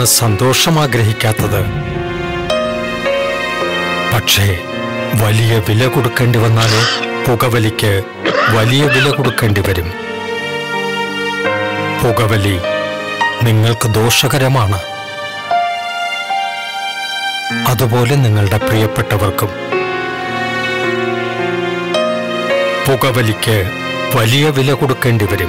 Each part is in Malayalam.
എന്തിനാണ് സന്തോഷം ആഗ്രഹിക്കാത്തത് പക്ഷേ വലിയ വില കൊടുക്കേണ്ടി വന്നാലോ പുകവലിക്ക് വലിയ വില കൊടുക്കേണ്ടി വരും പുകവലി നിങ്ങൾക്ക് ദോഷകരമാണ് അതുപോലെ നിങ്ങളുടെ പ്രിയപ്പെട്ടവർക്കും പുകവലിക്ക് വലിയ വില കൊടുക്കേണ്ടി വരും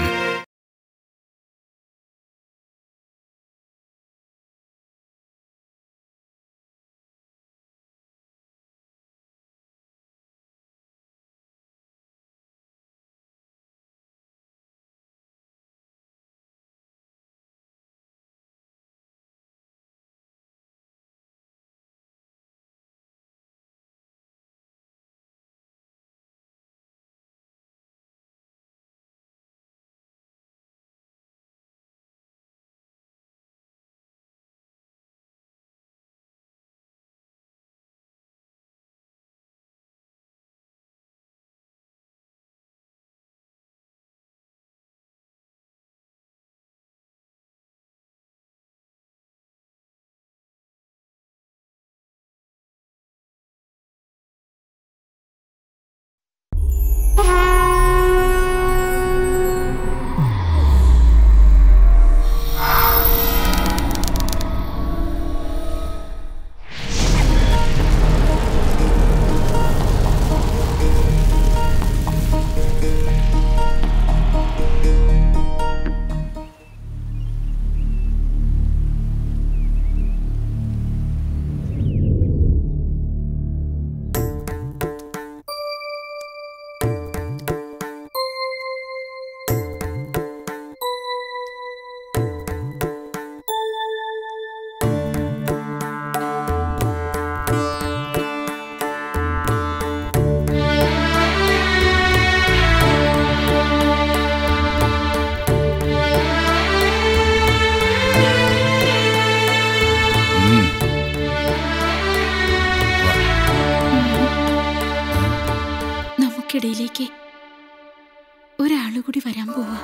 നമുക്കിടയിലേക്ക് ഒരാള് കൂടി വരാൻ പോവാ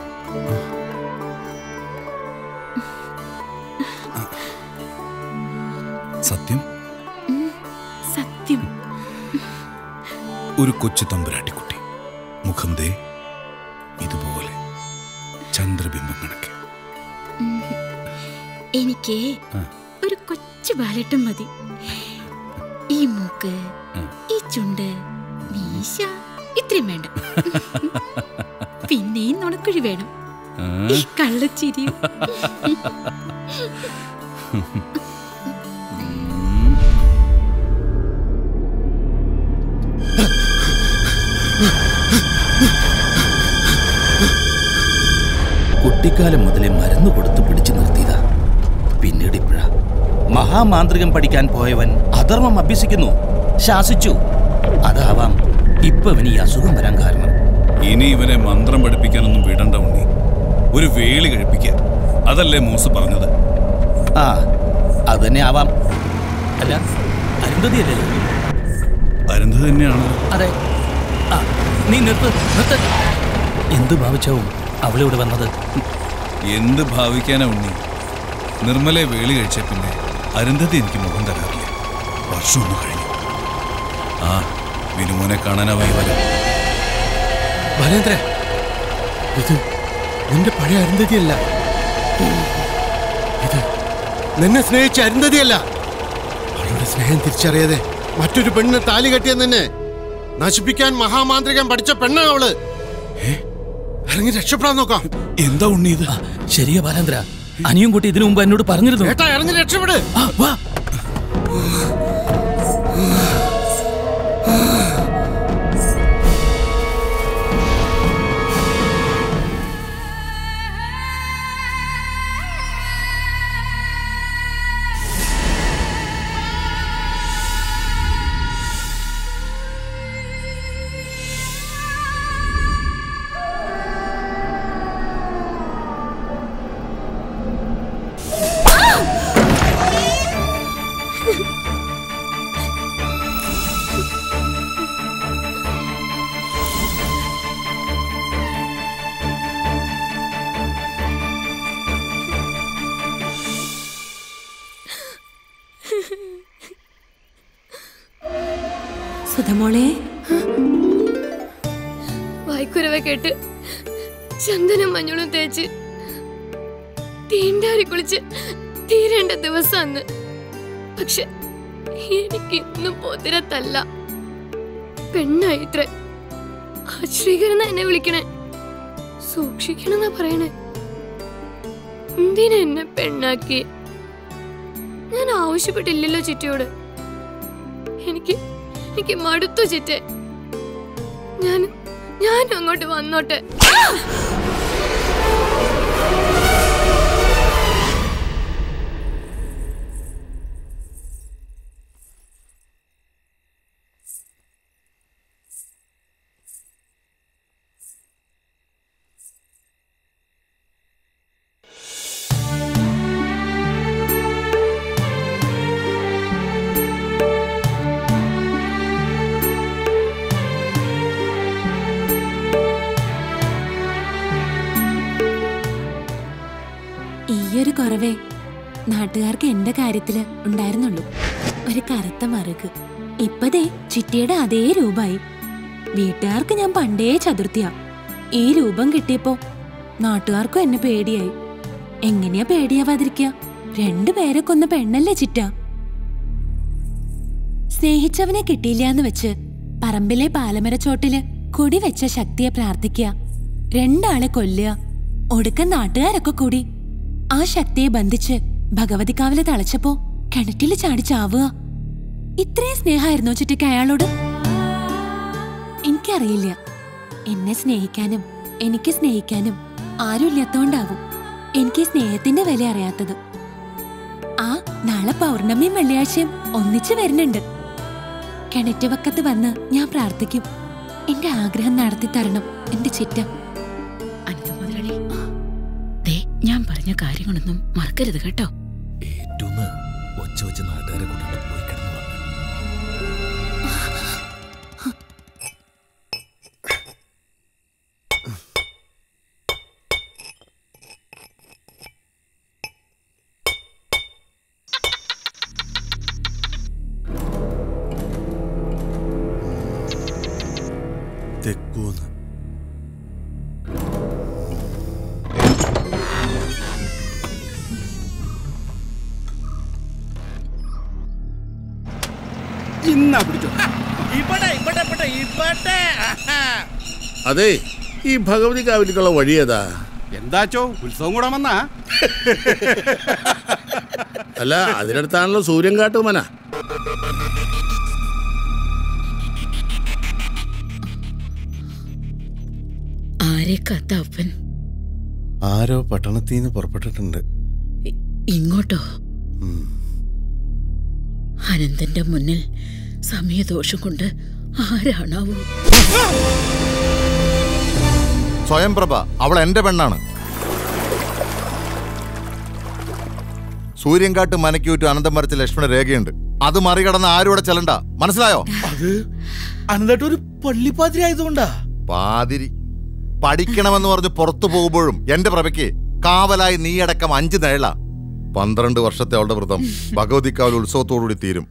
സത്യം സത്യം ഒരു കൊച്ചു തമ്പുരാട്ടിക്കുട്ടി മുഖം ദേ ഇതുപോലെ ചന്ദ്രബിംബം കണക്കെ എനിക്ക് ആ. ഒരു കൊച്ചു ബാലട്ടം മതി ഈ മൂക്ക് ഉം. ഈ ചുണ്ട് മീശ ഇത്രയും വേണ്ട പിന്നെയും നുണക്കുഴി വേണം ആ, ഈ കള്ളച്ചിരിയും കുട്ടിക്കാലം മുതലേ മരുന്ന് കൊടുത്ത് പിടിച്ചു നിർത്തിയതാ പിന്നീട് ഇപ്പോഴാ മഹാമാന്ത്രികം പഠിക്കാൻ പോയവൻ അധർമ്മം അഭ്യസിക്കുന്നു ശാസിച്ചു അതാവാം ഇപ്പൊ ഇവന് ഈ അസുഖം വരാൻ കാരണം ഇനി ഇവനെ മന്ത്രം പഠിപ്പിക്കാനൊന്നും വിടണ്ട ഉണ്ണി ഒരു വേളി കഴിപ്പിക്കുക അതല്ലേ മൂസ് പറഞ്ഞത് ആ അത് തന്നെ ആവാം അല്ല അരുന്ധതി അല്ലേ അരുന്നത് തന്നെയാണ് അതെ ആ നീ നിർത്ത് നിർത്ത് എന്ത് ഭാവിച്ചാവും അവളിവിടെ വന്നത് എന്ത് ഭാവിക്കാനാ ഉണ്ണി നിർമ്മലെ വേളി കഴിച്ച പിന്നെ അരുന്ധതി എനിക്ക് മുഖം തരാറില്ല വർഷം ഒന്ന് കഴിഞ്ഞു ആ വിനുമോനെ കാണാനാവായി വരും ഭരേന്ദ്ര ഇത് നിന്റെ പഴയ അരുന്ധതിയല്ല ഇത് നിന്നെ സ്നേഹിച്ച അരുന്ധതിയല്ല അവളുടെ സ്നേഹം തിരിച്ചറിയാതെ മറ്റൊരു പെണ്ണിനെ താലി കെട്ടിയെന്ന് തന്നെ നശിപ്പിക്കാൻ മഹാമാന്ത്രികം പഠിച്ച പെണ്ണാ അവള് ഏ? ഇറങ്ങി രക്ഷപ്പെടാൻ നോക്കാം എന്താ ഉണ്ണി ഇത് ആ, ശരിയാ ബാലേന്ദ്ര അനിയും കുട്ടി ഇതിനു മുമ്പ് എന്നോട് പറഞ്ഞിരുന്നു ഏട്ടാ ഇറങ്ങി രക്ഷപ്പെട് ആ, വാ സുധമോളെ വായ്ക്കുരവ കേട്ട് ചന്ദനം മഞ്ഞളും തേച്ച് തീണ്ടാരി കുളിച്ച് തീരേണ്ട ദിവസം അന്ന് പക്ഷെ എനിക്ക് ഇന്നും പോതിരത്തല്ല പെണ്ണായിത്രേ ആശ്രീകരന എന്നെ വിളിക്കണേ സൂക്ഷിക്കണെന്നാ പറയണേ എന്തിനാ എന്നെ പെണ്ണാക്കി ഞാൻ ആവശ്യപ്പെട്ടില്ലല്ലോ ചിറ്റയോട് എനിക്ക് എനിക്ക് മടുത്തു ചിറ്റേ ഞാൻ ഞാനും അങ്ങോട്ട് വന്നോട്ടെ ഈയൊരു കുറവേ നാട്ടുകാർക്ക് എന്റെ കാര്യത്തില് ഉണ്ടായിരുന്നുള്ളൂ ഒരു കറുത്ത മറുക് ഇപ്പതേ ചിറ്റിയുടെ അതേ രൂപായി വീട്ടുകാർക്ക് ഞാൻ പണ്ടേ ചതുർത്ഥിയ ഈ രൂപം കിട്ടിയപ്പോ നാട്ടുകാർക്കും എന്നെ പേടിയായി എങ്ങനെയാ പേടിയാവാതിരിക്ക രണ്ടുപേരെ കൊന്ന പെണ്ണല്ലേ ചിറ്റ സ്നേഹിച്ചവനെ കിട്ടിയില്ലാന്ന് വെച്ച് പറമ്പിലെ പാലമരച്ചോട്ടില് കൊടി വെച്ച ശക്തിയെ പ്രാർത്ഥിക്കുക രണ്ടാളെ കൊല്ലുക ഒടുക്കം നാട്ടുകാരൊക്കെ കൂടി ആ ശക്തിയെ ബന്ധിച്ച് ഭഗവതിക്കാവിലെ തളച്ചപ്പോ കിണറ്റില് ചാടി ചാവുക ഇത്രയും സ്നേഹമായിരുന്നോ ചുറ്റിക്ക് അയാളോട് എനിക്കറിയില്ല എന്നെ സ്നേഹിക്കാനും എനിക്ക് സ്നേഹിക്കാനും ആരുമില്ലാത്തോണ്ടാവും എനിക്ക് ഈ സ്നേഹത്തിന്റെ വില അറിയാത്തത് ആ നാളെ പൗർണമിയും വെള്ളിയാഴ്ചയും ഒന്നിച്ചു വരുന്നുണ്ട് കിണറ്റുവക്കത്ത് വന്ന് ഞാൻ പ്രാർത്ഥിക്കും എന്റെ ആഗ്രഹം നടത്തി തരണം എന്റെ ചിറ്റ അനിത മുതലാളി ദേ ഞാൻ പറഞ്ഞ കാര്യങ്ങളൊന്നും മറക്കരുത് കേട്ടോ ഏറ്റവും ഒച്ച വെച്ച് നാട്ടുകാരെ കൂട്ടിട്ട് പോയി കിടന്നു തെക്കൂന്ന് അതെ ഈ ഭഗവതി കാവിലേക്കുള്ള വഴി ഏതാ എന്താച്ചോ ഉത്സവം കൂടാൻ വന്നാ അല്ല അതിനടുത്താണല്ലോ സൂര്യൻ കാട്ടുമന ആരെ കത്ത അപ്പൻ ആരോ പട്ടണത്തിൽ നിന്ന് പുറപ്പെട്ടിട്ടുണ്ട് ഇ- ഇങ്ങോട്ടോ ഉം. അനന്തന്റെ മുന്നിൽ സമയദോഷം കൊണ്ട് ആരാണാവോ സ്വയംപ്രഭ അവൾ എന്റെ പെണ്ണാണ് സൂര്യൻകാട്ട് മനക്കൂറ്റു അനന്തം വരച്ച ലക്ഷ്മണ രേഖയുണ്ട് അത് മറികടന്ന് ആരും ഇവിടെ ചെല്ലണ്ട മനസ്സിലായോ അത് അനന്തട്ട് ഒരു പള്ളിപ്പാതിരി ആയതുകൊണ്ടാ പാതിരി പഠിക്കണമെന്ന് പറഞ്ഞ് പുറത്തു പോകുമ്പോഴും എന്റെ പ്രഭയ്ക്ക് കാവലായി നീയടക്കം അഞ്ച് നിഴല പന്ത്രണ്ട് വർഷത്തെ അവളുടെ വ്രതം ഭഗവതിക്കാവൽ ഉത്സവത്തോടുകൂടി തീരും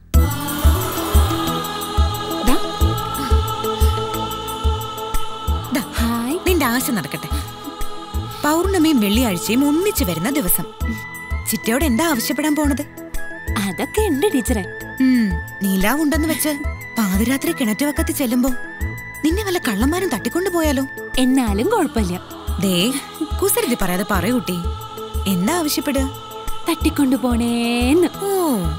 ഹായ് നിന്റെ ആശ നടക്കട്ടെ പൗർണമിയും വെള്ളിയാഴ്ചയും ഒന്നിച്ചു വരുന്ന ദിവസം ചിറ്റയോട് എന്താ ആവശ്യപ്പെടാൻ പോണത് അതൊക്കെ ഉണ്ട് ടീച്ചറെ ഉം, നീലാവുണ്ടെന്ന് വെച്ച് പാതിരാത്രി കിണറ്റുവക്കത്ത് ചെല്ലുമ്പോ നിന്നെ വല്ല കള്ളന്മാരും തട്ടിക്കൊണ്ടു പോയാലോ എന്നാലും കുഴപ്പമില്ല ദേ കുസൃതി പറയാതെ പറയൂട്ടി എന്താ ആവശ്യപ്പെടുക തട്ടിക്കൊണ്ടു പോണേന്ന് ഓ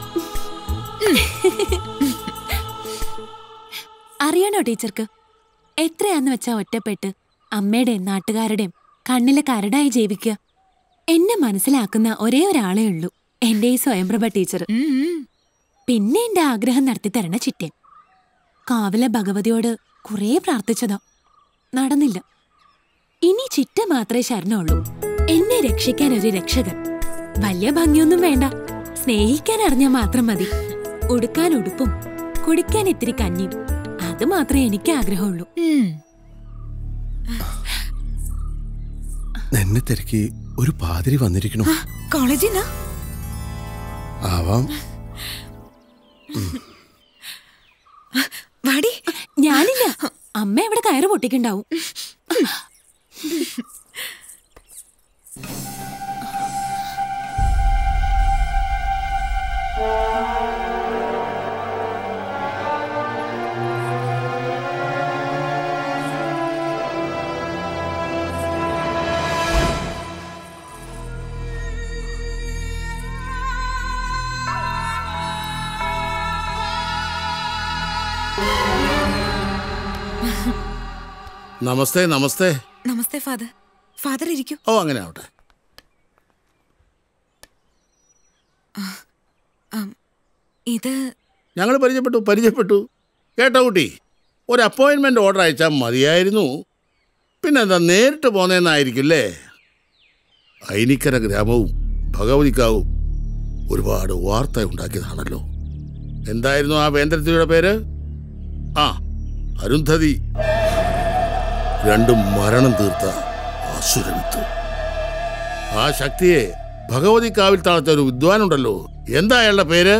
അറിയണോ ടീച്ചർക്ക് എത്രയാന്ന് വെച്ചാ ഒറ്റപ്പെട്ട് അമ്മയുടെയും നാട്ടുകാരുടെയും കണ്ണിലെ കരടായി ജീവിക്കുക എന്നെ മനസ്സിലാക്കുന്ന ഒരേ ഒരാളേ ഉള്ളൂ എന്റെ ഈ സ്വയംപ്രഭ ടീച്ചർ ഉം, ഉം. പിന്നെ എന്റെ ആഗ്രഹം നടത്തി തരണ ചിറ്റൻ കാവിലെ ഭഗവതിയോട് കുറേ പ്രാർത്ഥിച്ചതാ നടന്നില്ല ഇനി ചിറ്റ മാത്രമേ ശരണുള്ളൂ എന്നെ രക്ഷിക്കാൻ ഒരു രക്ഷകൻ വലിയ ഭംഗിയൊന്നും വേണ്ട സ്നേഹിക്കാൻ അറിഞ്ഞാൽ മാത്രം മതി ഉടുക്കാൻ ഉടുപ്പും കുടിക്കാൻ ഇത്തിരി കഞ്ഞിയും അത് മാത്രമേ എനിക്ക് ആഗ്രഹമുള്ളൂ ഉം. എന്നെ തിരക്കി ഒരു പാതിരി വന്നിരിക്കണു ആ, കോളേജിന്നാ ആവാം വാടി അമ്മ എവിടെ കയറ് പൊട്ടിക്കുണ്ടാവും നമസ്തേ നമസ്തേ നമസ്തേ ഫാദർ ഫാദർ ഇരിക്കൂ ഓ അങ്ങനെ ആവട്ടെ ഇത് ഞങ്ങൾ പരിചയപ്പെട്ടു പരിചയപ്പെട്ടു കേട്ടോ കുട്ടി ഒരു അപ്പോയിൻമെൻ്റ് ഓർഡർ അയച്ചാൽ മതിയായിരുന്നു പിന്നെന്താ നേരിട്ട് പോന്നേന്നായിരിക്കില്ലേ ഐനിക്കര ഗ്രാമവും ഭഗവതിക്കാവും ഒരുപാട് വാർത്ത ഉണ്ടാക്കിയതാണല്ലോ എന്തായിരുന്നു ആ വേന്ദ്രത്തിയുടെ പേര് ആ അരുന്ധതി രണ്ടും മരണം തീർത്ത അസുരവിത്ത് ആ ശക്തിയെ ഭഗവതിക്കാവിൽ താഴ്ത്ത ഒരു വിദ്വാനുണ്ടല്ലോ എന്താ അയാളുടെ പേര്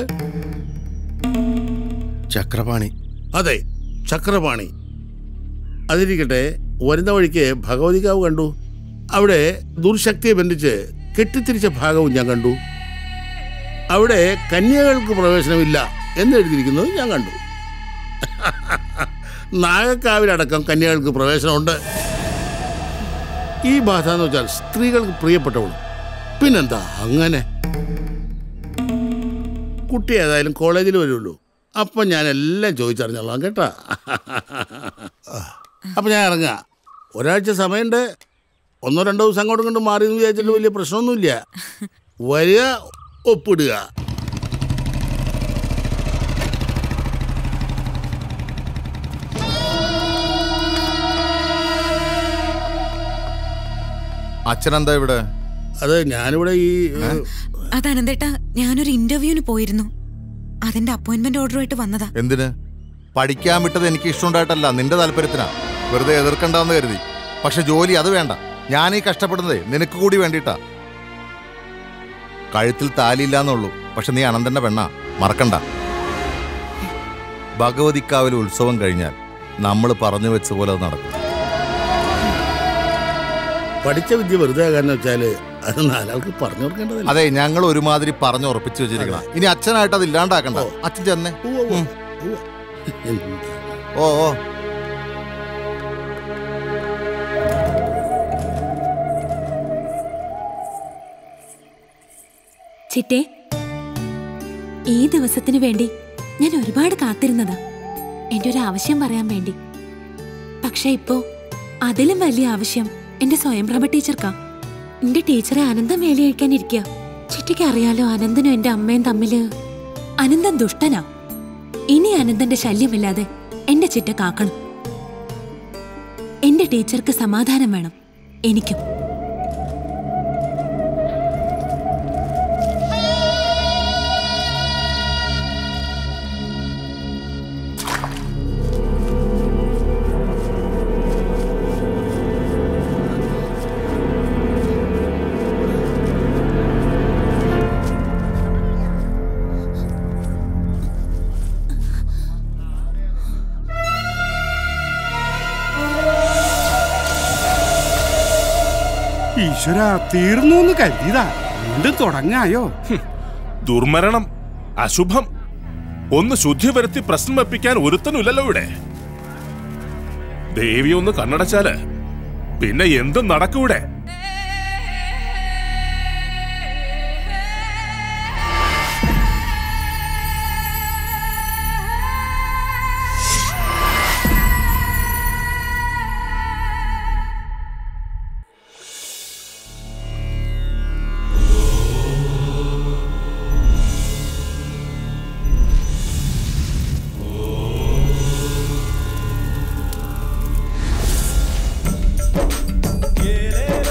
ചക്രപാണി അതെ ചക്രപാണി അതിരിക്കട്ടെ വരുന്ന വഴിക്ക് ഭഗവതികാവ് കണ്ടു അവിടെ ദുർശക്തിയെ ബന്ധിച്ച് കെട്ടിത്തിരിച്ച ഭാഗവും ഞാൻ കണ്ടു അവിടെ കന്യകൾക്ക് പ്രവേശനമില്ല എന്ന് എഴുതിയിരിക്കുന്നത് ഞാൻ കണ്ടു നാഗക്കാവിലടക്കം കന്യകൾക്ക് പ്രവേശനമുണ്ട് ഈ ബാധ എന്ന് വെച്ചാൽ സ്ത്രീകൾക്ക് പ്രിയപ്പെട്ടവളും പിന്നെന്താ അങ്ങനെ കുട്ടി ഏതായാലും കോളേജിൽ വരുള്ളൂ അപ്പം ഞാൻ എല്ലാം ചോദിച്ചറിഞ്ഞോളാം കേട്ടാ അപ്പം ഞാൻ ഇറങ്ങാം ഒരാഴ്ച സമയമുണ്ട് ഒന്നോ രണ്ടോ ദിവസം അങ്ങോട്ടും ഇങ്ങോട്ടും മാറി എന്ന് വിചാരിച്ചിട്ട് വലിയ പ്രശ്നമൊന്നുമില്ല വരിക ഒപ്പിടുക അച്ഛനെന്താ ഇവിടെ അത് ഞാനിവിടെ ഈ അതാനന്ദേട്ടാ ഞാനൊരു ഇന്റർവ്യൂവിന് പോയിരുന്നു അതിന്റെ അപ്പോയിന്റ്മെന്റ് ഓർഡറുമായിട്ട് വന്നതാ എന്തിന് പഠിക്കാൻ വിട്ടത് എനിക്ക് ഇഷ്ടമുണ്ടായിട്ടല്ല നിന്റെ താല്പര്യത്തിനാ വെറുതെ എതിർക്കണ്ടെന്ന് കരുതി പക്ഷെ ജോലി അത് വേണ്ട ഞാൻ ഈ കഷ്ടപ്പെടുന്നതേ നിനക്ക് കൂടി വേണ്ടിയിട്ടാ കഴുത്തിൽ താലിയില്ലാന്നുള്ളൂ പക്ഷെ നീ അനന്തന്റെ പെണ്ണാ മറക്കണ്ട ഭഗവതിക്കാവിൽ ഉത്സവം കഴിഞ്ഞാൽ നമ്മൾ പറഞ്ഞു വെച്ച പോലെ അത് നടക്കും പഠിച്ച വിദ്യ വെറുതെ ആകാന്ന് വെച്ചാല് അത് നാലാൾക്ക് പറഞ്ഞു കൊടുക്കേണ്ടതല്ല അതെ ഞങ്ങൾ ഒരുമാതിരി പറഞ്ഞു ഉറപ്പിച്ചു വെച്ചിരിക്കണം ഇനി അച്ഛനായിട്ട് അത് ഇല്ലാണ്ടാക്കണ്ട അച്ഛൻ ചെന്നേ ഉം. ഓ ഓ ചിറ്റേ ഈ ദിവസത്തിന് വേണ്ടി ഞാൻ ഒരുപാട് കാത്തിരുന്നതാ എന്റെ ഒരു ആവശ്യം പറയാൻ വേണ്ടി പക്ഷെ ഇപ്പോ അതിലും വലിയ ആവശ്യം എന്റെ സ്വയംപ്രഭ ടീച്ചർക്കാ എന്റെ ടീച്ചറെ അനന്തം വേലി കഴിക്കാനിരിക്കുക ചിറ്റയ്ക്ക് അറിയാലോ അനന്തനും എന്റെ അമ്മയും തമ്മില് അനന്തൻ ദുഷ്ടനാ ഇനി അനന്തന്റെ ശല്യമില്ലാതെ എന്റെ ചിറ്റ കാക്കണം എന്റെ ടീച്ചർക്ക് സമാധാനം വേണം എനിക്കും ഈശ്വര തീർന്നു എന്ന് കരുതിയതാ വീണ്ടും തുടങ്ങായോ ദുർമരണം അശുഭം ഒന്ന് ശുദ്ധി വരുത്തി പ്രശ്നം വെപ്പിക്കാൻ ഒരുത്തനുമില്ലല്ലോ ഇവിടെ ദേവി ഒന്ന് കണ്ണടച്ചാല് പിന്നെ എന്തും നടക്കൂടെ യേലേലോ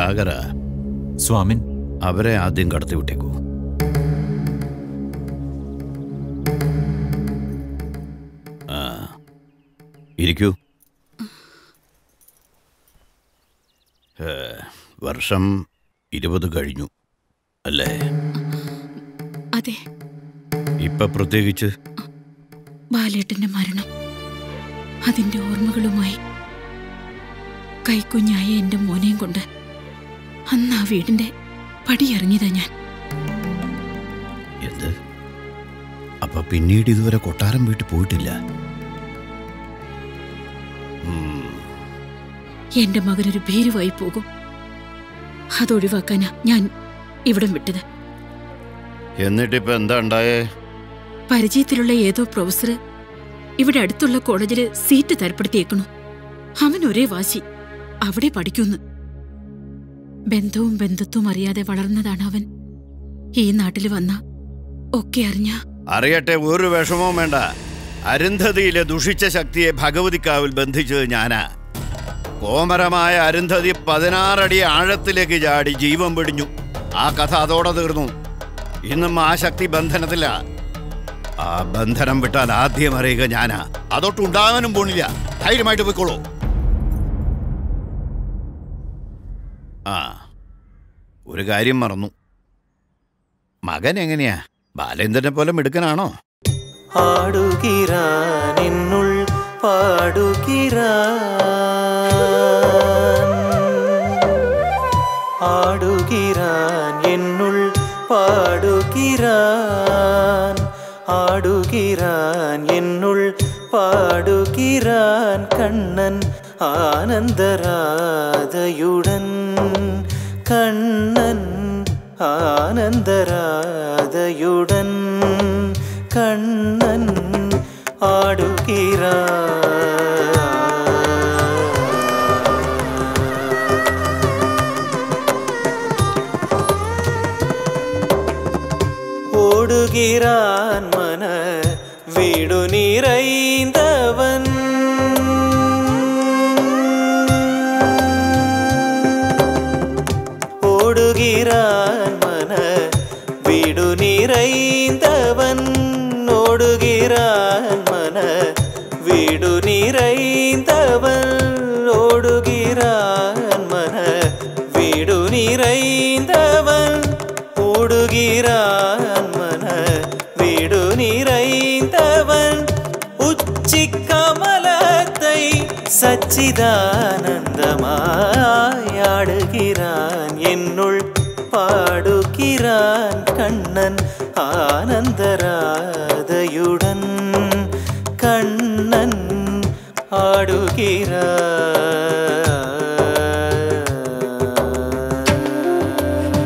സാഗര സ്വാമിൻ അവരെ ആദ്യം കടത്തി വിട്ടേക്കൂ ആ ഇരിക്കൂ ഏ, വർഷം ഇരുപത് കഴിഞ്ഞു അല്ലേ അതെ ഇപ്പൊ പ്രത്യേകിച്ച് ബാലേട്ടന്റെ മരണം അതിന്റെ ഓർമ്മകളുമായി കൈക്കുഞ്ഞായ എന്റെ മോനെയും കൊണ്ട് അന്ന് ആ വീടിന്റെ പടിയിറങ്ങിയതാ ഞാൻ എന്ത് അപ്പൊ പിന്നീട് ഇതുവരെ കൊട്ടാരം വീട്ടിൽ പോയിട്ടില്ല ഉം, എന്റെ മകനൊരു ഭീരുവായി പോകും അതൊഴിവാക്കാനാ ഞാൻ ഇവിടം വിട്ടത് എന്നിട്ടിപ്പോ എന്താ ഉണ്ടായേ പരിചയത്തിലുള്ള ഏതോ പ്രൊഫസർ ഇവിടെ അടുത്തുള്ള കോളേജില് സീറ്റ് തരപ്പെടുത്തിയേക്കണു അവൻ ഒരേ വാശി അവിടെ പഠിക്കുന്നു ബന്ധവും ബന്ധുത്വവും അറിയാതെ വളർന്നതാണ് അവൻ ഈ നാട്ടിൽ വന്ന ഒക്കെ അറിഞ്ഞ അറിയട്ടെ ഒരു വിഷമവും വേണ്ട അരുന്ധതിയിലെ ദുഷിച്ച ശക്തിയെ ഭഗവതിക്കാവിൽ ബന്ധിച്ചത് ഞാനാ കോമരമായ അരുന്ധതി പതിനാറടി ആഴത്തിലേക്ക് ചാടി ജീവൻ പിടിഞ്ഞു ആ കഥ അതോടെ തീർന്നു ഇന്നും ആ ശക്തി ബന്ധനത്തില്ല ആ ബന്ധനം വിട്ടാൽ ആദ്യം അറിയുക ഞാനാ അതൊട്ടുണ്ടാകാനും പോണില്ല ധൈര്യമായിട്ട് പോയിക്കോളൂ ആ ഒരു കാര്യം മറന്നു മകൻ എങ്ങനെയാ ബാലേന്ദ്രനെ പോലെ മിടുക്കനാണോ ஆடுகிறான் என்னுள் பாடுகிறான் ஆடுகிறான் என்னுள் பாடுகிறான் ஆடுகிறான் என்னுள் பாடுகிறான் கண்ணன் ஆனந்தராதையுடன் கண்ணன் ஆனந்தராதையுடன் கண்ணன் ஓடுகிறான் மன வீடு நிறைந்தவன் ஓடுகிறான் மன வீடு நிறைந்தவன் ஓடுகிறான் மன வீடு நிறைந்தவன் ஓடுகிறான் மன வீடு நிறைந்தவன் ஓடுகிறான் மன வீடு நிறைந்தவன் உச்சி கமலத்தை சச்சிதானந்தமாயாடுகிறான் என்னுள் பாடுகிறான் கண்ணன் ஆனந்தராதையுடன் கண்ணன் ஆடுகிறான்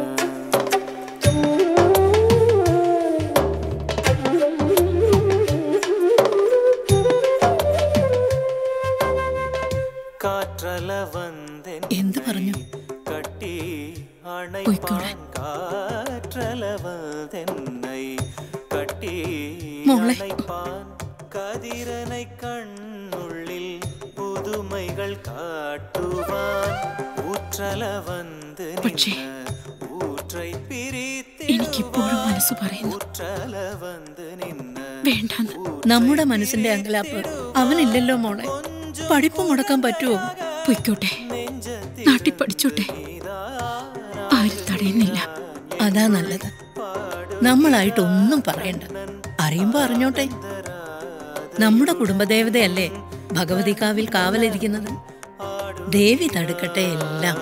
കാറ്റല വന്തെൻ എന്തു പറഞ്ഞു കട്ടി പൊയ്ക്കോളാൻ. അണൈപ്പാൻ കാറ്റല വന്തെന്നൈ കട്ടി മോളെ. അണൈപ്പാൻ കതിരனை കണ്ണുള്ളിൽ പുതുമൈകൾ കാട്ടുവാൻ ഊற்றല വന്ന് പക്ഷേ ഊற்றை എനിക്കിപ്പോഴും മനസ്സ് പറയുന്നു ഊற்றല വന്ന് നിന്ന് വേണ്ടാന്ന് നമ്മുടെ മനസ്സിന്റെ അങ്കലാപ്പ് അവനില്ലല്ലോ മോളെ പഠിപ്പ് മുടക്കാൻ പറ്റുമോ പൊയ്ക്കോട്ടെ നാട്ടിൽ പഠിച്ചോട്ടെ ആരും തടയുന്നില്ല അതാ നല്ലത് നമ്മളായിട്ട് ഒന്നും പറയണ്ട അറിയുമ്പോ അറിഞ്ഞോട്ടെ നമ്മുടെ കുടുംബദേവതയല്ലേ ഭഗവതികാവിൽ കാവലിരിക്കുന്നത് ദേവി തടുക്കട്ടെ എല്ലാം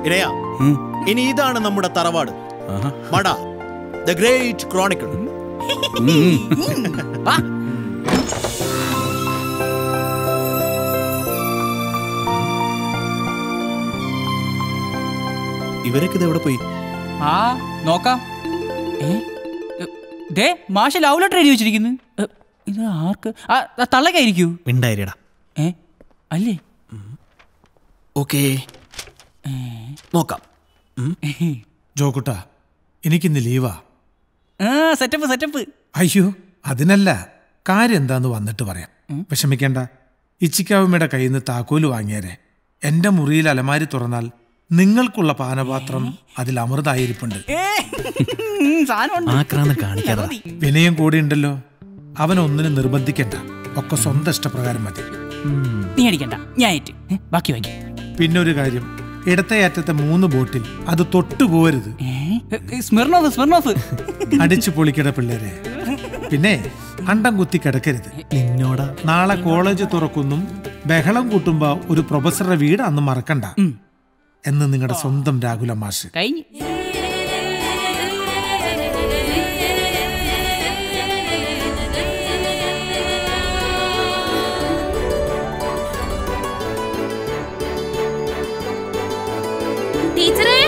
ഇടയാ ഇനി ഇതാണ് നമ്മുടെ തറവാട് മട ദ ഗ്രേറ്റ് ക്രോണിക്കിൾ ഇവരൊക്കെ ഇത് എവിടെ പോയി ആ നോക്കാം ഏ എ, ദേ മാഷ ലവ് ലെറ്റർ എഴുതി വെച്ചിരിക്കുന്നു എ, ഇത് ആർക്ക് ആ ആ, തള്ളക്കായിരിക്കൂ മിണ്ടായിരിടാ ഏ അല്ലേ ഓക്കേ നോക്കാം ജോക്കുട്ട എനിക്കിന്ന് ലീവാ ആ സെറ്റപ്പ് സെറ്റപ്പ് അയ്യോ അതിനല്ല കാര്യം എന്താന്ന് വന്നിട്ട് പറയാം വിഷമിക്കേണ്ട ഇച്ചിക്കാവുമ്മയുടെ കയ്യിൽ നിന്ന് താക്കോല് വാങ്ങിയാരെ എന്റെ മുറിയിൽ അലമാരി തുറന്നാൽ നിങ്ങൾക്കുള്ള പാനപാത്രം അതിൽ അമൃതായിരിപ്പുണ്ട് ആക്രാന്തം കാണിക്കാതെ വിനയം കൂടി ഉണ്ടല്ലോ അവൻ ഒന്നിനും നിർബന്ധിക്കണ്ട ഒക്കെ സ്വന്തം ഇഷ്ടപ്രകാരം മതി നീ അടിക്കണ്ട ഞാൻ ഏറ്റ് ഏ, ബാക്കി വാങ്ങി പിന്നെ ഒരു കാര്യം ഇടത്തെ അറ്റത്തെ മൂന്ന് ബോട്ടിൽ അത് തൊട്ടു പോരുത് സ്മിർണോഫ് സ്മിർണോഫ് അടിച്ചു പൊളിക്കട പിള്ളേരെ പിന്നെ അണ്ടം കുത്തി കിടക്കരുത് നിന്നോടാ നാളെ കോളേജ് തുറക്കുന്നു ബഹളം കൂട്ടുമ്പോ ഒരു പ്രൊഫസറുടെ വീട് അന്ന് മറക്കണ്ട എന്ന് നിങ്ങളുടെ സ്വന്തം രാഹുല മാഷ് കഴിഞ്ഞു ടീച്ചറേ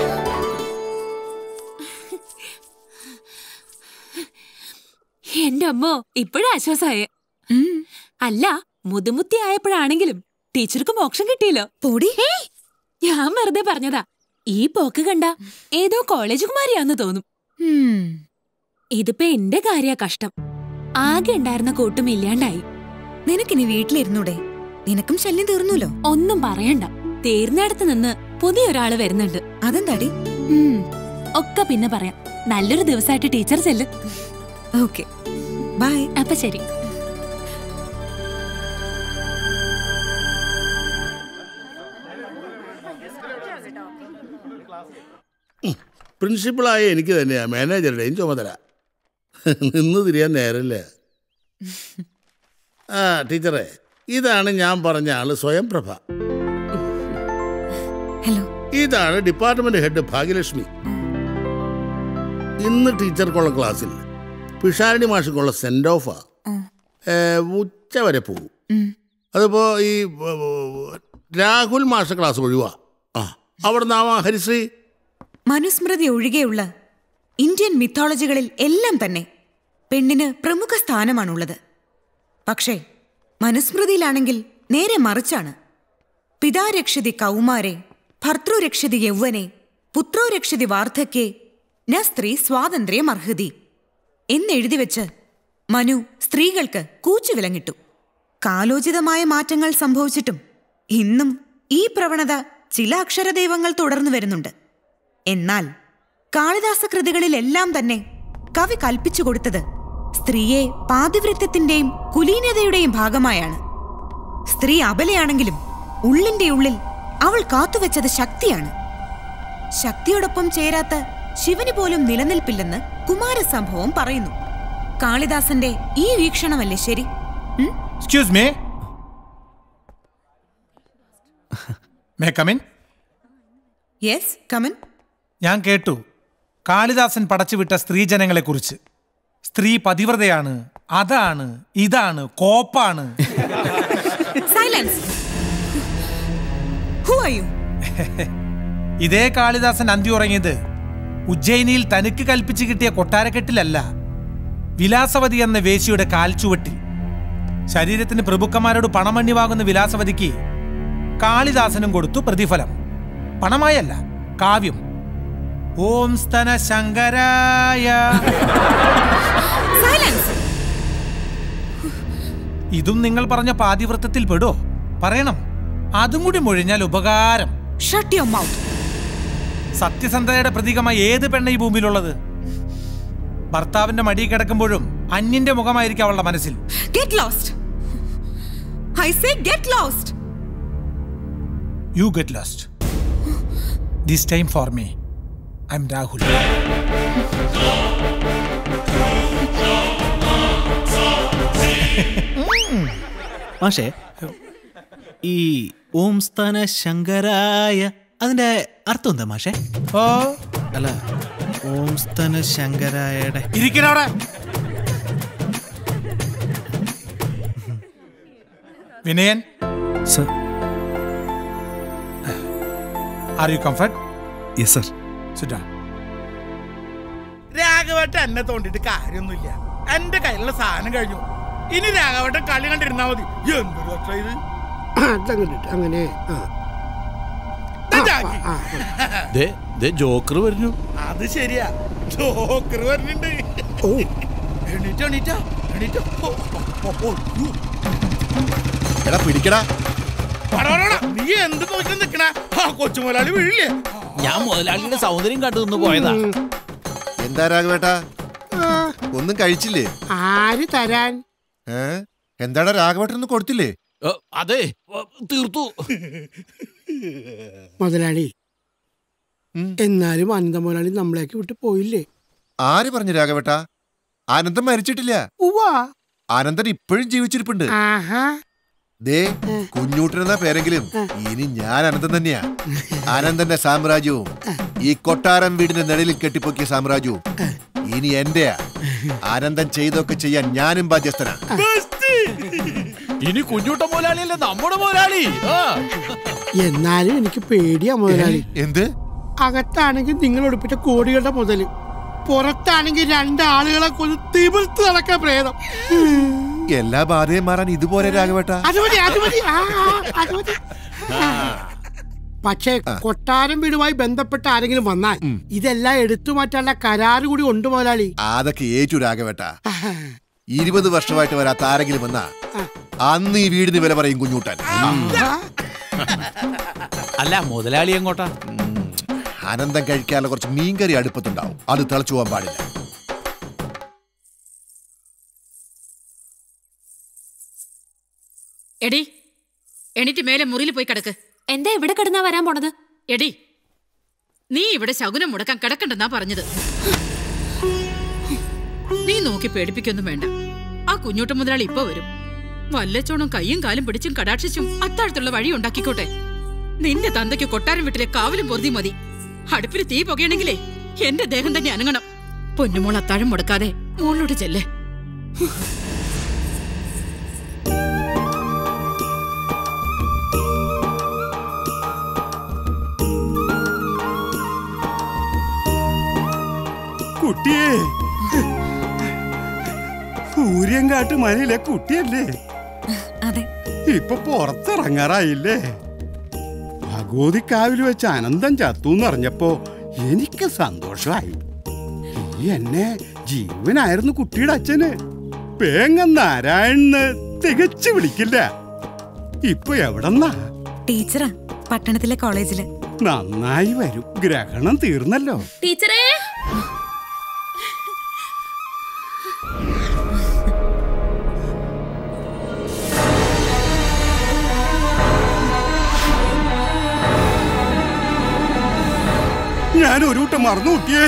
എന്റെ അമ്മോ ഇപ്പോഴും ആശ്വാസായ അല്ല മുതുമുത്തി ആയപ്പോഴാണെങ്കിലും ടീച്ചർക്ക് മോക്ഷം കിട്ടിയല്ലോ പൊടി ഞാൻ വെറുതെ പറഞ്ഞതാ ഈ പോക്ക് കണ്ട ഏതോ കോളേജ് കുമാരിയാന്ന് തോന്നും ഇതിപ്പോ എന്റെ കാര്യ കഷ്ടം ആകെ ഉണ്ടായിരുന്ന കൂട്ടും ഇല്ലാണ്ടായി നിനക്കിനി വീട്ടിലിരുന്നൂടെ നിനക്കും ശല്യം തീർന്നൂലോ ഒന്നും പറയണ്ട തീർന്നിടത്ത് നിന്ന് പുതിയൊരാള് വരുന്നുണ്ട് അതെന്താടി ഉം, ഒക്കെ പിന്നെ പറയാം നല്ലൊരു ദിവസമായിട്ട് ടീച്ചർ ചെല്ലും ഓക്കെ ബൈ അപ്പൊ ശരി പ്രിൻസിപ്പളായ എനിക്ക് തന്നെയാ മാനേജറുടെയും ചുമതല നിന്ന് തിരിയാൻ നേരമില്ല ആ ടീച്ചറെ ഇതാണ് ഞാൻ പറഞ്ഞ ആള് സ്വയംപ്രഭ ഹലോ ഇതാണ് ഡിപ്പാർട്ട്മെന്റ് ഹെഡ് ഭാഗ്യലക്ഷ്മി ഇന്ന് ടീച്ചർക്കുള്ള ക്ലാസ്സിൽ പിഷാരണി മാഷക്കുള്ള സെൻഡ് ഓഫാ ഉച്ച വരെ പോകും അതിപ്പോ ഈ ഏ, രാഹുൽ മാഷ ക്ലാസ് ഒഴിവാ ആ അവിടെ നാമ ഹരിശ്രീ മനുസ്മൃതി ഒഴികെയുള്ള ഇന്ത്യൻ മിത്തോളജികളിൽ എല്ലാം തന്നെ പെണ്ണിന് പ്രമുഖ സ്ഥാനമാണുള്ളത് പക്ഷേ മനുസ്മൃതിയിലാണെങ്കിൽ നേരെ മറിച്ചാണ് പിതാരക്ഷതി കൗമാരെ ഭർത്തൃരക്ഷതി യൗവനെ പുത്രോരക്ഷതി വാർദ്ധക്യേ ന സ്ത്രീ സ്വാതന്ത്ര്യം അർഹതി എന്നെഴുതി വെച്ച് മനു സ്ത്രീകൾക്ക് കൂച്ചുവിലങ്ങിട്ടു കാലോചിതമായ മാറ്റങ്ങൾ സംഭവിച്ചിട്ടും ഇന്നും ഈ പ്രവണത ചില അക്ഷരദൈവങ്ങൾ തുടർന്നു വരുന്നുണ്ട് എന്നാൽ കാളിദാസ കൃതികളിലെല്ലാം തന്നെ കവി കൽപ്പിച്ചു കൊടുത്തത് സ്ത്രീയെ പാതിവൃത്യത്തിന്റെയും കുലീനതയുടെയും ഭാഗമായാണ് സ്ത്രീ അബലയാണെങ്കിലും ഉള്ളിന്റെ ഉള്ളിൽ അവൾ കാത്തുവെച്ചത് ശക്തിയാണ് ശക്തിയോടൊപ്പം ചേരാത്ത ശിവന് പോലും നിലനിൽപ്പില്ലെന്ന് കുമാരസംഭവം പറയുന്നു കാളിദാസന്റെ ഈ വീക്ഷണമല്ലേ ശരി ഉം? Excuse me may come in yes come in ഞാൻ കേട്ടു കാളിദാസൻ പടച്ചുവിട്ട സ്ത്രീജനങ്ങളെക്കുറിച്ച് സ്ത്രീ പതിവ്രതയാണ് അതാണ് ഇതാണ് കോപ്പാണ് സൈലൻസ് ഹു ആർ യു ഇതേ കാളിദാസൻ അന്തി ഉറങ്ങിയത് ഉജ്ജയിനിയിൽ തനിക്ക് കൽപ്പിച്ചു കിട്ടിയ കൊട്ടാരക്കെട്ടിലല്ല വിലാസവതി എന്ന വേശിയുടെ കാൽച്ചുവട്ടിൽ ശരീരത്തിന് പ്രഭുക്കന്മാരോട് പണമണ്ണി വാങ്ങുന്ന വിലാസവതിക്ക് കാളിദാസനും കൊടുത്തു പ്രതിഫലം പണമായല്ല കാവ്യം ഓം സ്തന ശങ്കരായ ഇതും നിങ്ങൾ പറഞ്ഞ പാതിവൃത്തത്തിൽ പെടോ പറയണം അതും കൂടി മൊഴിഞ്ഞാൽ ഉപകാരം ഷട്ട് യുവർ മൗത്ത് സത്യസന്ധതയുടെ പ്രതീകമായി ഏത് പെണ്ണ ഈ ഭൂമിയിലുള്ളത് ഭർത്താവിന്റെ മടി കിടക്കുമ്പോഴും അന്യന്റെ മുഖമായിരിക്കും അവളുടെ മനസ്സിൽ get lost I say get lost you get lost this time for me I am Rahul മാഷേ ഈ ഓം സ്ഥാന ശങ്കരായ അതിന്റെ അർത്ഥം എന്താ മാഷേ ഓ അല്ല ഓം സ്തന ശങ്കരായയുടെ ഇരിക്കണവിടെ Vinayan sir are you comfort yes sir സിറ്റാ രാഘവട്ട എന്നെ തോണ്ടിട്ട് കാര്യമൊന്നുമില്ല എന്റെ കയ്യിലുള്ള സാധനം കഴിഞ്ഞു ഇനി രാഘവട്ടൻ കളി കണ്ടിരുന്നാ മതി എന്തൊരു കഷ്ടം ഇത് അതങ്ങനെ അങ്ങനെ ആ. ഇതാക്കി. ജോക്കർ വരുന്നു അത് ശരിയാ ജോക്കർ വരുന്നുണ്ട് എണീറ്റോ എണീറ്റോ എണീറ്റോ ഓ, ഓ, ഓ, യ്യോ. എടാ പിടിക്കടാ വാടാ, വാടാ, വാടാ. നീ എന്ത് നോക്കി നിക്കണ ആ കൊച്ചുമുതലാളി വീഴില്ലേ ഞാൻ മുതലാളിയുടെ സൗന്ദര്യം കണ്ടു നിന്ന് പോയതാ എന്താ രാഘവേട്ടാ ഒന്നും കഴിച്ചില്ലേ ആര് തരാൻ ഏ എന്താടാ രാഘവേട്ടനൊന്നും കൊടുത്തില്ലേ അതെ തീർത്തു മുതലാളി എന്നാലും അനന്ത മുതലാളി നമ്മളേക്ക് വിട്ട് പോയില്ലേ ആര് പറഞ്ഞു രാഘവേട്ട ആനന്ദൻ മരിച്ചിട്ടില്ല ഉവാ ആനന്ദൻ ഇപ്പോഴും ജീവിച്ചിരിപ്പുണ്ട് ആഹാ ദേ കുഞ്ഞൂട്ടൻ എന്ന പേരെങ്കിലും ഇനി ഞാൻ അനന്തൻ തന്നെയാ അനന്തന്റെ സാമ്രാജ്യവും ഈ കൊട്ടാരം വീടിന്റെ നിഴലിൽ കെട്ടിപ്പൊക്കിയ സാമ്രാജ്യവും ഇനി എന്റെയാ ആനന്ദൻ ചെയ്തൊക്കെ ചെയ്യാൻ ഞാനും ബാധ്യസ്ഥനാ ഇനി കുഞ്ഞൂട്ട മുതലാളിയല്ലേ നമ്മുടെ മുതലാളി ആ. എന്നാലും എനിക്ക് പേടിയാ മുതലാളി എന്ത് അകത്താണെങ്കിൽ നിങ്ങൾ ഒടുപ്പിച്ച കോടികളുടെ മുതല് പുറത്താണെങ്കിൽ രണ്ടാളുകളെ കൊന്ന് തിമിർത്ത് നടക്കാൻ പ്രേതം എല്ലാ ബാധയും മാറാൻ ഇതുപോലെ രാഘവേട്ട അത് മതി അത് മതി ആ, ആ, അത് മതി പക്ഷേ കൊട്ടാരം വീടുമായി ബന്ധപ്പെട്ട ആരെങ്കിലും വന്നാൽ ഇതെല്ലാം എടുത്തു മാറ്റാനുള്ള കരാറ് കൂടി ഉണ്ട് മുതലാളി അതൊക്കെ ഏറ്റു രാഘവേട്ട ഇരുപത് വർഷമായിട്ട് വരാത്ത ആരെങ്കിലും വന്നാ അന്ന് ഈ വീടിന് വില പറയും കുഞ്ഞൂട്ടൻ അല്ല മുതലാളി എങ്ങോട്ടാ ആനന്ദം കഴിക്കാനുള്ള കുറച്ച് മീൻകറി അടുപ്പത്തുണ്ടാവും അത് തിളച്ചു പോകാൻ പാടില്ല എടി എണീറ്റ് മേലെ മുറിയിൽ പോയി കിടക്ക് എന്താ ഇവിടെ കിടന്നാ വരാൻ പോണത് എടി നീ ഇവിടെ ശകുനം മുടക്കാൻ കിടക്കണ്ടെന്നാ പറഞ്ഞത് നീ നോക്കി പേടിപ്പിക്കൊന്നും വേണ്ട ആ കുഞ്ഞൂട്ട മുതലാളി ഇപ്പൊ വരും വല്ലച്ചോണം കയ്യും കാലും പിടിച്ചും കടാക്ഷിച്ചും അത്താഴത്തുള്ള വഴി ഉണ്ടാക്കിക്കോട്ടെ നിന്റെ തന്തയ്ക്ക് കൊട്ടാരം വീട്ടിലെ കാവലും പൊറുതി മതി അടുപ്പിൽ തീ പുകയണെങ്കിലേ എന്റെ ദേഹം തന്നെ അനങ്ങണം പൊന്നുമോൾ അത്താഴം മുടക്കാതെ മോളോട് ചെല്ലേ കുട്ടിയേ സൂര്യൻകാട്ട് മനയിലെ കുട്ടിയല്ലേ അതെ ഇപ്പൊ പുറത്തിറങ്ങാറായില്ലേ ഭഗവതിക്കാവിൽ വെച്ച് അനന്തം ചത്തു എന്നറിഞ്ഞപ്പോ എനിക്ക് സന്തോഷമായി ഈ എന്നെ ജീവനായിരുന്നു കുട്ടിയുടെ അച്ഛന് പേങ്ങ നാരായണന് തികച്ചു വിളിക്കില്ല ഇപ്പൊ എവിടെന്നാ ടീച്ചറാ പട്ടണത്തിലെ കോളേജില് നന്നായി വരും ഗ്രഹണം തീർന്നല്ലോ ടീച്ചറേ ഞാൻ ഒരു വട്ടം മറന്നു കുട്ടിയേ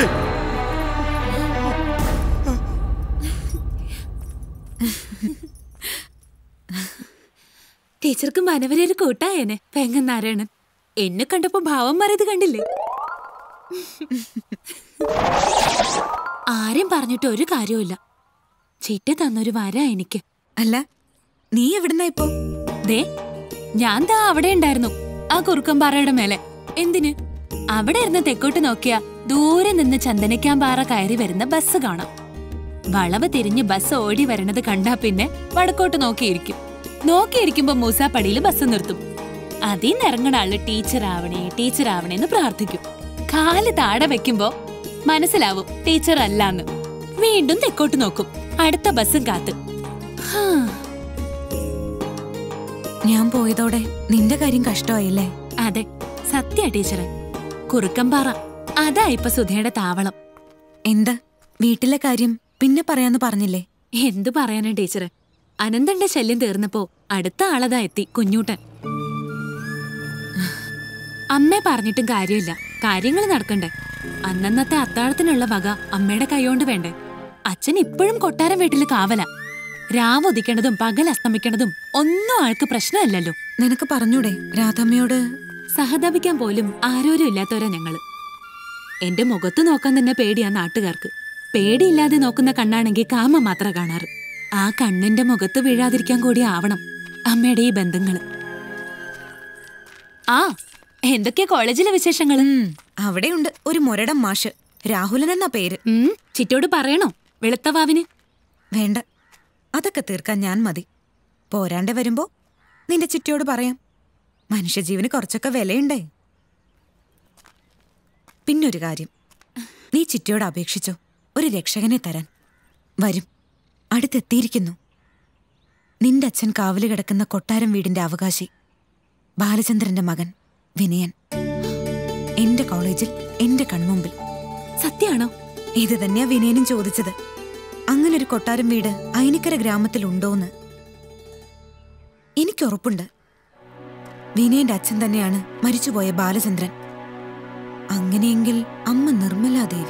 ടീച്ചർക്ക് മനവരൊരു കൂട്ടായേനെ പെങ്ങൻ നാരായണൻ എന്നെ കണ്ടപ്പോ ഭാവം മാറിയത് കണ്ടില്ലേ ആരും പറഞ്ഞിട്ട് ഒരു കാര്യവുമില്ല ചിറ്റ തന്നൊരു വര എനിക്ക് അല്ല നീ എവിടുന്നാ ഇപ്പോ ദേ ഞാൻ ദാ അവിടെ ഉണ്ടായിരുന്നു ആ കുറുക്കമ്പാറയുടെ മേലെ എന്തിന് അവിടെ ഇരുന്ന് തെക്കോട്ട് നോക്കിയാ ദൂരെ നിന്ന് ചന്ദനക്കാമ്പാറ കയറി വരുന്ന ബസ് കാണാം വളവ് തിരിഞ്ഞ് ബസ് ഓടി വരണത് കണ്ടാ പിന്നെ വടക്കോട്ട് നോക്കിയിരിക്കും നോക്കിയിരിക്കുമ്പോ മൂസാപ്പടിയിൽ ബസ് നിർത്തും അതിന്ന് ഇറങ്ങണ ആള് ടീച്ചർ ആവണേ ടീച്ചർ ആവണേ എന്ന് പ്രാർത്ഥിക്കും കാല് താഴെ വെക്കുമ്പോ മനസ്സിലാവും ടീച്ചർ അല്ലാന്ന് വീണ്ടും തെക്കോട്ട് നോക്കും അടുത്ത ബസ്സും കാത്ത് ഹാ ഞാൻ പോയതോടെ നിന്റെ കാര്യം കഷ്ടമായില്ലേ അതെ സത്യ ടീച്ചറെ കുറുക്കമ്പാറ അതാ ഇപ്പൊ സുധയുടെ താവളം എന്താ വീട്ടിലെ കാര്യം പിന്നെ പറയാന്ന് പറഞ്ഞില്ലേ എന്തു പറയാനാ ടീച്ചറെ അനന്തന്റെ ശല്യം തീർന്നപ്പോ അടുത്ത ആളതാ എത്തി കുഞ്ഞൂട്ടൻ അമ്മയെ പറഞ്ഞിട്ടും കാര്യമില്ല കാര്യങ്ങൾ നടക്കണ്ടേ അന്നന്നത്തെ അത്താഴത്തിനുള്ള വക അമ്മയുടെ കൈകൊണ്ട് വേണ്ടേ അച്ഛൻ ഇപ്പോഴും കൊട്ടാരം വീട്ടിൽ കാവല രാവുദിക്കണതും പകൽ അസ്തമിക്കണതും ഒന്നും ആൾക്ക് പ്രശ്നമല്ലല്ലോ നിനക്ക് പറഞ്ഞൂടെ രാധമ്മയോട് സഹതപിക്കാൻ പോലും ആരോരും ഇല്ലാത്തവരാ ഞങ്ങള് എന്റെ മുഖത്ത് നോക്കാൻ തന്നെ പേടിയാ നാട്ടുകാർക്ക് പേടിയില്ലാതെ നോക്കുന്ന കണ്ണാണെങ്കിൽ കാമ മാത്ര കാണാറ് ആ കണ്ണിന്റെ മുഖത്ത് വീഴാതിരിക്കാൻ കൂടി ആവണം അമ്മയുടെ ഈ ബന്ധങ്ങള് ആ എന്തൊക്കെയാ കോളേജിലെ വിശേഷങ്ങള് അവിടെയുണ്ട് ഒരു മുരടം മാഷ് രാഹുലൻ എന്ന പേര് ചിറ്റോട് പറയണോ വെളുത്തവാവിന് വേണ്ട അതൊക്കെ തീർക്കാൻ ഞാൻ മതി പോരാണ്ട് വരുമ്പോ നിന്റെ ചിറ്റയോട് പറയാം മനുഷ്യജീവന് കുറച്ചൊക്കെ വിലയുണ്ടേ പിന്നൊരു കാര്യം നീ ചിറ്റയോട് അപേക്ഷിച്ചോ ഒരു രക്ഷകനെ തരാൻ വരും അടുത്തെത്തിയിരിക്കുന്നു നിന്റെ അച്ഛൻ കാവല് കിടക്കുന്ന കൊട്ടാരം വീടിന്റെ അവകാശി ബാലചന്ദ്രന്റെ മകൻ വിനയൻ എന്റെ കോളേജിൽ എന്റെ കൺമുമ്പിൽ സത്യാണോ ഇത് തന്നെയാ വിനയനും ചോദിച്ചത് അങ്ങനൊരു കൊട്ടാരം വീട് അയനിക്കര ഗ്രാമത്തിൽ ഉണ്ടോന്ന് എനിക്ക് ഉറപ്പുണ്ട് വിനയന്റെ അച്ഛൻ തന്നെയാണ് മരിച്ചുപോയ ബാലചന്ദ്രൻ അങ്ങനെയെങ്കിൽ അമ്മ നിർമ്മലാദേവി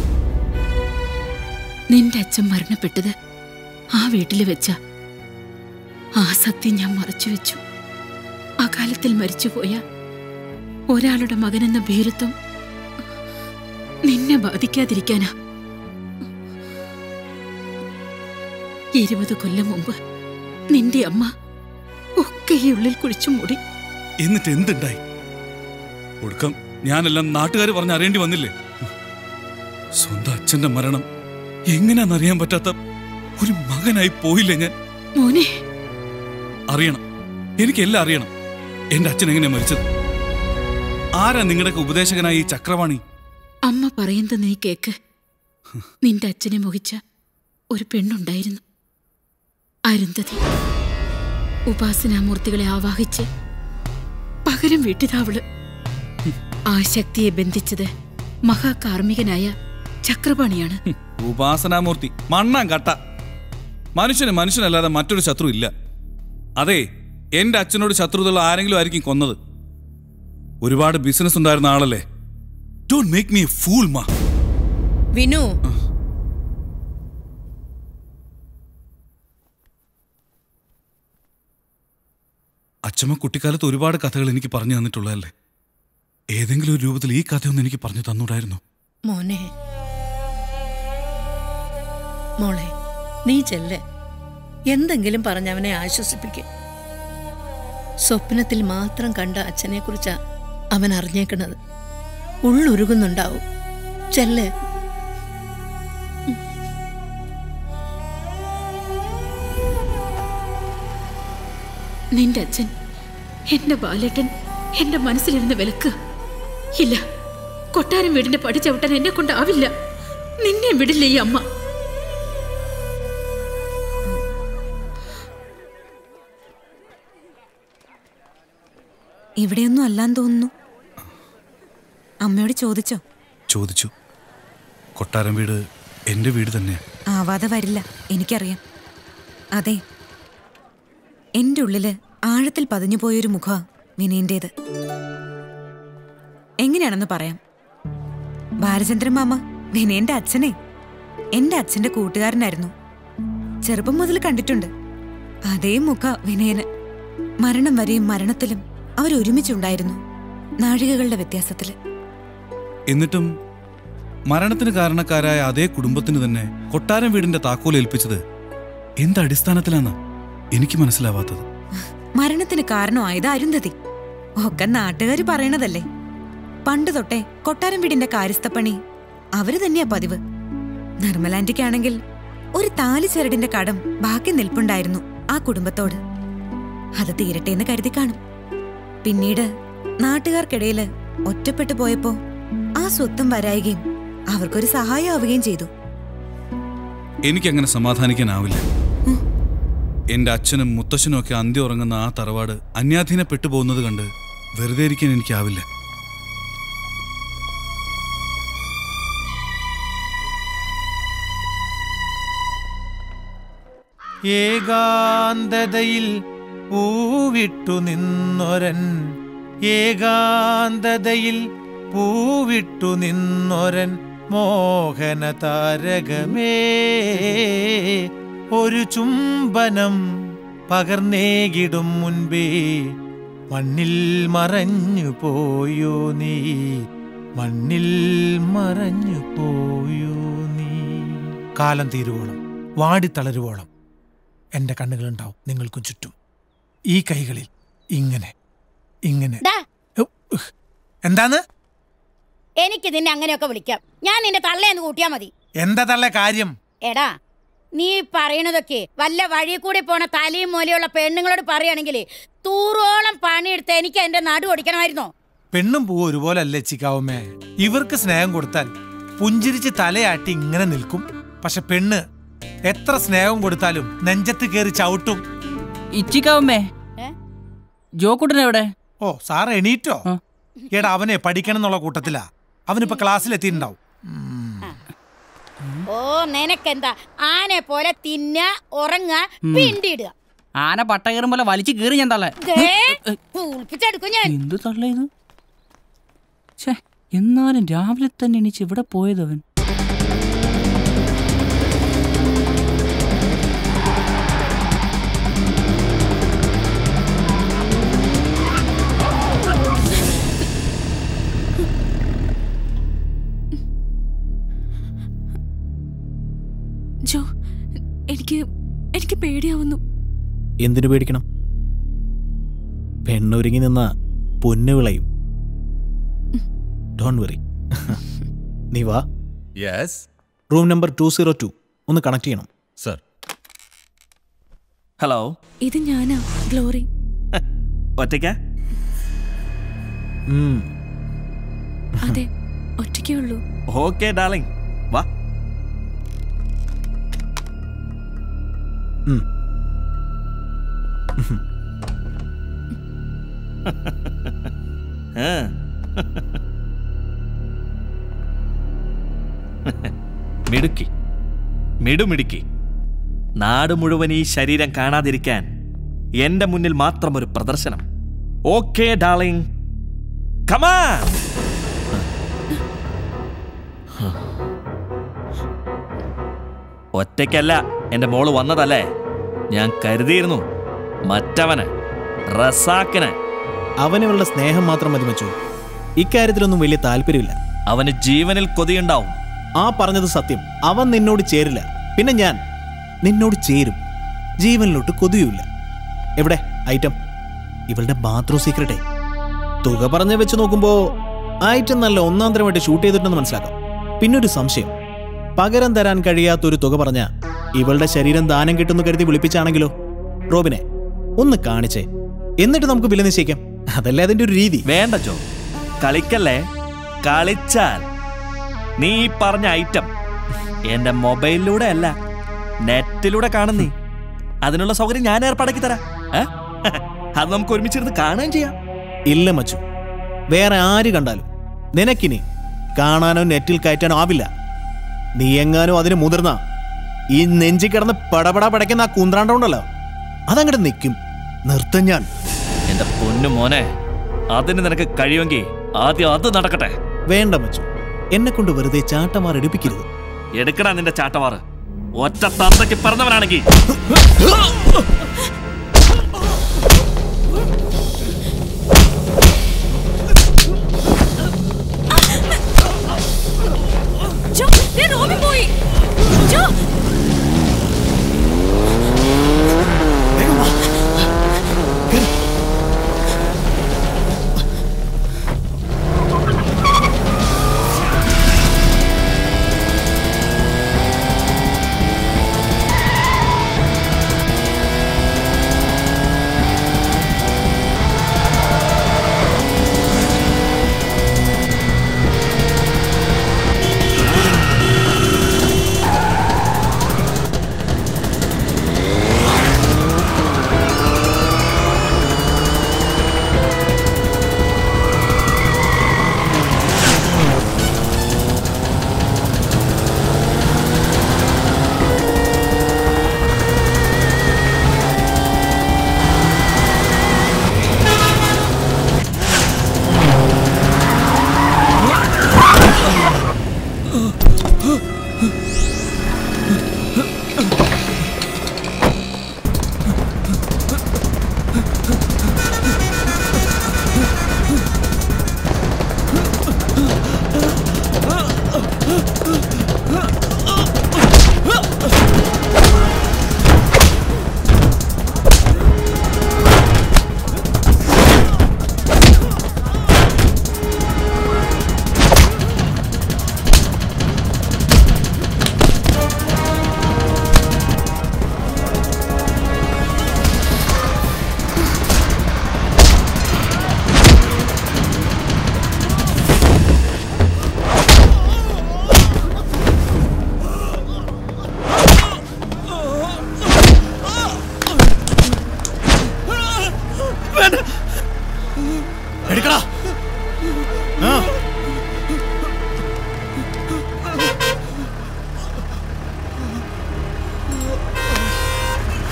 നിന്റെ അച്ഛൻ മരണപ്പെട്ടത് ആ വീട്ടില് വെച്ച ആ സത്യം ഞാൻ മറച്ചു വെച്ചു അകാലത്തിൽ മരിച്ചുപോയ ഒരാളുടെ മകനെന്ന ഭീരത്വം നിന്നെ ബാധിക്കാതിരിക്കാനാ ഇരുപത് കൊല്ലം മുമ്പ് നിന്റെ അമ്മ ഒക്കെ ഈ ഉള്ളിൽ കുഴിച്ചു മൂടി എന്നിട്ട് എന്തുണ്ടായി ഒടുക്കം ഞാനെല്ലാം നാട്ടുകാർ പറഞ്ഞ് അറിയേണ്ടി വന്നില്ലേ സ്വന്തം അച്ഛന്റെ മരണം എങ്ങനെയാണെന്നറിയാൻ പറ്റാത്ത ഒരു മകനായി പോയില്ലേ ഞാൻ മോനെ അറിയണം എനിക്കെല്ലാം അറിയണം എന്റെ അച്ഛൻ എങ്ങനെയാ മരിച്ചത് ആരാ നിങ്ങളുടെയൊക്കെ ഉപദേശകനായ ഈ ചക്രവാണി അമ്മ പറയുന്നത് നീ കേക്ക് നിന്റെ അച്ഛനെ മോഹിച്ച ഒരു പെണ്ണുണ്ടായിരുന്നു അരുന്ധതി ഉപാസനാമൂർത്തികളെ ആവാഹിച്ച് പകരം വീട്ടിതാവള് ആ ശക്തിയെ ബന്ധിച്ചത് മഹാകാർമ്മികനായ ചക്രപാണിയാണ് ഉപാസനാമൂർത്തി മണ്ണാൻ കട്ട മനുഷ്യന് മനുഷ്യനല്ലാതെ മറ്റൊരു ശത്രു ഇല്ല അതെ എന്റെ അച്ഛനോട് ശത്രുതയുള്ള ആരെങ്കിലും ആയിരിക്കും കൊന്നത് ഒരുപാട് ബിസിനസ് ഉണ്ടായിരുന്ന ആളല്ലേ ഡോണ്ട് മേക്ക് മീ ഫൂൾ മാ വിനു അച്ഛമ്മ കുട്ടിക്കാലത്ത് ഒരുപാട് കഥകൾ എനിക്ക് പറഞ്ഞു തന്നിട്ടുള്ളതല്ലേ ഏതെങ്കിലും ഒരു രൂപത്തിൽ ഈ കഥയൊന്നും എനിക്ക് പറഞ്ഞു തന്നൂടായിരുന്നു മോനെ മോളെ നീ ചെല്ല് എന്തെങ്കിലും പറഞ്ഞ് അവനെ ആശ്വസിപ്പിക്കും സ്വപ്നത്തിൽ മാത്രം കണ്ട അച്ഛനെ കുറിച്ചാ അവൻ അറിഞ്ഞേക്കണത് ഉള്ളുരുകുന്നുണ്ടാവും ചെല്ല് നിന്റെ അച്ഛൻ എന്റെ ബാലേട്ടൻ എന്റെ മനസ്സിലിരുന്ന് വിലക്ക് ഇല്ല കൊട്ടാരം വീടിന്റെ പടി ചവിട്ടാൻ എന്നെ കൊണ്ടാവില്ല നിന്നെ വിടില്ല ഈ അമ്മ ഇവിടെയൊന്നും അല്ലാന്ന് തോന്നുന്നു അമ്മയോട് ചോദിച്ചോ ചോദിച്ചു കൊട്ടാരം വീട് എന്റെ വീട് തന്നെയാ ആവാതെ വരില്ല എനിക്കറിയാം അതെ എന്റെ ഉള്ളില് ആഴത്തിൽ പതിഞ്ഞു പോയൊരു മുഖ വിനയന്റേത് എങ്ങനെയാണെന്ന് പറയാം ബാലചന്ദ്രൻ മാമ വിനയന്റെ അച്ഛനെ എന്റെ അച്ഛന്റെ കൂട്ടുകാരനായിരുന്നു ചെറുപ്പം മുതൽ കണ്ടിട്ടുണ്ട് അതേ മുഖ വിനയന് മരണം വരെയും മരണത്തിലും അവരൊരുമിച്ചുണ്ടായിരുന്നു നാഴികകളുടെ വ്യത്യാസത്തില് എന്നിട്ടും മരണത്തിന് കാരണക്കാരായ അതേ കുടുംബത്തിന് തന്നെ കൊട്ടാരം വീടിന്റെ താക്കോൽ ഏൽപ്പിച്ചത് എന്ത് അടിസ്ഥാനത്തിലാണ് എനിക്ക് മനസ്സിലാവാത്തത് മരണത്തിന് കാരണമായത് അരുന്ധതി ഒക്കെ നാട്ടുകാർ പറയണതല്ലേ പണ്ട് തൊട്ടേ കൊട്ടാരം വീടിന്റെ കാര്യസ്ഥപ്പണി അവര് തന്നെയാ പതിവ് നിർമ്മലാന്റിക്കാണെങ്കിൽ ഒരു താലി ചരടിന്റെ കടം ബാക്കി നിൽപ്പുണ്ടായിരുന്നു ആ കുടുംബത്തോട് അത് തീരട്ടെ എന്ന് കരുതി കാണും പിന്നീട് നാട്ടുകാർക്കിടയില് ഒറ്റപ്പെട്ടു പോയപ്പോ ആ സ്വത്തും വരായികയും അവർക്കൊരു സഹായമാവുകയും ചെയ്തു എനിക്കങ്ങനെ സമാധാനിക്കാനാവില്ല എന്റെ അച്ഛനും മുത്തശ്ശനും ഒക്കെ അന്ത്യം ഉറങ്ങുന്ന ആ തറവാട് അന്യാധീനപ്പെട്ടു പോകുന്നത് കണ്ട് വെറുതെ ഇരിക്കാൻ എനിക്കാവില്ല ഏകാന്തതയിൽ പൂവിട്ടു നിന്നൊരൻ ഏകാന്തതയിൽ പൂവിട്ടു നിന്നൊരൻ മോഹന താരകമേ ഒരു ചുംബനം പകർന്നേകിടും മുൻപേ മണ്ണിൽ മറഞ്ഞു പോയോ നീ മണ്ണിൽ മറഞ്ഞു പോയോ നീ കാലം തീരുവോളം വാടിത്തളരുവോളം എൻ്റെ കണ്ണുകളുണ്ടാവും നിങ്ങൾക്കും ചുറ്റും ഈ കൈകളിൽ ഇങ്ങനെ ഇങ്ങനെ ഡാ, ഉഹ്. എന്താന്ന് എനിക്ക് നിന്നെ അങ്ങനെയൊക്കെ വിളിക്കാം ഞാൻ നിന്റെ തള്ളയെന്ന് കൂട്ടിയാ മതി എന്താ തള്ള കാര്യം എടാ നീ പറയണതൊക്കെ വല്ല വഴി കൂടി പോണ തലയും മൂലയുള്ള പെണ്ണുങ്ങളോട് പറയുകയാണെങ്കിൽ തൂറോളം പണിയെടുത്ത് എനിക്ക് എന്റെ നടു ഓടിക്കണമായിരുന്നോ പെണ്ണും പൂവും ഒരുപോലെ അല്ലേ ചിക്കാവുമേ ഇവർക്ക് സ്നേഹം കൊടുത്താൽ പുഞ്ചിരിച്ച് തലയാട്ടി ഇങ്ങനെ നിൽക്കും പക്ഷെ പെണ്ണ് എത്ര സ്നേഹം കൊടുത്താലും നെഞ്ചത്ത് കയറി ചവിട്ടും ഇച്ചിക്കാവുമ്മേ ജോക്കുട്ടൻ എവിടെ ഓ സാർ എണീറ്റോ എടാ അവനെ പഠിക്കണം എന്നുള്ള കൂട്ടത്തിലാ അവനിപ്പോ ക്ലാസ്സിലെത്തിയിട്ടുണ്ടാവും ഓ നിനക്കെന്താ ആനെ പോലെ തിന്ന ഉറങ്ങ ഉം. പിണ്ടിടുക ആന പട്ട കയറും പോലെ വലിച്ചു കീറി ഞാൻ തള്ളേ ദേ, പൂൾപ്പിച്ചെടുക്കും ഞാൻ എന്ത് തള്ള ഇത് ഛേ എന്നാലും രാവിലെ തന്നെ എണീച്ച് ഇവിടെ പോയതവൻ ജോ എനിക്ക് എനിക്ക് പേടിയാവുന്നു എന്തിനു പേടിക്കണം പെണ്ണൊരുങ്ങി നിന്ന പൊന്നു വിളയും ഡോൺ വെറി നീ വാ yes room number two zero two ഒന്ന് കണക്ട് ചെയ്യണം സർ ഹലോ ഇത് ഞാനാ ഗ്ലോറി ഒറ്റയ്ക്ക അതെ ഒറ്റയ്ക്കേ ഉള്ളൂ ഓക്കെ ഡാർലിംഗ് വാ ആ. മിടുക്കി മിടുമിടുക്കി നാട് മുഴുവൻ ഈ ശരീരം കാണാതിരിക്കാൻ എന്റെ മുന്നിൽ മാത്രം ഒരു പ്രദർശനം ഓക്കെ ഡാർലിംഗ് കമാ ഒറ്റയ്ക്കല്ല എന്റെ മോള് വന്നതല്ലേ ഞാൻ കരുതിയിരുന്നു മറ്റവന് റസാക്കിന് അവനുള്ള സ്നേഹം മാത്രം മതി മച്ചു ഇക്കാര്യത്തിലൊന്നും വലിയ താല്പര്യമില്ല അവന് ജീവനിൽ കൊതിയുണ്ടാവും ആ പറഞ്ഞത് സത്യം അവൻ നിന്നോട് ചേരില്ല പിന്നെ ഞാൻ നിന്നോട് ചേരും ജീവനിലോട്ട് കൊതിയുമില്ല എവിടെ ഐറ്റം ഇവളുടെ ബാത്റൂം സീക്രട്ടേ തുക പറഞ്ഞ് വെച്ച് നോക്കുമ്പോ ഐറ്റം നല്ല ഒന്നാം തരമായിട്ട് ഷൂട്ട് ചെയ്തിട്ടുണ്ടെന്ന് മനസ്സിലാക്കാം പിന്നെ ഒരു സംശയം പകരം തരാൻ കഴിയാത്തൊരു തുക പറഞ്ഞ ഇവളുടെ ശരീരം ദാനം കിട്ടുന്നു കരുതി വിളിപ്പിച്ചാണെങ്കിലോ റോബിനെ ഒന്ന് കാണിച്ചേ എന്നിട്ട് നമുക്ക് വില നിശ്ചയിക്കാം അതല്ലേ അതിന്റെ ഒരു രീതി വേണ്ട ജോ കളിക്കല്ലേ കളിച്ചാൽ നീ ഈ പറഞ്ഞ ഐറ്റം എന്റെ മൊബൈലിലൂടെ അല്ല നെറ്റിലൂടെ കാണുന്നീ അതിനുള്ള സൗകര്യം ഞാൻ ഏർപ്പാടാക്കി തരാം ഏ? അത് നമുക്ക് ഒരുമിച്ചിരുന്ന് കാണുകയും ചെയ്യാം ഇല്ല മച്ചു വേറെ ആര് കണ്ടാലും നിനക്കിനി കാണാനോ നെറ്റിൽ കയറ്റാനോ ആവില്ല നീ എങ്ങാനോ അതിന് മുതിർന്ന ഈ നെഞ്ചി കിടന്ന് പടപട പടയ്ക്കുന്ന ആ കുന്ത്രാണ്ടമുണ്ടല്ലോ അതങ്ങോട്ട് നിൽക്കും നിർത്തും ഞാൻ എന്റെ പൊന്നു മോനെ അതിന് നിനക്ക് കഴിയുമെങ്കിൽ ആദ്യം അത് നടക്കട്ടെ വേണ്ട മച്ചു എന്നെ കൊണ്ട് വെറുതെ ചാട്ടമാർ എടുപ്പിക്കരുത് എടുക്കടാ നിന്റെ ചാട്ടവാറ് ഒറ്റ തന്തയ്ക്ക് പറഞ്ഞവനാണെങ്കിൽ ജോ ദേ റോബി പോയി ജോ ആ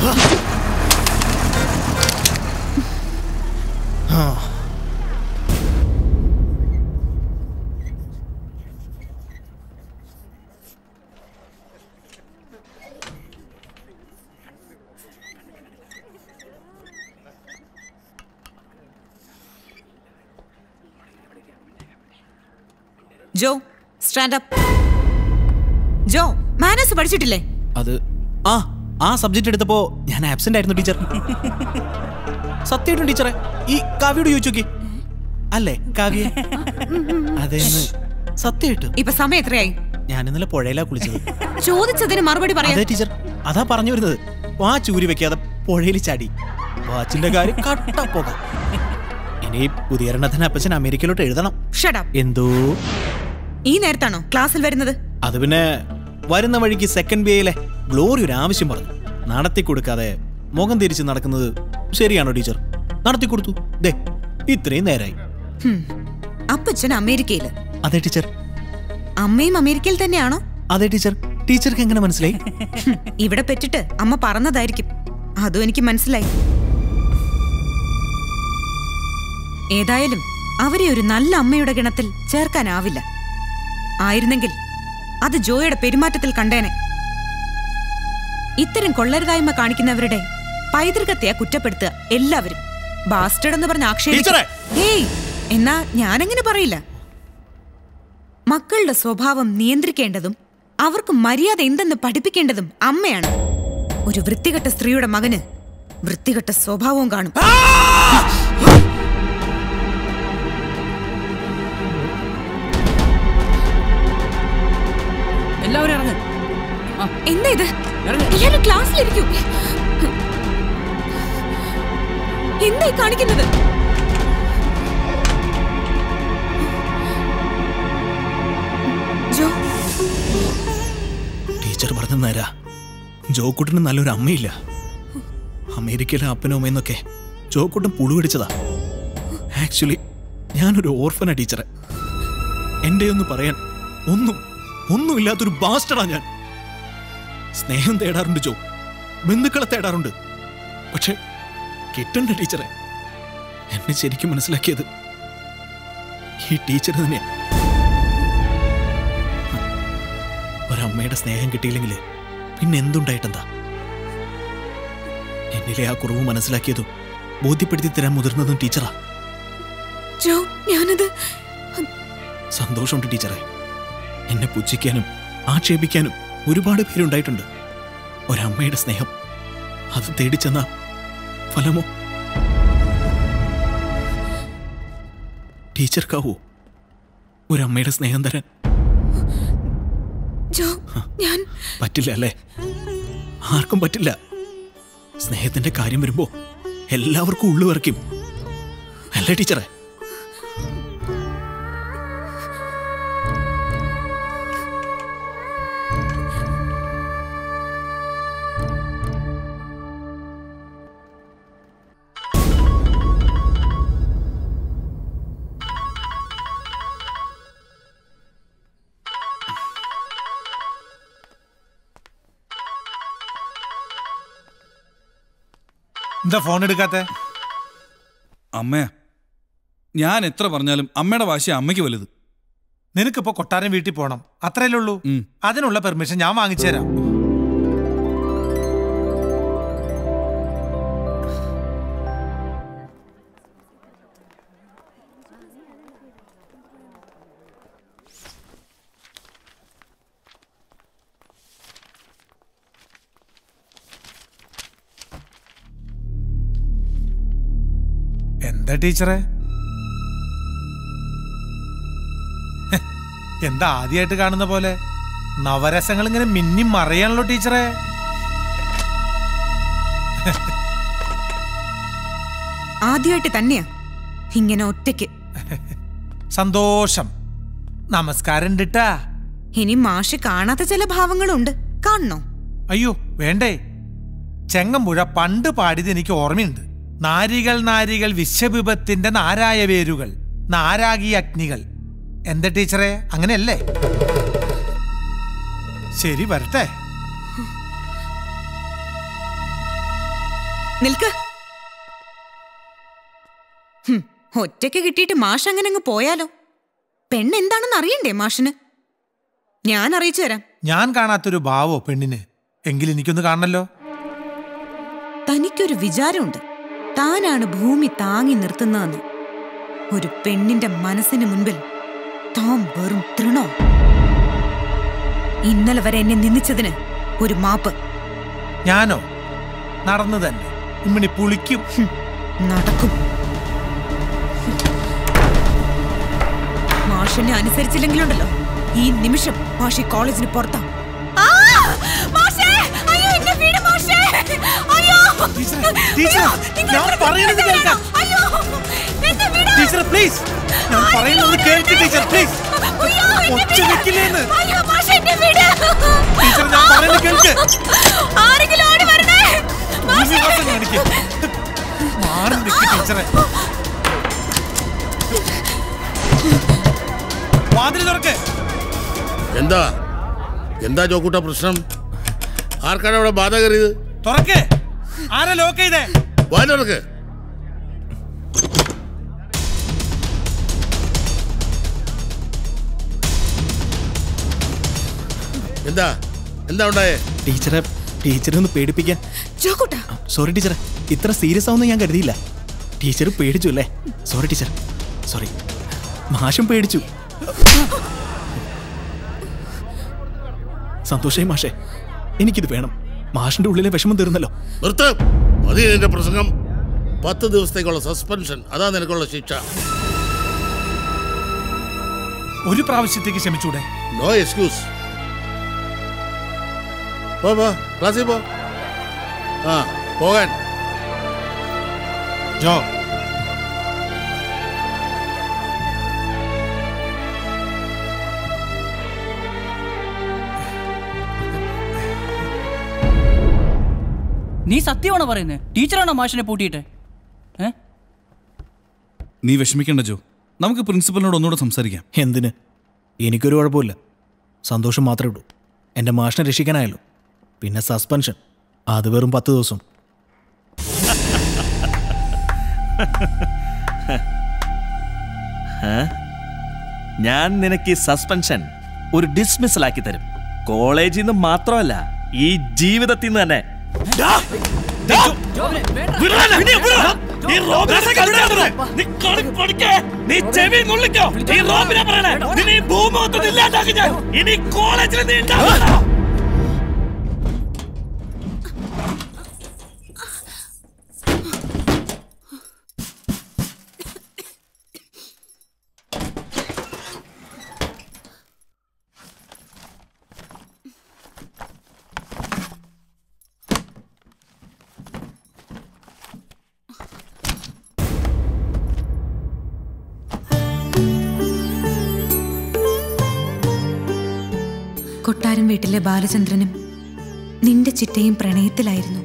Jo stand up Jo manners പഠിച്ചിട്ടില്ലേ അത് ആ ആ സബ്ജക്റ്റ് എടുത്തപ്പോ ഞാൻ ആബ്സെന്റ് ആയിരുന്നു ടീച്ചർ സത്യമായിട്ടും ടീച്ചറെ ഈ കാവ്യോട് ചോദിച്ചു നോക്കി അല്ലേ കാവ്യ അതെന്ന് സത്യമായിട്ടും ഇപ്പൊ സമയം എത്രയായി ഞാൻ ഇന്നലെ പുഴയിലാ കുളിച്ചത് ചോദിച്ചതിന് മറുപടി പറയാം അതെ ടീച്ചർ അതാ പറഞ്ഞു വരുന്നത് വാച്ച് ഊരി വെക്കാതെ പുഴയിൽ ചാടി വാച്ചിന്റെ കാര്യം കട്ട പോകാം ഇനി പുതിയ എണ്ണത്തിന് അപ്പച്ചൻ അമേരിക്കയിലോട്ട് എഴുതണം Shut up. എന്തോ ഈ നേരത്താണോ ക്ലാസ്സിൽ വരുന്നത് അത് പിന്നെ വരുന്ന വഴിക്ക് സെക്കൻഡ് ബി എയിലെ ഗ്ലോറി ഒരു ആവശ്യം പറഞ്ഞു നടത്തി കൊടുക്കാതെ മുഖം തിരിച്ച് നടക്കുന്നത് ശരിയാണോ ടീച്ചർ നടത്തി കൊടുത്തു ദേ ഇത്രയും നേരായി ഹും. അപ്പച്ചൻ അമേരിക്കയില് അതെ ടീച്ചർ അമ്മയും അമേരിക്കയിൽ തന്നെയാണോ അതെ ടീച്ചർ ടീച്ചർക്ക് എങ്ങനെ മനസ്സിലായി ഹും. ഇവിടെ പെറ്റിട്ട് അമ്മ പറഞ്ഞതായിരിക്കും അതും എനിക്ക് മനസ്സിലായി ഏതായാലും അവരെ ഒരു നല്ല അമ്മയുടെ ഗണത്തിൽ ചേർക്കാനാവില്ല ആയിരുന്നെങ്കിൽ അത് ജോയുടെ പെരുമാറ്റത്തിൽ കണ്ടേനെ ഇത്തരം കൊള്ളരുതായ്മ കാണിക്കുന്നവരുടെ പൈതൃകത്തെയാ കുറ്റപ്പെടുത്തുക എല്ലാവരും ബാസ്റ്റഡ് എന്ന് പറഞ്ഞ ആക്ഷേപിച്ചു ടീച്ചറെ! ഏയ് എന്നാ ഞാനെങ്ങനെ പറയില്ല മക്കളുടെ സ്വഭാവം നിയന്ത്രിക്കേണ്ടതും അവർക്ക് മര്യാദ എന്തെന്ന് പഠിപ്പിക്കേണ്ടതും അമ്മയാണ് ഒരു വൃത്തികെട്ട സ്ത്രീയുടെ മകന് വൃത്തികെട്ട സ്വഭാവവും കാണും എല്ലാവരും ഇറങ്ങ് എന്താ ഇത് എല്ലാരും ക്ലാസ്സിലിരിക്കൂ എന്തായി കാണിക്കുന്നത് ജോ ടീച്ചർ പറഞ്ഞ നേരാ ജോക്കുട്ടിന് നല്ലൊരു അമ്മയില്ല അമേരിക്കയിലെ അപ്പനും അമ്മയെന്നൊക്കെ ജോക്കുട്ടൻ പുളുപിടിച്ചതാ ആക്ച്വലി ഞാനൊരു ഓർഫനാ ടീച്ചറെ എൻ്റെ ഒന്ന് പറയാൻ ഒന്നും ഒന്നുമില്ലാത്തൊരു ബാസ്റ്റഡാ ഞാൻ സ്നേഹം തേടാറുണ്ട് ജോ ബന്ധുക്കളെ തേടാറുണ്ട് പക്ഷെ കിട്ടണ്ട ടീച്ചറെ എന്നെ ശരിക്കും മനസ്സിലാക്കിയത് ഈ ടീച്ചർ തന്നെയാ ഒരമ്മയുടെ സ്നേഹം കിട്ടിയില്ലെങ്കിൽ പിന്നെ എന്തുണ്ടായിട്ടെന്താ എന്നിലെ ആ കുറവ് മനസ്സിലാക്കിയതും ബോധ്യപ്പെടുത്തി തരാൻ മുതിർന്നതും ടീച്ചറാ ജോ ഞാനത് സന്തോഷമുണ്ട് ടീച്ചറെ എന്നെ പുച്ഛിക്കാനും ആക്ഷേപിക്കാനും ഒരുപാട് പേരുണ്ടായിട്ടുണ്ട് ഒരമ്മയുടെ സ്നേഹം അത് തേടിച്ചെന്ന ഫലമോ ടീച്ചർക്കാവോ ഒരമ്മയുടെ സ്നേഹം തരാൻ ജോ ഞാൻ പറ്റില്ല അല്ലേ ആർക്കും പറ്റില്ല സ്നേഹത്തിന്റെ കാര്യം വരുമ്പോ എല്ലാവർക്കും ഉള്ളു വരയ്ക്കും അല്ലേ ടീച്ചറെ എന്താ ഫോൺ എടുക്കാത്ത അമ്മയാ ഞാൻ എത്ര പറഞ്ഞാലും അമ്മയുടെ വാശി അമ്മയ്ക്ക് വലുത് നിനക്കിപ്പോ കൊട്ടാരം വീട്ടിൽ പോണം അത്രയല്ലേ ഉള്ളൂ അതിനുള്ള പെർമിഷൻ ഞാൻ വാങ്ങിച്ചു തരാം എന്താ ടീച്ചറെ ഹെ, എന്താ ആദ്യമായിട്ട് കാണുന്ന പോലെ നവരസങ്ങൾ ഇങ്ങനെ മിന്നി മറയാണല്ലോ ടീച്ചറെ ആദ്യമായിട്ട് തന്നെയാ ഇങ്ങനെ ഒറ്റയ്ക്ക് സന്തോഷം നമസ്കാരം ഉണ്ടിട്ടാ ഇനി മാഷ് കാണാത്ത ചില ഭാവങ്ങളുണ്ട് കാണണോ അയ്യോ വേണ്ടേ ചെങ്ങമ്പുഴ പണ്ട് പാടിയത് എനിക്ക് ഓർമ്മയുണ്ട് നാരികൾ നാരികൾ വിശ്വവിപത്തിന്റെ നാരായ വേരുകൾ നാരാഗി അഗ്നികൾ എന്താ ടീച്ചറെ അങ്ങനെയല്ലേ ശരി വരട്ടെ നിൽക്ക് ഹും, ഒറ്റയ്ക്ക് കിട്ടിയിട്ട് മാഷ് അങ്ങനെ അങ്ങ് പോയാലോ പെണ്ണ് എന്താണെന്ന് അറിയണ്ടേ മാഷിന് ഞാൻ അറിയിച്ചു തരാം ഞാൻ കാണാത്തൊരു ഭാവോ പെണ്ണിന് എങ്കിൽ എനിക്കൊന്ന് കാണണല്ലോ തനിക്കൊരു വിചാരമുണ്ട് താനാണ് ഭൂമി താങ്ങി നിർത്തുന്നതെന്ന് ഒരു പെണ്ണിന്റെ മനസ്സിന് മുൻപിൽ താൻ വെറും തൃണോ ഇന്നലെ വരെ എന്നെ നിന്ദിച്ചതിന് ഒരു മാപ്പ് ഞാനോ നടന്നു തന്നെ ഇമ്മണി പുളിക്കും നടക്കും മാഷിനെ അനുസരിച്ചില്ലെങ്കിലുണ്ടല്ലോ ഈ നിമിഷം മാഷി കോളേജിന് പുറത്താ ഞാൻ പറയുന്നത് കേൾക്കാം ടീച്ചർ പ്ലീസ് ഞാൻ പറയുന്നത് കേൾക്ക് ടീച്ചർ പ്ലീസ് ഒച്ച വെക്കില്ലേന്ന് ടീച്ചർ ഞാൻ പറയുന്നത് കേൾക്ക് വിശ്വാസം കാണിക്ക് മാറി നിൽക്ക് ടീച്ചറെ വാതിൽ തുറക്ക് എന്താ എന്താ ജോക്കൂട്ട പ്രശ്നം ആർക്കാണ് അവിടെ ബാധ കയറിയത് തുറക്ക് ആരാ ലോക്ക് ചെയ്തേ വാതിലുറക്ക് എന്താ എന്താ ഉണ്ടായേ ടീച്ചറെ ടീച്ചറെ ഒന്ന് പേടിപ്പിക്കാൻ സോറി ടീച്ചറെ ഇത്ര സീരിയസ് ആവുമെന്ന് ഞാൻ കരുതിയില്ല ടീച്ചർ പേടിച്ചു അല്ലേ സോറി ടീച്ചർ സോറി മാഷും പേടിച്ചു സന്തോഷേ മാഷേ എനിക്കിത് വേണം മാഷിന്റെ ഉള്ളിലെ വിഷമം തീർന്നല്ലോ നിർത്ത് മതി നിന്റെ പ്രസംഗം പത്ത് ദിവസത്തേക്കുള്ള സസ്പെൻഷൻ അതാ നിനക്കുള്ള ശിക്ഷ ഒരു പ്രാവശ്യത്തേക്ക് ക്ഷമിച്ചൂടെ നോ എക്സ്ക്യൂസ് പോ പോ ക്ലാസ്സിൽ പോ ആ പോകാൻ ജോ നീ സത്യമാണോ പറയുന്നത് ടീച്ചറാണോ മാഷിനെ പൂട്ടിയിട്ട് ഏ നീ വിഷമിക്കേണ്ട ജോ നമുക്ക് പ്രിൻസിപ്പലിനോട് ഒന്നുകൂടെ സംസാരിക്കാം എന്തിന് എനിക്കൊരു കുഴപ്പമില്ല സന്തോഷം മാത്രമേ ഉള്ളൂ എൻ്റെ മാഷിനെ രക്ഷിക്കാനായല്ലോ പിന്നെ സസ്പെൻഷൻ അത് വെറും പത്ത് ദിവസം ഏ? ഞാൻ നിനക്ക് ഈ സസ്പെൻഷൻ ഒരു ഡിസ്മിസൽ ആക്കി തരും കോളേജിൽ നിന്ന് മാത്രമല്ല ഈ ജീവിതത്തിൽ നിന്ന് തന്നെ നീ ചെവി നുള്ളിക്കോ ഈ റോബിനെ പറയണേ നിന്നെ ഈ ഭൂമി മൊത്തം ഇല്ലാതാക്കി ഞാൻ ഇനി കോളേജിൽ നീ ഉണ്ടാവില്ല കൊട്ടാരം വീട്ടിലെ ബാലചന്ദ്രനും നിന്റെ ചിറ്റയും പ്രണയത്തിലായിരുന്നു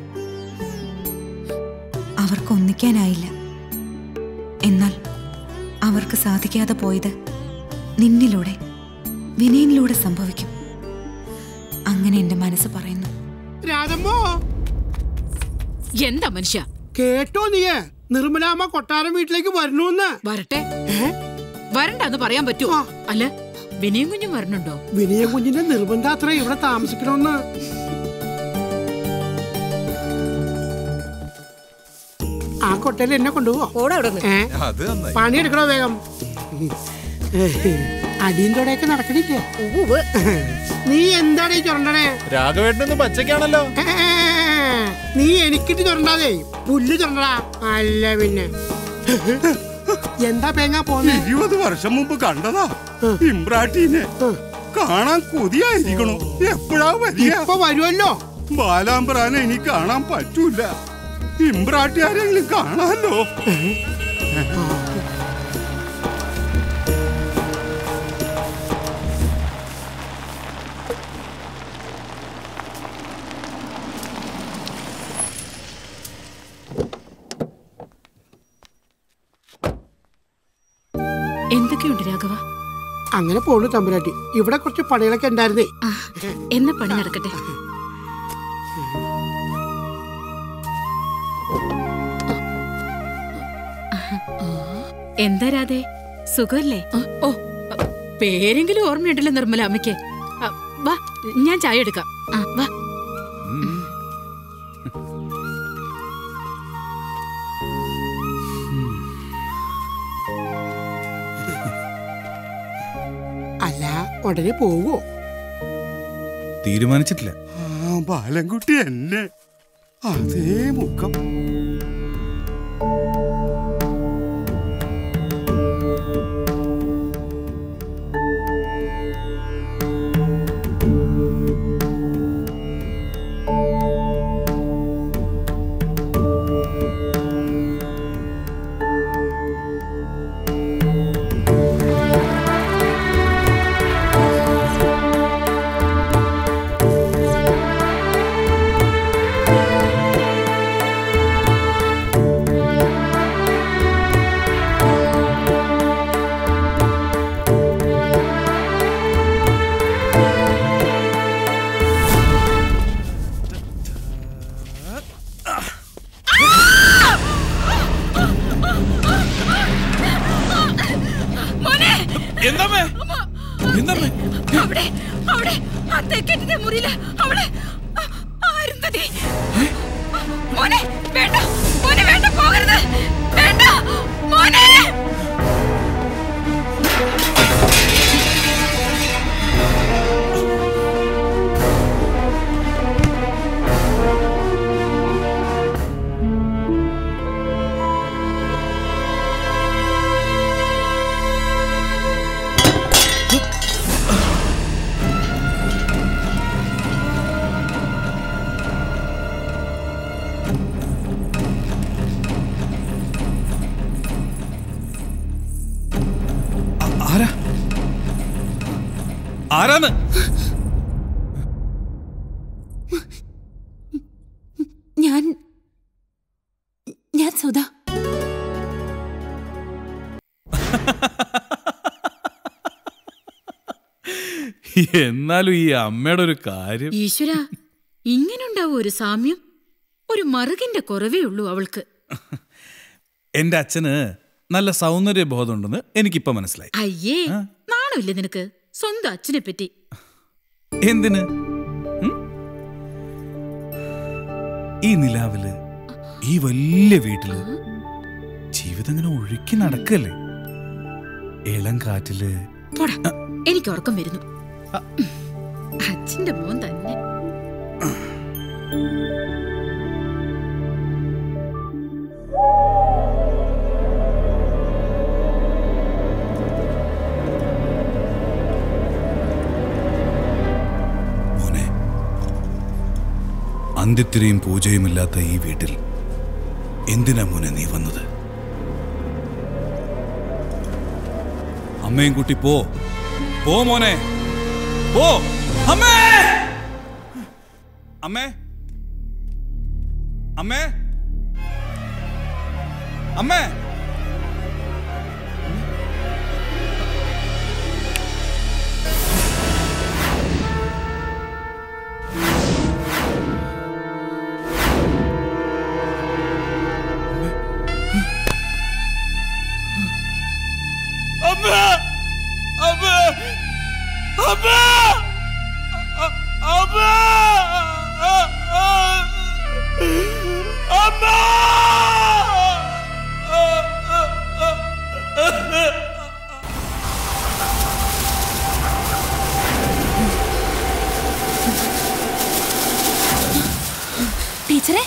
അവർക്ക് ഒന്നിക്കാനായില്ല എന്നാൽ അവർക്ക് സാധിക്കാതെ പോയത് നിന്നിലൂടെ വിനയനിലൂടെ സംഭവിക്കും അങ്ങനെ എന്റെ മനസ്സ് പറയുന്നു രാധമ്മോ എന്താ മനുഷ്യ കേട്ടോ നീയേ നിർമ്മലാമ്മ കൊട്ടാരം വീട്ടിലേക്ക് വരണോന്ന് വരട്ടെ വരണ്ടെന്ന് പറയാൻ പറ്റുമോ അല്ല വിനയം കുഞ്ഞും വരണുണ്ടോ വിനയ കുഞ്ഞിന്റെ നിർബന്ധം അത്ര ഇവിടെ താമസിക്കണമെന്ന് ആ കൊട്ടയിൽ എന്നെ കൊണ്ടുപോവോ ഏ? പണിയെടുക്കണോ വേഗം അടിയും തൊടയൊക്കെ നടക്കണില്ലേ നീ എന്താണ് ഈ ചുരണ്ടണേ രാഘവേട്ടനൊന്ന് പച്ചക്കാണല്ലോ നീ എനിക്കിട്ട് ചുരണ്ടാതെ പുല്ല് ചുരണ്ടടാ അല്ല പിന്നെ എന്താ പേങ്ങാ പോന്നെ ഇരുപത് വർഷം മുമ്പ് കണ്ടതാ ഇമ്രാട്ടീനെ കാണാൻ കൊതിയായിരിക്കണു എപ്പോഴാ വരിക ഇപ്പൊ വരുമല്ലോ ബാലാമ്പ്രാനെ ഇനി കാണാൻ പറ്റൂല ഇമ്രാട്ടി ആരെങ്കിലും കാണാലോ എന്തൊക്കെയുണ്ട് രാഘവ അങ്ങനെ പോണു തമ്പുരാട്ടി ഇവിടെ കുറച്ച് പണികളൊക്കെ ഉണ്ടായിരുന്നേ എന്ന പണി നടക്കട്ടെ എന്താ രാധേ സുഖല്ലേ ഓ പേരെങ്കിലും ഓർമ്മയുണ്ടല്ലോ നിർമ്മല അമ്മയ്ക്ക് ആ, വാ ഞാൻ ചായ എടുക്കാം ആ, വാ അല്ല ഉടനെ പോവോ തീരുമാനിച്ചിട്ടില്ല ആ ബാലൻകുട്ടി എന്നെ അതേ മുഖം മോനെ എന്താമേ എന്താമേ അവിടെ അവിടെ ആ തെക്കറ്റിന്റെ മുറിയില് അവിടെ ആ- ആ അരുന്ധതി മോനെ വേണ്ട മോനെ വേണ്ട പോകരുത് വേണ്ട മോനെ ആരാ ആരാന്ന് ഞാൻ ഞാൻ സുധ എന്നാലും ഈ അമ്മയുടെ ഒരു കാര്യം ഈശ്വര ഇങ്ങനുണ്ടാവും ഒരു സാമ്യം ഒരു മറുകിന്റെ കുറവേ ഉള്ളൂ അവൾക്ക് എന്റെ അച്ഛന് നല്ല സൗന്ദര്യ ബോധമുണ്ടെന്ന് എനിക്കിപ്പോ മനസ്സിലായി അയ്യേ നാണമില്ലേ നിനക്ക് സ്വന്തം അച്ഛനെ പറ്റി എന്തിന് ഉം? ഈ നിലാവില് ഈ വലിയ വീട്ടില് ജീവിതം ഇങ്ങനെ ഒഴുക്കി നടക്കല്ലേ ഇളം കാറ്റില് പോടാ എനിക്ക് ഉറക്കം വരുന്നു അച്ഛന്റെ മോൻ തന്നെ അന്ത്യത്തിരിയും പൂജയുമില്ലാത്ത ഈ വീട്ടിൽ എന്തിനാ മോനെ നീ വന്നത് അമ്മയും കുട്ടി പോ പോ മോനെ പോ അമ്മേ അമ്മേ അമ്മേ അമ്മേ അമ്മ അമ്മ അമ്മ അമ്മ അമ്മ ടീച്ചറെ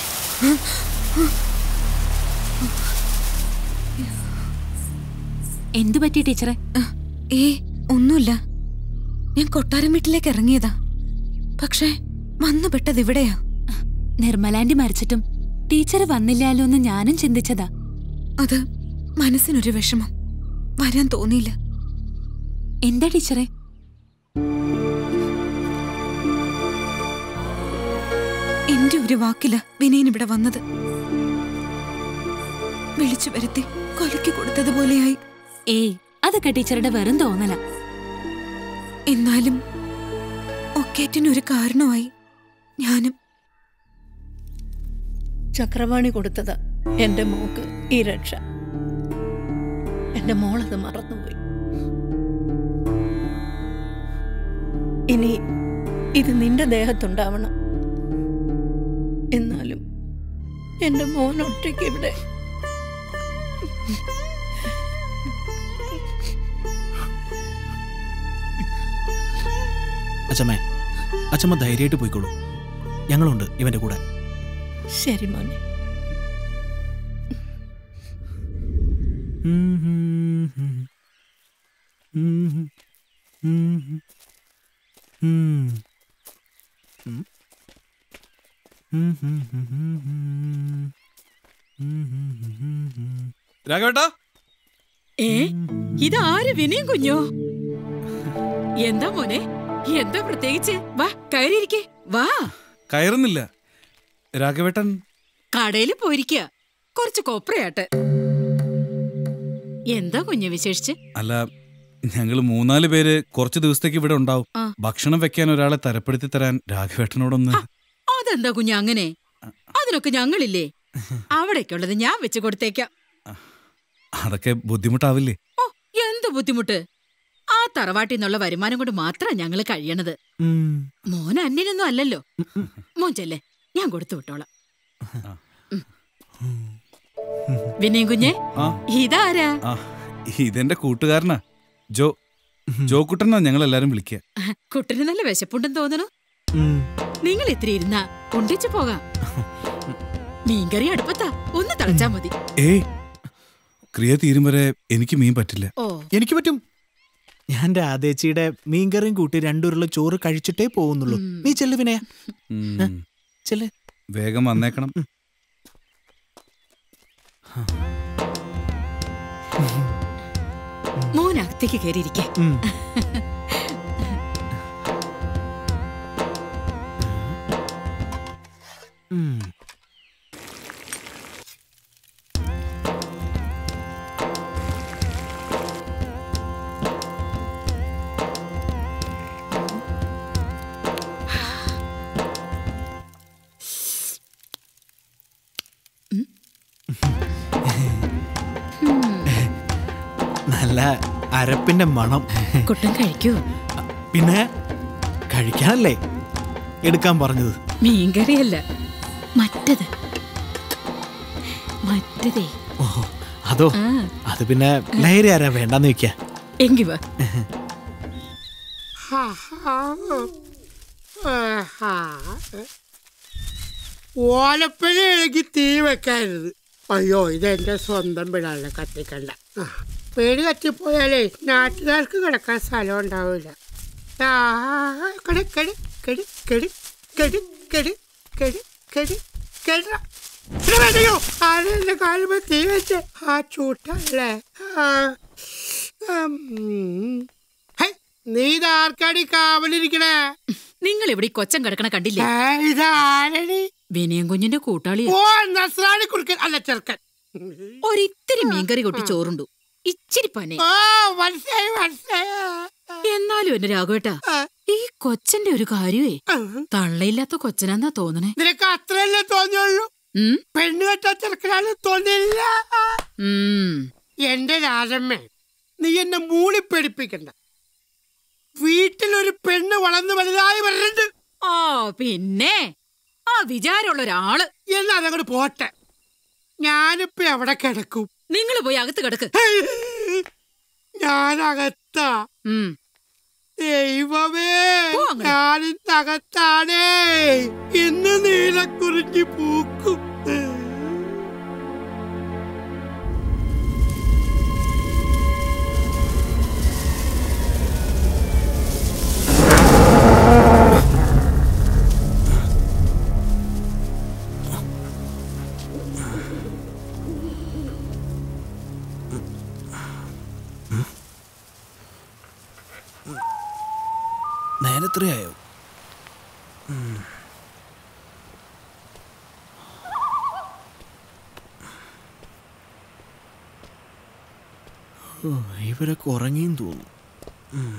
എന്തു പറ്റി ടീച്ചറെ ഏ ഒന്നുമില്ല ഞാൻ കൊട്ടാരം വീട്ടിലേക്ക് ഇറങ്ങിയതാ പക്ഷേ വന്നു പെട്ടത് ഇവിടെയാ നിർമ്മലാന്റി മരിച്ചിട്ടും ടീച്ചർ വന്നില്ലാലോ എന്ന് ഞാനും ചിന്തിച്ചതാ അത് മനസ്സിനൊരു വിഷമം വരാൻ തോന്നിയില്ല എന്താ ടീച്ചറെ എന്റെ ഒരു വാക്കില വിനയൻ ഇവിടെ വന്നത് വിളിച്ചു വരുത്തി കൊലക്കി കൊടുത്തതുപോലെയായി ഏയ് അതൊക്കെ ടീച്ചറുടെ വെറും തോന്നല എന്നാലും ഒക്കേറ്റിനൊരു കാരണമായി ഞാനും ചക്രവാണി കൊടുത്തതാ എന്റെ മോക്ക് ഈ രക്ഷ എന്റെ മോളത് മറന്നുപോയി ഇനി ഇത് നിന്റെ ദേഹത്തുണ്ടാവണം എന്നാലും എന്റെ മോൻ ഒറ്റയ്ക്ക് ഇവിടെ അച്ഛമ്മേ അച്ഛമ്മ ധൈര്യമായിട്ട് പോയിക്കോളൂ ഞങ്ങളുണ്ട് ഇവന്റെ കൂടെ ശരി മോനെ രാഘവേട്ടാ ഏ ഇതാര് വിനയും കുഞ്ഞോ എന്താ മോനെ എന്താ പ്രത്യേകിച്ച് വാ കയറിയിരിക്കേ വാ കയറുന്നില്ല രാഘവേട്ടൻ കടയിൽ പോയിരിക്കുക കുറച്ച് കൊപ്രയാട്ട് എന്താ കുഞ്ഞ് വിശേഷിച്ച് അല്ല ഞങ്ങൾ മൂന്നാല് പേര് കുറച്ച് ദിവസത്തേക്ക് ഇവിടെ ഉണ്ടാവും ആ. ഭക്ഷണം വെക്കാൻ ഒരാളെ തരപ്പെടുത്തി തരാൻ രാഘവേട്ടനോടൊന്ന് അതെന്താ കുഞ്ഞ് അങ്ങനെ അതിനൊക്കെ ഞങ്ങളില്ലേ അവിടേക്കുള്ളത് ഞാൻ വെച്ച് കൊടുത്തേക്കാം അതൊക്കെ ബുദ്ധിമുട്ടാവില്ലേ ഓ എന്ത് ബുദ്ധിമുട്ട് ആ തറവാട്ടിൽ നിന്നുള്ള വരുമാനം കൊണ്ട് മാത്രം ഞങ്ങൾ കഴിയണത് മോൻ അന്യനൊന്നും അല്ലല്ലോ മോൻ ചെല്ലേ ഞാൻ കൊടുത്തു വിട്ടോളാം ഉം. വിനയം കുഞ്ഞെ ആ ഇതാരാ ആ ഇതെന്റെ കൂട്ടുകാരനാ ജോ ജോക്കുട്ടനാ ഞങ്ങൾ എല്ലാരും വിളിക്കുക കുട്ടന് നല്ല വിശപ്പുണ്ടെന്ന് തോന്നണു നിങ്ങൾ ഇത്ര ഇരുന്നാ കൊണ്ടിച്ചു പോകാം മീൻകറി അടുപ്പത്താ ഒന്ന് തിളച്ചാ മതി ഏയ് ക്രിയ തീരും വരെ എനിക്ക് മീൻ പറ്റില്ല ഓ എനിക്ക് പറ്റും ഞാൻ രാധേച്ചിയുടെ മീൻകറിയും കൂട്ടി രണ്ടുരുള്ള ചോറ് കഴിച്ചിട്ടേ പോകുന്നുള്ളൂ നീ ചെല്ലു വിനയ ഉം. ചെല്ല് വേഗം വന്നേക്കണം മോൻ അകത്തേക്ക് കയറിയിരിക്കേ നല്ല അരപ്പിന്റെ മണം കുട്ടൻ കഴിക്കൂ പിന്നെ കഴിക്കാനല്ലേ എടുക്കാൻ പറഞ്ഞത് മീൻകറിയല്ല മറ്റത് മറ്റതേ ഓ അതോ ആ. അത് പിന്നെ ലഹരി ആരാ വേണ്ടെന്ന് വെക്ക എങ്കി വാ ഓലപ്പഴയാണെങ്കിൽ തീ വെക്കാരുത് അയ്യോ ഇതെന്റെ സ്വന്തം പിടാളെ കത്തിക്കണ്ട ആ, പേടി കത്തിപ്പോയാലേ നാട്ടുകാർക്ക് കിടക്കാൻ സ്ഥലം ഉണ്ടാവില്ല ആ, കെടി, കെടി, കെടി, കെടി, കെടി, കെടി, കെടി, കെടി, കെടാ. ഇത് വേണ്ടയോ? ആരാ എന്റെ കാലുമേ തീ വെച്ച് ആ ചൂട്ടല്ലേ ആ, ഉം. ഹൈ, നീ ഇതാർക്കാടി കാവലിരിക്കണേ നിങ്ങൾ ഇവിടെ ഈ കൊച്ചൻ കിടക്കണ കണ്ടില്ലേ ഇതാരടി വിനയം കുഞ്ഞിന്റെ കൂട്ടാളി ഓ നസ്രാണി കുറുക്കൻ അല്ല ചെറുക്കൻ ഒരിത്തിരി മീൻകറി കൊട്ടി ചോറുണ്ടു ഇച്ചിരി പനെ ഓ മനസ്സിലായി മനസ്സിലായി എന്നാലും എന്റെ രാഘവേട്ടാ ഈ കൊച്ചന്റെ ഒരു കാര്യമേ തള്ളയില്ലാത്ത കൊച്ചനാന്നാ തോന്നണേ നിനക്ക് അത്രയല്ലേ തോന്നിയുള്ളൂ പെണ്ണ് കെട്ട ചെറുക്കനാണ് തോന്നിയില്ല എന്റെ രാജമ്മ നീ എന്നെ മൂളി പേടിപ്പിക്കണ്ട വീട്ടിലൊരു പെണ്ണ് വളർന്നു വലുതായി വരുന്നുണ്ട് ഓ പിന്നെ ആ വിചാരമുള്ള ഒരാള് എന്നാ അതങ്ങോട്ട് പോട്ടെ ഞാനിപ്പോ എവിടെ കിടക്കും നിങ്ങൾ പോയി അകത്ത് കിടക്ക് ഞാനകത്താ ദൈവമേ ഞാനിന്നകത്താണേ ഇന്ന് നീലക്കുറിഞ്ഞി പൂക്കും നേരത്രയായോ ഇവരൊക്കെ ഉറങ്ങിയും തോന്നുന്നു ഉം.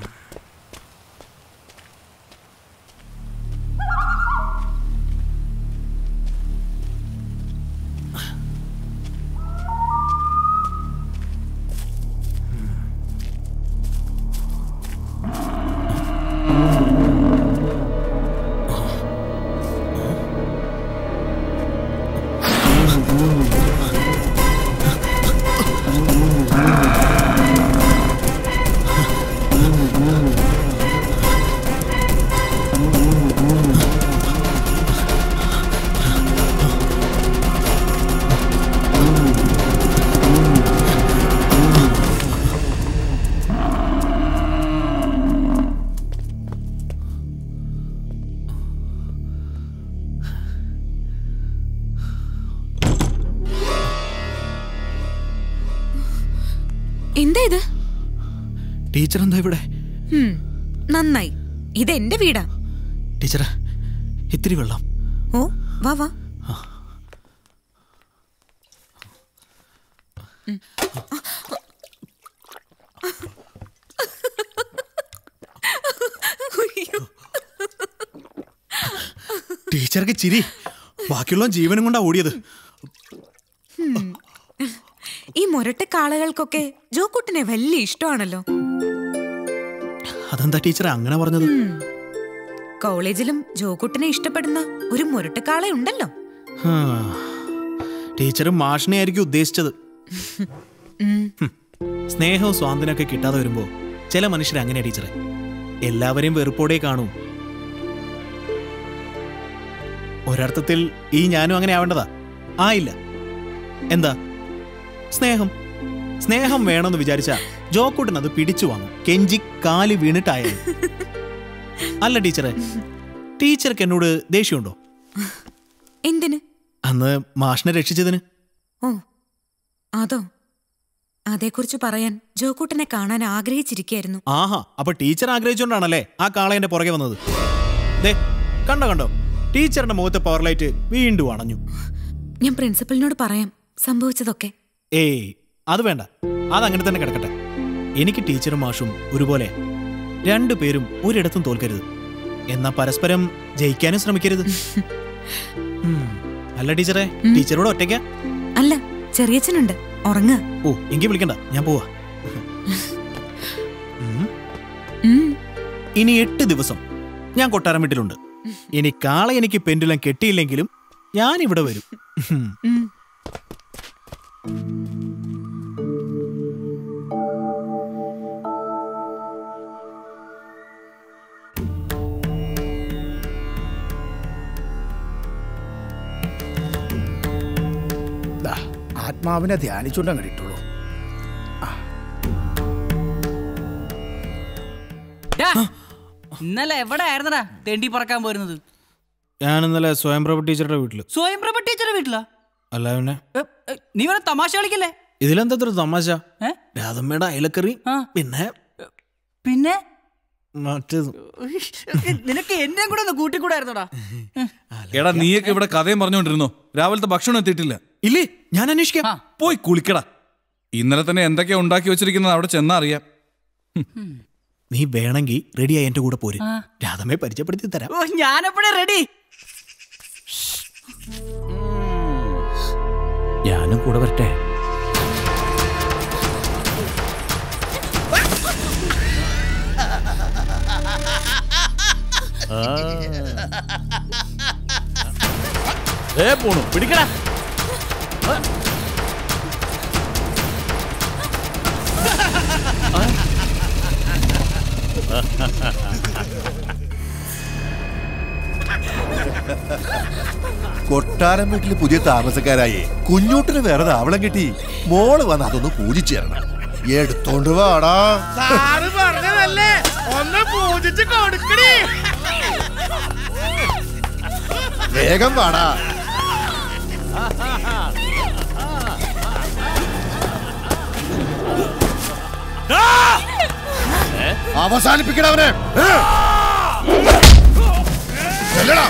എന്താ ഇത് ടീച്ചർ എന്താ ഇവിടെ ഹും, നന്നായി ഇത് എന്റെ വീടാ ടീച്ചറെ ഇത്തിരി വെള്ളം ഓ വാ വാ ടീച്ചർക്ക് ചിരി ബാക്കിയുള്ള ജീവനും കൊണ്ടാ ഓടിയത് ഹും. ഈ മുരട്ട് കാളകൾക്കൊക്കെ ജോക്കുട്ടിനെ വലിയ ഇഷ്ടമാണല്ലോ അതെന്താ ടീച്ചറെ അങ്ങനെ പറഞ്ഞത് ഉം. കോളേജിലും ജോക്കുട്ടിനെ ഇഷ്ടപ്പെടുന്ന ഒരു മുരട്ടുകാള ഉണ്ടല്ലോ ഹാ. ടീച്ചർ മാഷിനെ ആയിരിക്കും ഉദ്ദേശിച്ചത് ഉം. ഹും. സ്നേഹവും സ്വാതന്ത്ര്യമൊക്കെ കിട്ടാതെ വരുമ്പോ ചില മനുഷ്യർ അങ്ങനെയാ ടീച്ചറെ എല്ലാവരെയും വെറുപ്പോടെ കാണും ഒരർത്ഥത്തിൽ ഈ ഞാനും അങ്ങനെ ആവേണ്ടതാ ആയില്ല എന്താ സ്നേഹം സ്നേഹം വേണമെന്ന് വിചാരിച്ച ജോക്കൂട്ടൻ അത് പിടിച്ചു വാങ്ങും കെഞ്ചി കാലി വീണിട്ടായാലും അല്ല ടീച്ചറെ ടീച്ചർക്ക് എന്നോട് ദേഷ്യമുണ്ടോ എന്തിന് അന്ന് മാഷിനെ രക്ഷിച്ചതിന് ഓ അതോ അതേക്കുറിച്ച് പറയാൻ ജോക്കൂട്ടനെ കാണാൻ ആഗ്രഹിച്ചിരിക്കായിരുന്നു ആഹാ അപ്പൊ ടീച്ചർ ആഗ്രഹിച്ചുകൊണ്ടാണല്ലേ ആ കാളയന്റെ പുറകെ വന്നത് ദേ കണ്ടോ കണ്ടോ ടീച്ചറിന്റെ മുഖത്തെ പവർ ലൈറ്റ് വീണ്ടും അണഞ്ഞു ഞാൻ പ്രിൻസിപ്പലിനോട് പറയാം സംഭവിച്ചതൊക്കെ ഏയ് അത് വേണ്ട അതങ്ങനെ തന്നെ കിടക്കട്ടെ എനിക്ക് ടീച്ചറും മാഷും ഒരുപോലെ രണ്ടു പേരും ഒരിടത്തും തോൽക്കരുത് എന്നാ പരസ്പരം ജയിക്കാനും ശ്രമിക്കരുത് ഉം. അല്ല ടീച്ചറെ ടീച്ചറോട് ഒറ്റയ്ക്ക അല്ല ചെറിയച്ഛനുണ്ട് ഉറങ്ങുക ഓ എങ്കിൽ വിളിക്കണ്ട ഞാൻ പോവാ ഉം. ഇനി എട്ട് ദിവസം ഞാൻ കൊട്ടാരം വീട്ടിലുണ്ട് ഇനി കാള എനിക്ക് പെൻഡുലം കെട്ടിയില്ലെങ്കിലും ഞാൻ ഇവിടെ വരും ഉം. ദാ, ആത്മാവിനെ ധ്യാനിച്ചുകൊണ്ട് അങ്ങ് ഇട്ടുള്ളൂ ഡാ, ഇന്നലെ എവിടെ ആയിരുന്നടാ തെണ്ടി പറക്കാൻ പോരുന്നത് ഞാൻ ഇന്നലെ സ്വയംപ്രഭ ടീച്ചറുടെ വീട്ടില് സ്വയംപ്രഭ ടീച്ചറെ വീട്ടിലാ അല്ല പിന്നെ എ, എ, നീ വേണം തമാശ കളിക്കല്ലേ ഇതിലെന്താ ഇത്ര തമാശ ഏ? രാധമ്മയുടെ അയലക്കറി പിന്നെ പിന്നെ മറ്റേത് നിനക്ക് എന്നെയും കൂടെ ഒന്ന് കൂട്ടിക്കൂടായിരുന്നോടാ എടാ നീയൊക്കെ ഇവിടെ കഥയും പറഞ്ഞുകൊണ്ടിരുന്നോ രാവിലത്തെ ഭക്ഷണം എത്തിയിട്ടില്ല ഇല്ലേ ഞാൻ അന്വേഷിക്കാം പോയി കുളിക്കടാ ഇന്നലെ തന്നെ എന്തൊക്കെയാ ഉണ്ടാക്കി വെച്ചിരിക്കുന്നത് അവിടെ ചെന്നാ അറിയാം നീ വേണമെങ്കിൽ റെഡിയായി എന്റെ കൂടെ പോര് ആ. രാധമ്മയെ പരിചയപ്പെടുത്തി തരാം ഓ ഞാനെപ്പോഴേ റെഡി ഞാനും കൂടെ വരട്ടെ പോണു പിടിക്കടാ കൊട്ടാരം വീട്ടിൽ പുതിയ താമസക്കാരായി കുഞ്ഞൂട്ടിന് വേറെ താവളം കിട്ടി മോള് വന്ന് അതൊന്ന് പൂജിച്ചു തരണം എടുത്തോണ്ട് വാടാ സാറ് പറഞ്ഞതല്ലേ ഒന്ന് പൂജിച്ച് കൊടുക്കണേ വേഗം വാടാ അവസാനിപ്പിക്കണ അവനെ ഏ? ചെല്ലടാ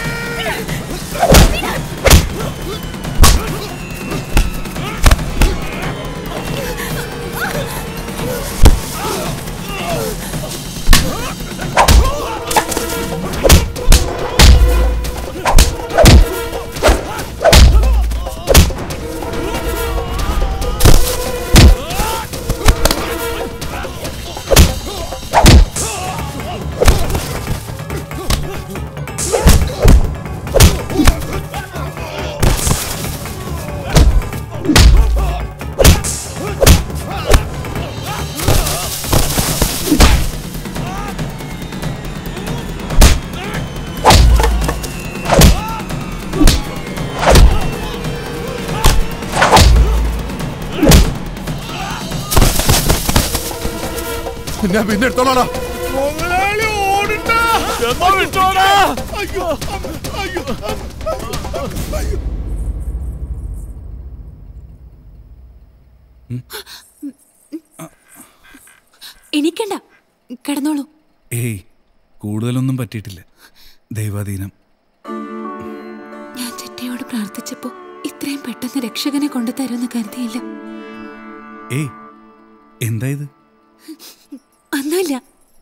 ഞാൻ പിന്നെ എടുത്തോളാടാ മുതലാളി ഓടണ്ട അയ്യോ അയ്യോ അയ്യോ എണീക്കണ്ട കിടന്നോളൂ ഏയ് കൂടുതലൊന്നും പറ്റിയിട്ടില്ല ദൈവാധീനം ഞാൻ ചിറ്റയോട് പ്രാർത്ഥിച്ചപ്പോ ഇത്രയും പെട്ടെന്ന് രക്ഷകനെ കൊണ്ടു തരുമെന്ന് കരുതിയില്ല ഏയ് എന്താ ഇത് ഒന്നുമില്ല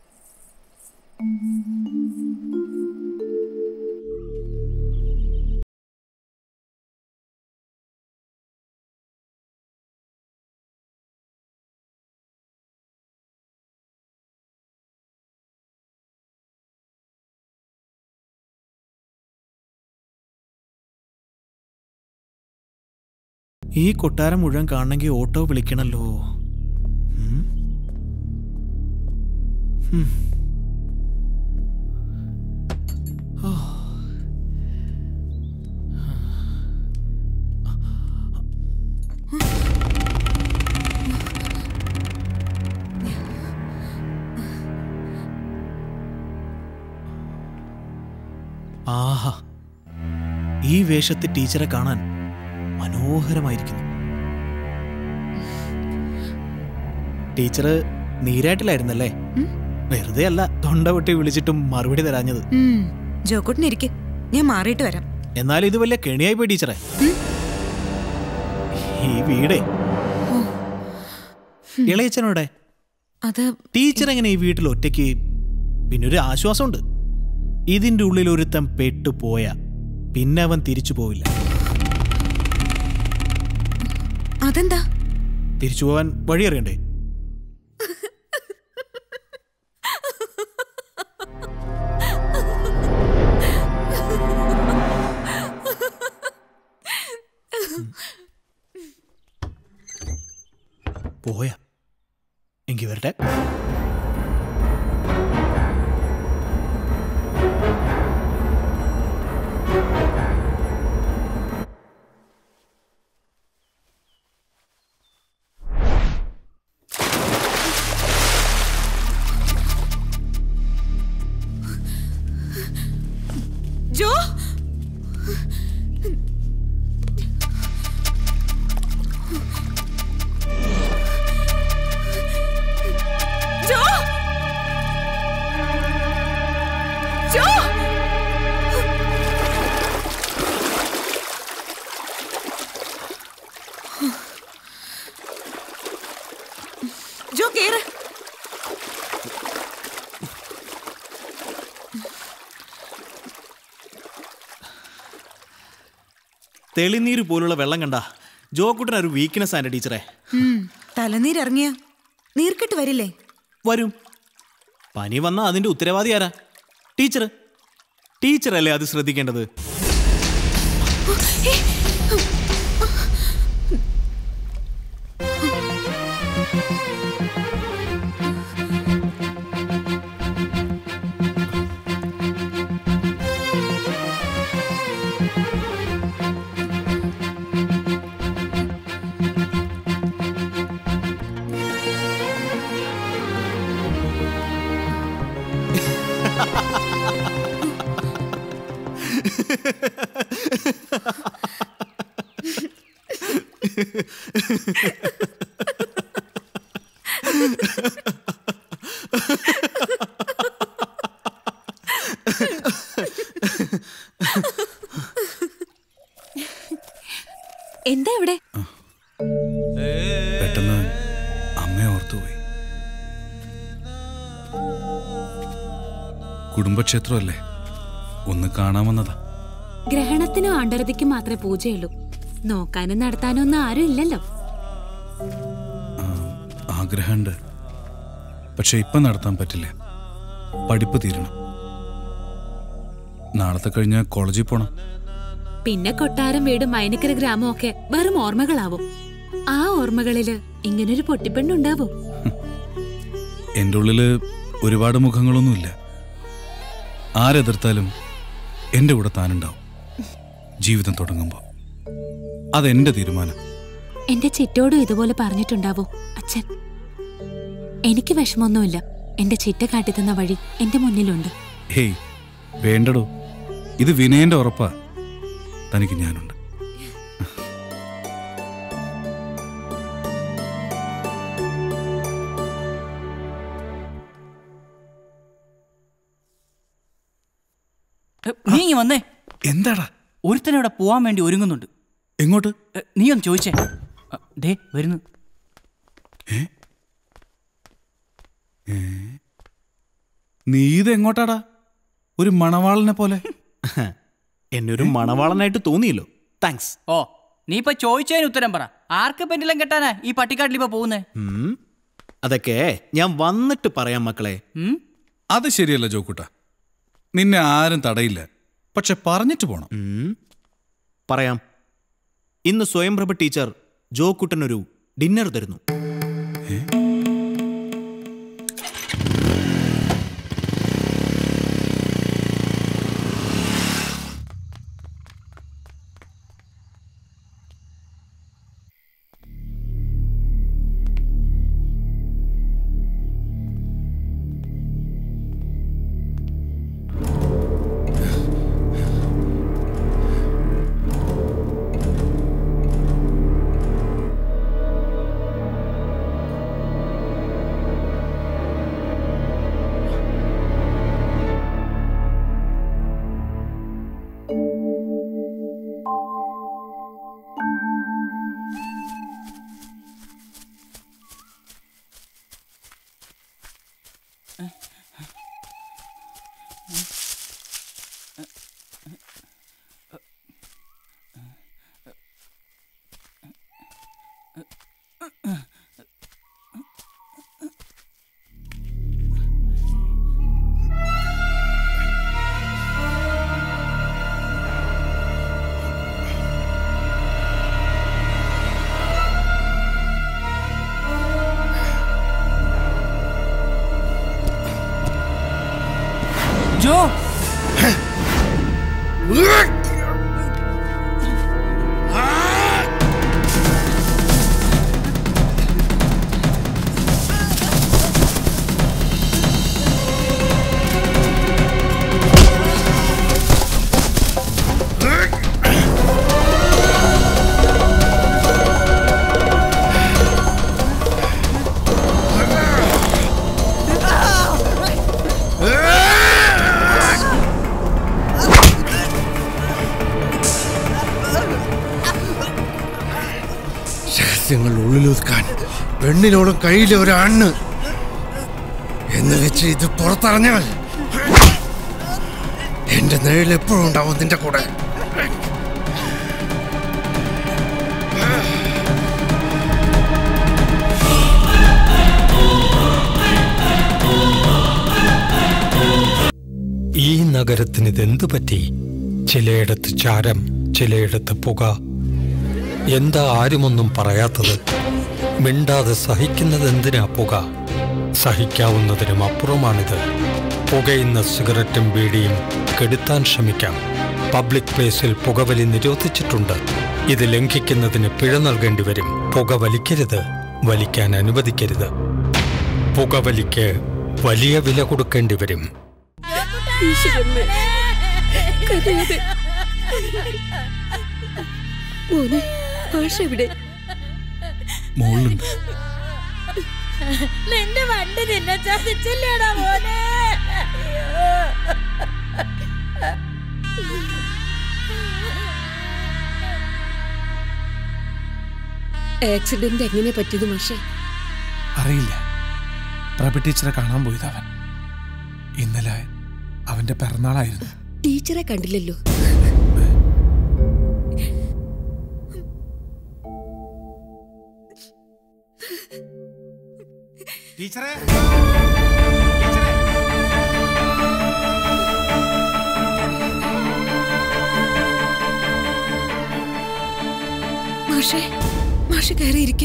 ഈ കൊട്ടാരം മുഴുവൻ കാണണമെങ്കിൽ ഓട്ടോ വിളിക്കണല്ലോ ഉം. ഉം. ഓ. ആഹാ ഈ വേഷത്തിൽ ടീച്ചറെ കാണാൻ മനോഹരമായിരിക്കുന്നു ടീച്ചർ നീരായിട്ടില്ലായിരുന്നല്ലേ വെറുതെ അല്ല തൊണ്ട പൊട്ടി വിളിച്ചിട്ടും മറുപടി തരാഞ്ഞത് ഉം, ജോക്കുട്ടിനിരിക്കെ ഞാൻ മാറിയിട്ട് വരാം എന്നാലും ഇത് വലിയ കെണിയായി പോയി ടീച്ചറെ ഈ വീടേ ഇളയച്ചനോടെ അത് ടീച്ചർ എങ്ങനെ ഈ വീട്ടിൽ ഒറ്റയ്ക്ക് പിന്നെ ഒരു ആശ്വാസമുണ്ട് ഇതിന്റെ ഉള്ളിൽ ഒരുത്തൻ പെട്ടുപോയ പിന്നെ അവൻ തിരിച്ചു പോവില്ല അതെന്താ തിരിച്ചു പോവാൻ വഴി അറിയണ്ടേ പോയാ എങ്കി വരട്ടെ ജോ ജോ ജോ ജോ കേറ് തെളിനീര് പോലുള്ള വെള്ളം കണ്ട ജോക്കുട്ടൻ ഒരു വീക്ക്നെസ് ആണ് ടീച്ചറെ ഉം, തലനീരിറങ്ങിയ നീർക്കെട്ട് വരില്ലേ വരും പനി വന്നാൽ അതിന്റെ ഉത്തരവാദി ആരാ ടീച്ചർ ടീച്ചറല്ലേ അത് ശ്രദ്ധിക്കേണ്ടത് എന്താ ഇവിടെ പെട്ടെന്ന് അമ്മയെ ഓർത്തുപോയി കുടുംബക്ഷേത്രമല്ലേ ഒന്ന് കാണാൻ വന്നതാ ഗ്രഹണത്തിനും ആണ്ടരതിക്കും മാത്രമേ പൂജയുള്ളൂ നോക്കാനും നടത്താനും ഒന്നും ആരും ഇല്ലല്ലോ ആഗ്രഹമുണ്ട് പക്ഷെ ഇപ്പം നടത്താൻ പറ്റില്ല പഠിപ്പ് തീരണം നാളത്തെ കഴിഞ്ഞ് കോളേജിൽ പോണം പിന്നെ കൊട്ടാരം വീട് മൈനക്കര ഗ്രാമം ഒക്കെ വെറും ഓർമ്മകളാവും ആ ഓർമ്മകളില് ഇങ്ങനൊരു പൊട്ടിപ്പെണ്ണുണ്ടാവും എൻ്റെ ഉള്ളില് ഒരുപാട് മുഖങ്ങളൊന്നുമില്ല ആരെതിർത്താലും എൻ്റെ കൂടെ താനുണ്ടാവും ജീവിതം തുടങ്ങുമ്പോൾ അതെന്റെ തീരുമാനം എന്റെ ചിറ്റോടും ഇതുപോലെ പറഞ്ഞിട്ടുണ്ടാവോ അച്ഛൻ എനിക്ക് വിഷമമൊന്നുമില്ല എന്റെ ചിറ്റ കാട്ടിത്തന്ന വഴി എന്റെ മുന്നിലുണ്ട് ഹേയ് വേണ്ടടോ ഇത് വിനയന്റെ ഉറപ്പാ തനിക്ക് ഞാനുണ്ട് എ, നീ ഇങ്ങ് വന്നേ എന്താടാ ഒരുത്തനെ ഇവിടെ പോവാൻ വേണ്ടി ഒരുങ്ങുന്നുണ്ട് എങ്ങോട്ട് എ, നീ ഒന്ന് ചോദിച്ചേ അ, ദേ വരുന്നു നീ ഇത് എങ്ങോട്ടാടാ ഒരു മണവാളനെ പോലെ എന്നെ ഒരു മണവാളനായിട്ട് തോന്നിയല്ലോ താങ്ക്സ് ഓ നീ ഇപ്പൊ ചോദിച്ചതിന് ഉത്തരം പറ ആർക്ക് പെൻഡിലും കെട്ടാനാ ഈ പട്ടിക്കാട്ടിൽ ഇപ്പൊ പോകുന്നേ ഉം. അതൊക്കെ ഞാൻ വന്നിട്ട് പറയാം മക്കളെ അത് ശരിയല്ല ജോക്കുട്ട നിന്നെ ആരും തടയില്ല പക്ഷെ പറഞ്ഞിട്ട് പോണം ഉം. പറയാം ഇന്ന് സ്വയംപ്രഭ ടീച്ചർ ജോക്കുട്ടനൊരു ഡിന്നർ തരുന്നു ജോ രഹസ്യങ്ങൾ ഉള്ളിലൊതുക്കാൻ പെണ്ണിനോടും കയ്യിലെ ഒരു അണ്ണ് എന്ന് വെച്ച് ഇത് പുറത്തറിഞ്ഞാൽ എന്റെ നിഴൽ എപ്പോഴും ഉണ്ടാവും നിന്റെ കൂടെ ഈ നഗരത്തിന് ഇതെന്തു പറ്റി ചിലയിടത്ത് ചാരം ചിലയിടത്ത് പുക എന്താ ആരുമൊന്നും പറയാത്തത് മിണ്ടാതെ സഹിക്കുന്നത് എന്തിനാ പുക സഹിക്കാവുന്നതിനും അപ്പുറമാണിത് പുകയുന്ന സിഗരറ്റും ബീഡിയും കെടുത്താൻ ശ്രമിക്കാം പബ്ലിക് പ്ലേസിൽ പുകവലി നിരോധിച്ചിട്ടുണ്ട് ഇത് ലംഘിക്കുന്നതിന് പിഴ നൽകേണ്ടി വരും പുക വലിക്കരുത് വലിക്കാൻ അനുവദിക്കരുത് പുകവലിക്ക് വലിയ വില കൊടുക്കേണ്ടി വരും ഈശ്വരമ്മേ കരയാതെ മോനെ ഭാഷ എവിടെ മുകളിലുണ്ട് നിന്റെ വണ്ടി നിന്നെ ചതിച്ചില്ലേടാ മോനെ ആക്സിഡന്റ് എങ്ങനെ പറ്റിയത് മാഷെ അറിയില്ല പ്രഭ ടീച്ചറെ കാണാൻ പോയത് അവൻ ഇന്നലെ അവന്റെ പിറന്നാളായിരുന്നു ടീച്ചറെ കണ്ടില്ലല്ലോ ടീച്ചറെ മാഷെ മാഷ് കയറിയിരിക്ക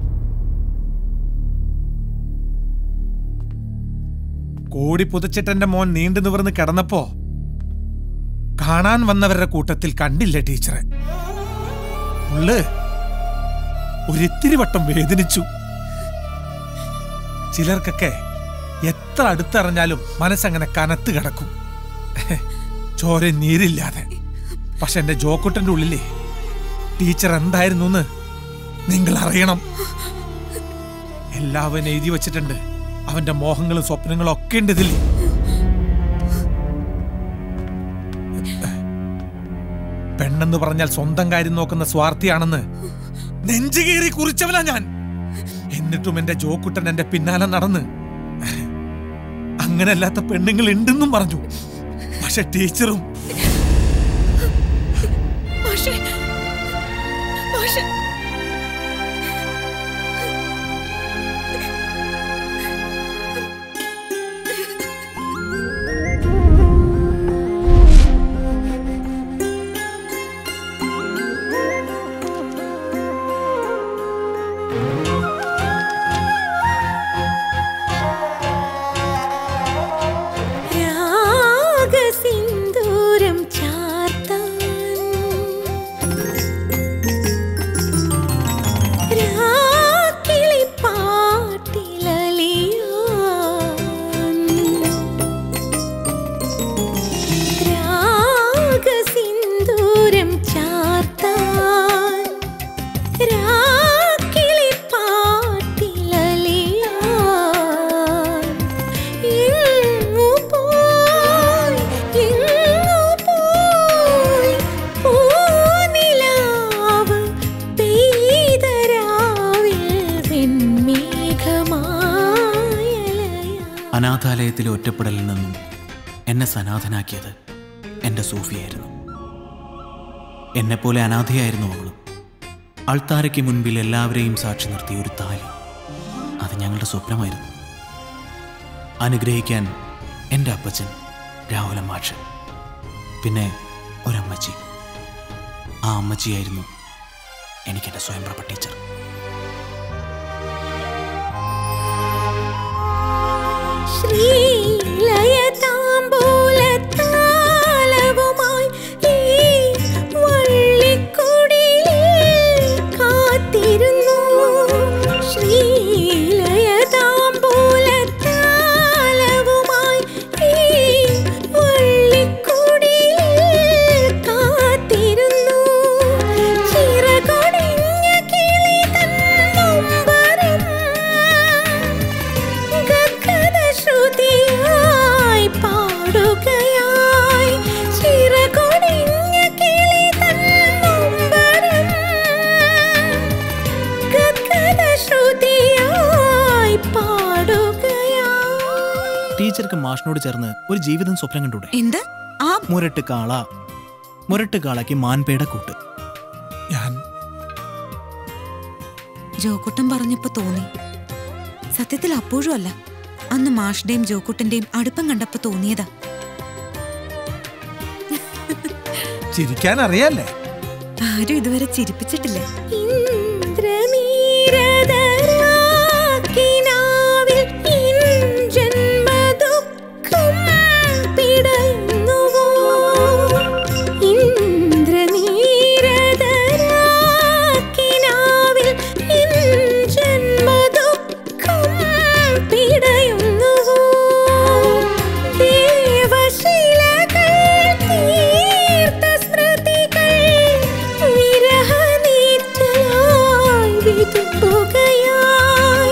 കോടി പുതച്ചിട്ടെന്റെ മോൻ നീണ്ടു നിവർന്ന് കിടന്നപ്പോ കാണാൻ വന്നവരുടെ കൂട്ടത്തിൽ കണ്ടില്ല ടീച്ചറെ ഉള്ള് ഒരിത്തിരി വട്ടം വേദനിച്ചു ചിലർക്കൊക്കെ എത്ര അടുത്തറിഞ്ഞാലും മനസ്സങ്ങനെ കനത്ത് കിടക്കും ചോര നീരില്ലാതെ പക്ഷെ എന്റെ ജോക്കുട്ടന്റെ ഉള്ളിലെ ടീച്ചർ എന്തായിരുന്നു എന്ന് നിങ്ങൾ അറിയണം എല്ലാവരും എഴുതി വച്ചിട്ടുണ്ട് അവന്റെ മോഹങ്ങളും സ്വപ്നങ്ങളും ഒക്കെ ഉണ്ട് ഇതിൽ പെണ്ണെന്ന് പറഞ്ഞാൽ സ്വന്തം കാര്യം നോക്കുന്ന സ്വാർത്ഥിയാണെന്ന് നെഞ്ചുകീറി കുറിച്ചവനാ ഞാൻ എന്നിട്ടും എന്റെ ജോക്കുട്ടൻ എന്റെ പിന്നാലെ നടന്ന് അങ്ങനല്ലാത്ത പെണ്ണുങ്ങൾ ഉണ്ടെന്നും പറഞ്ഞു പക്ഷെ ടീച്ചറും മാഷേ മാഷേ രാഗസിന്ദൂരം ചാർത്താൻ രാക്കിളിപ്പാട്ടിലലിയാൻ രാഗസിന്ദൂരം ചാർത്താൻ രാക്കിളിപ്പാട്ടിലലിയാൻ എങ്ങു പോയി എങ്ങു പോയി പൂനിലാവ് പെയ്തരാവിൽ വെൺമേഘമായലയാ അനാഥാലയത്തിലെ ഒറ്റപ്പെടലിൽ നിന്നും എന്നെ സനാഥനാക്കിയത് എൻ്റെ സൂഫിയായിരുന്നു എന്നെപ്പോലെ അനാഥയായിരുന്നു അവളും അൾത്താരയ്ക്ക് മുൻപിൽ എല്ലാവരെയും സാക്ഷി നിർത്തിയ ഒരു താലി അത് ഞങ്ങളുടെ സ്വപ്നമായിരുന്നു അനുഗ്രഹിക്കാൻ എൻ്റെ അപ്പച്ചൻ രാഹുലൻ മാഷൻ പിന്നെ ഒരമ്മച്ചി ആ അമ്മച്ചിയായിരുന്നു എനിക്കെൻ്റെ സ്വയംപ്രഭ ടീച്ചർ ശ്രീലയതാംബൂലത്താലവുമായി ഈ വള്ളിക്കുടിലിൽ കാത്തിരുന്നു. ശ്രീലയതാംബൂലത്താലവുമായി ഈ വള്ളിക്കുടിലിൽ കാത്തിരുന്നു. ചിറകൊടിഞ്ഞ കിളി തൻ നൊമ്പരം ഗദ്ഗദശ്രുതിയായി പാടുകയായി ചിറകൊടിഞ്ഞ കിളി തൻ നൊമ്പരം ഗദ്ഗദശ്രുതിയായി പാടുകയായി ടീച്ചർക്ക് മാഷിനോട് ചേർന്ന് ഒരു ജീവിതം സ്വപ്നം കണ്ടൂടെ എന്ത് ആ മുരട്ട് കാള മുരട്ട് കാളയ്ക്ക് മാൻപേട കൂട്ട് ഞാൻ ജോക്കുട്ടൻ പറഞ്ഞപ്പോ തോന്നി സത്യത്തിൽ അപ്പോഴും അല്ല അന്ന് മാഷിന്റെയും ജോക്കുട്ടന്റെയും അടുപ്പം കണ്ടപ്പോ തോന്നിയതാ ചിരിക്കാൻ അറിയാല്ലേ ആരും ഇതുവരെ ചിരിപ്പിച്ചിട്ടില്ല ഇന്ദ്രനീരദരാക്കിനാവിൽ ഇൻജന്മദുഃഖം പിടയുന്നുവോ? ഇന്ദ്രനീരദരാക്കിനാവിൽ ഇൻജന്മദുഃഖം പിടയുന്നുവോ? ദേവശിലകൾ തീർത്ത സ്മൃതികൾ വിരഹനീറ്റലായി വിതുമ്പുകയായി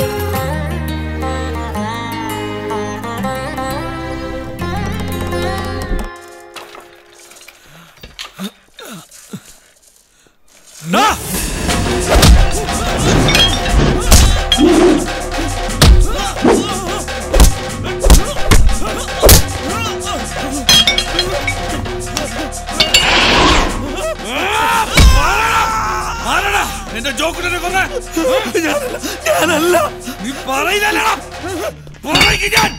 ആരാടാ എന്റെ ജോക്കുട്ടനെ കൊന്ന ഞാനല്ല നീ പറയുന്നല്ലടാ പറയ്ക്ക് ഞാൻ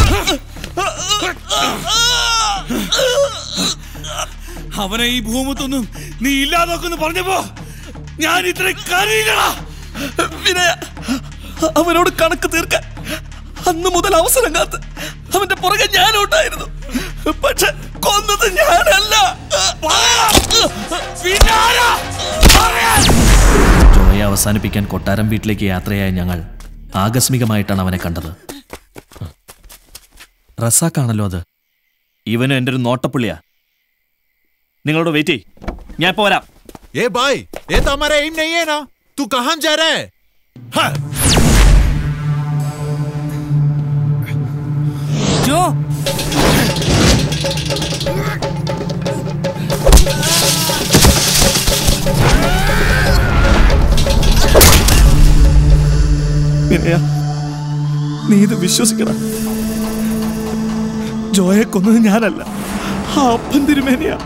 അവനെ ഈ ഭൂമത്തൊന്നും നീ ഇല്ലാതാക്കുന്നു പറഞ്ഞപ്പോ ഞാൻ ഇത്ര കരയില്ലടാ വിനയ അവനോട് കണക്ക് തീർക്കാൻ അന്ന് മുതൽ അവസരം കാത്ത് അവന്റെ പുറകെ ഞാനുണ്ടായിരുന്നു പക്ഷെ കൊന്നത് ഞാനല്ല ജോയെ അവസാനിപ്പിക്കാൻ കൊട്ടാരം വീട്ടിലേക്ക് യാത്രയായ ഞങ്ങൾ ആകസ്മികമായിട്ടാണ് അവനെ കണ്ടത് റസാക്കാണല്ലോ അത് ഇവനും എൻ്റെ ഒരു നോട്ടപ്പുള്ളിയാ നിങ്ങളോട് വെയിറ്റ് ചെയ് ഞാൻ ഇപ്പൊ വരാം ए भाई ये तो हमारा एम नहीं है ना तू कहाँ जा रहा है വിനയ നീ ഇത് വിശ്വസിക്കണം ജോയെ കൊന്നത് ഞാനല്ല ആ അപ്പൻ തിരുമേനയാ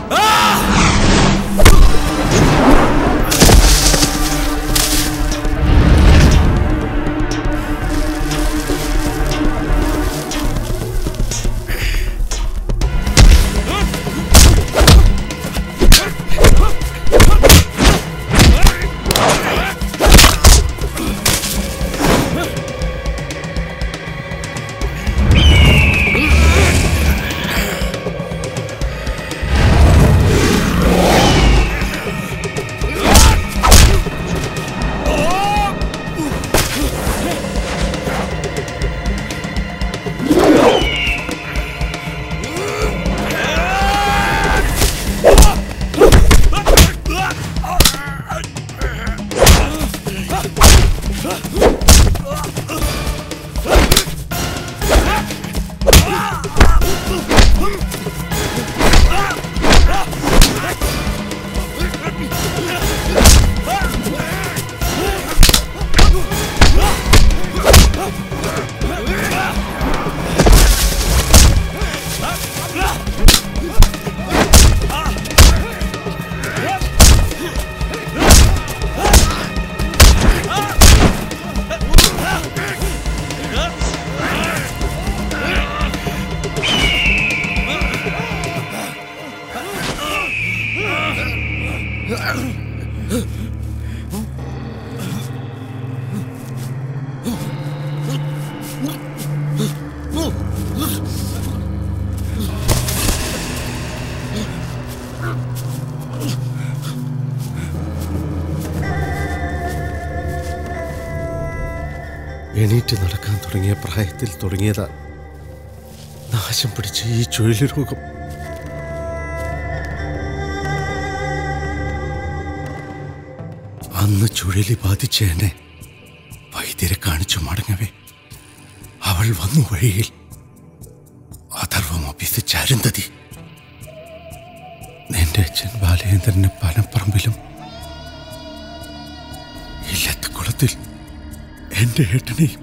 എണീറ്റ് നടക്കാൻ തുടങ്ങിയ പ്രായത്തിൽ തുടങ്ങിയതാ നാശം പിടിച്ച ഈ ചുഴലി രോഗം അന്ന് ചുഴലി ബാധിച്ച എന്നെ വൈദ്യരെ കാണിച്ചു മടങ്ങവേ അവൾ വന്നു വഴിയിൽ അഥർവം അഭ്യസിച്ച അരുന്ധതി നിന്റെ അച്ഛൻ ബാലചന്ദ്രന്റെ പനപ്പറമ്പിലും ഇല്ലത്തെ കുളത്തിൽ എന്റെ ഏട്ടനെയും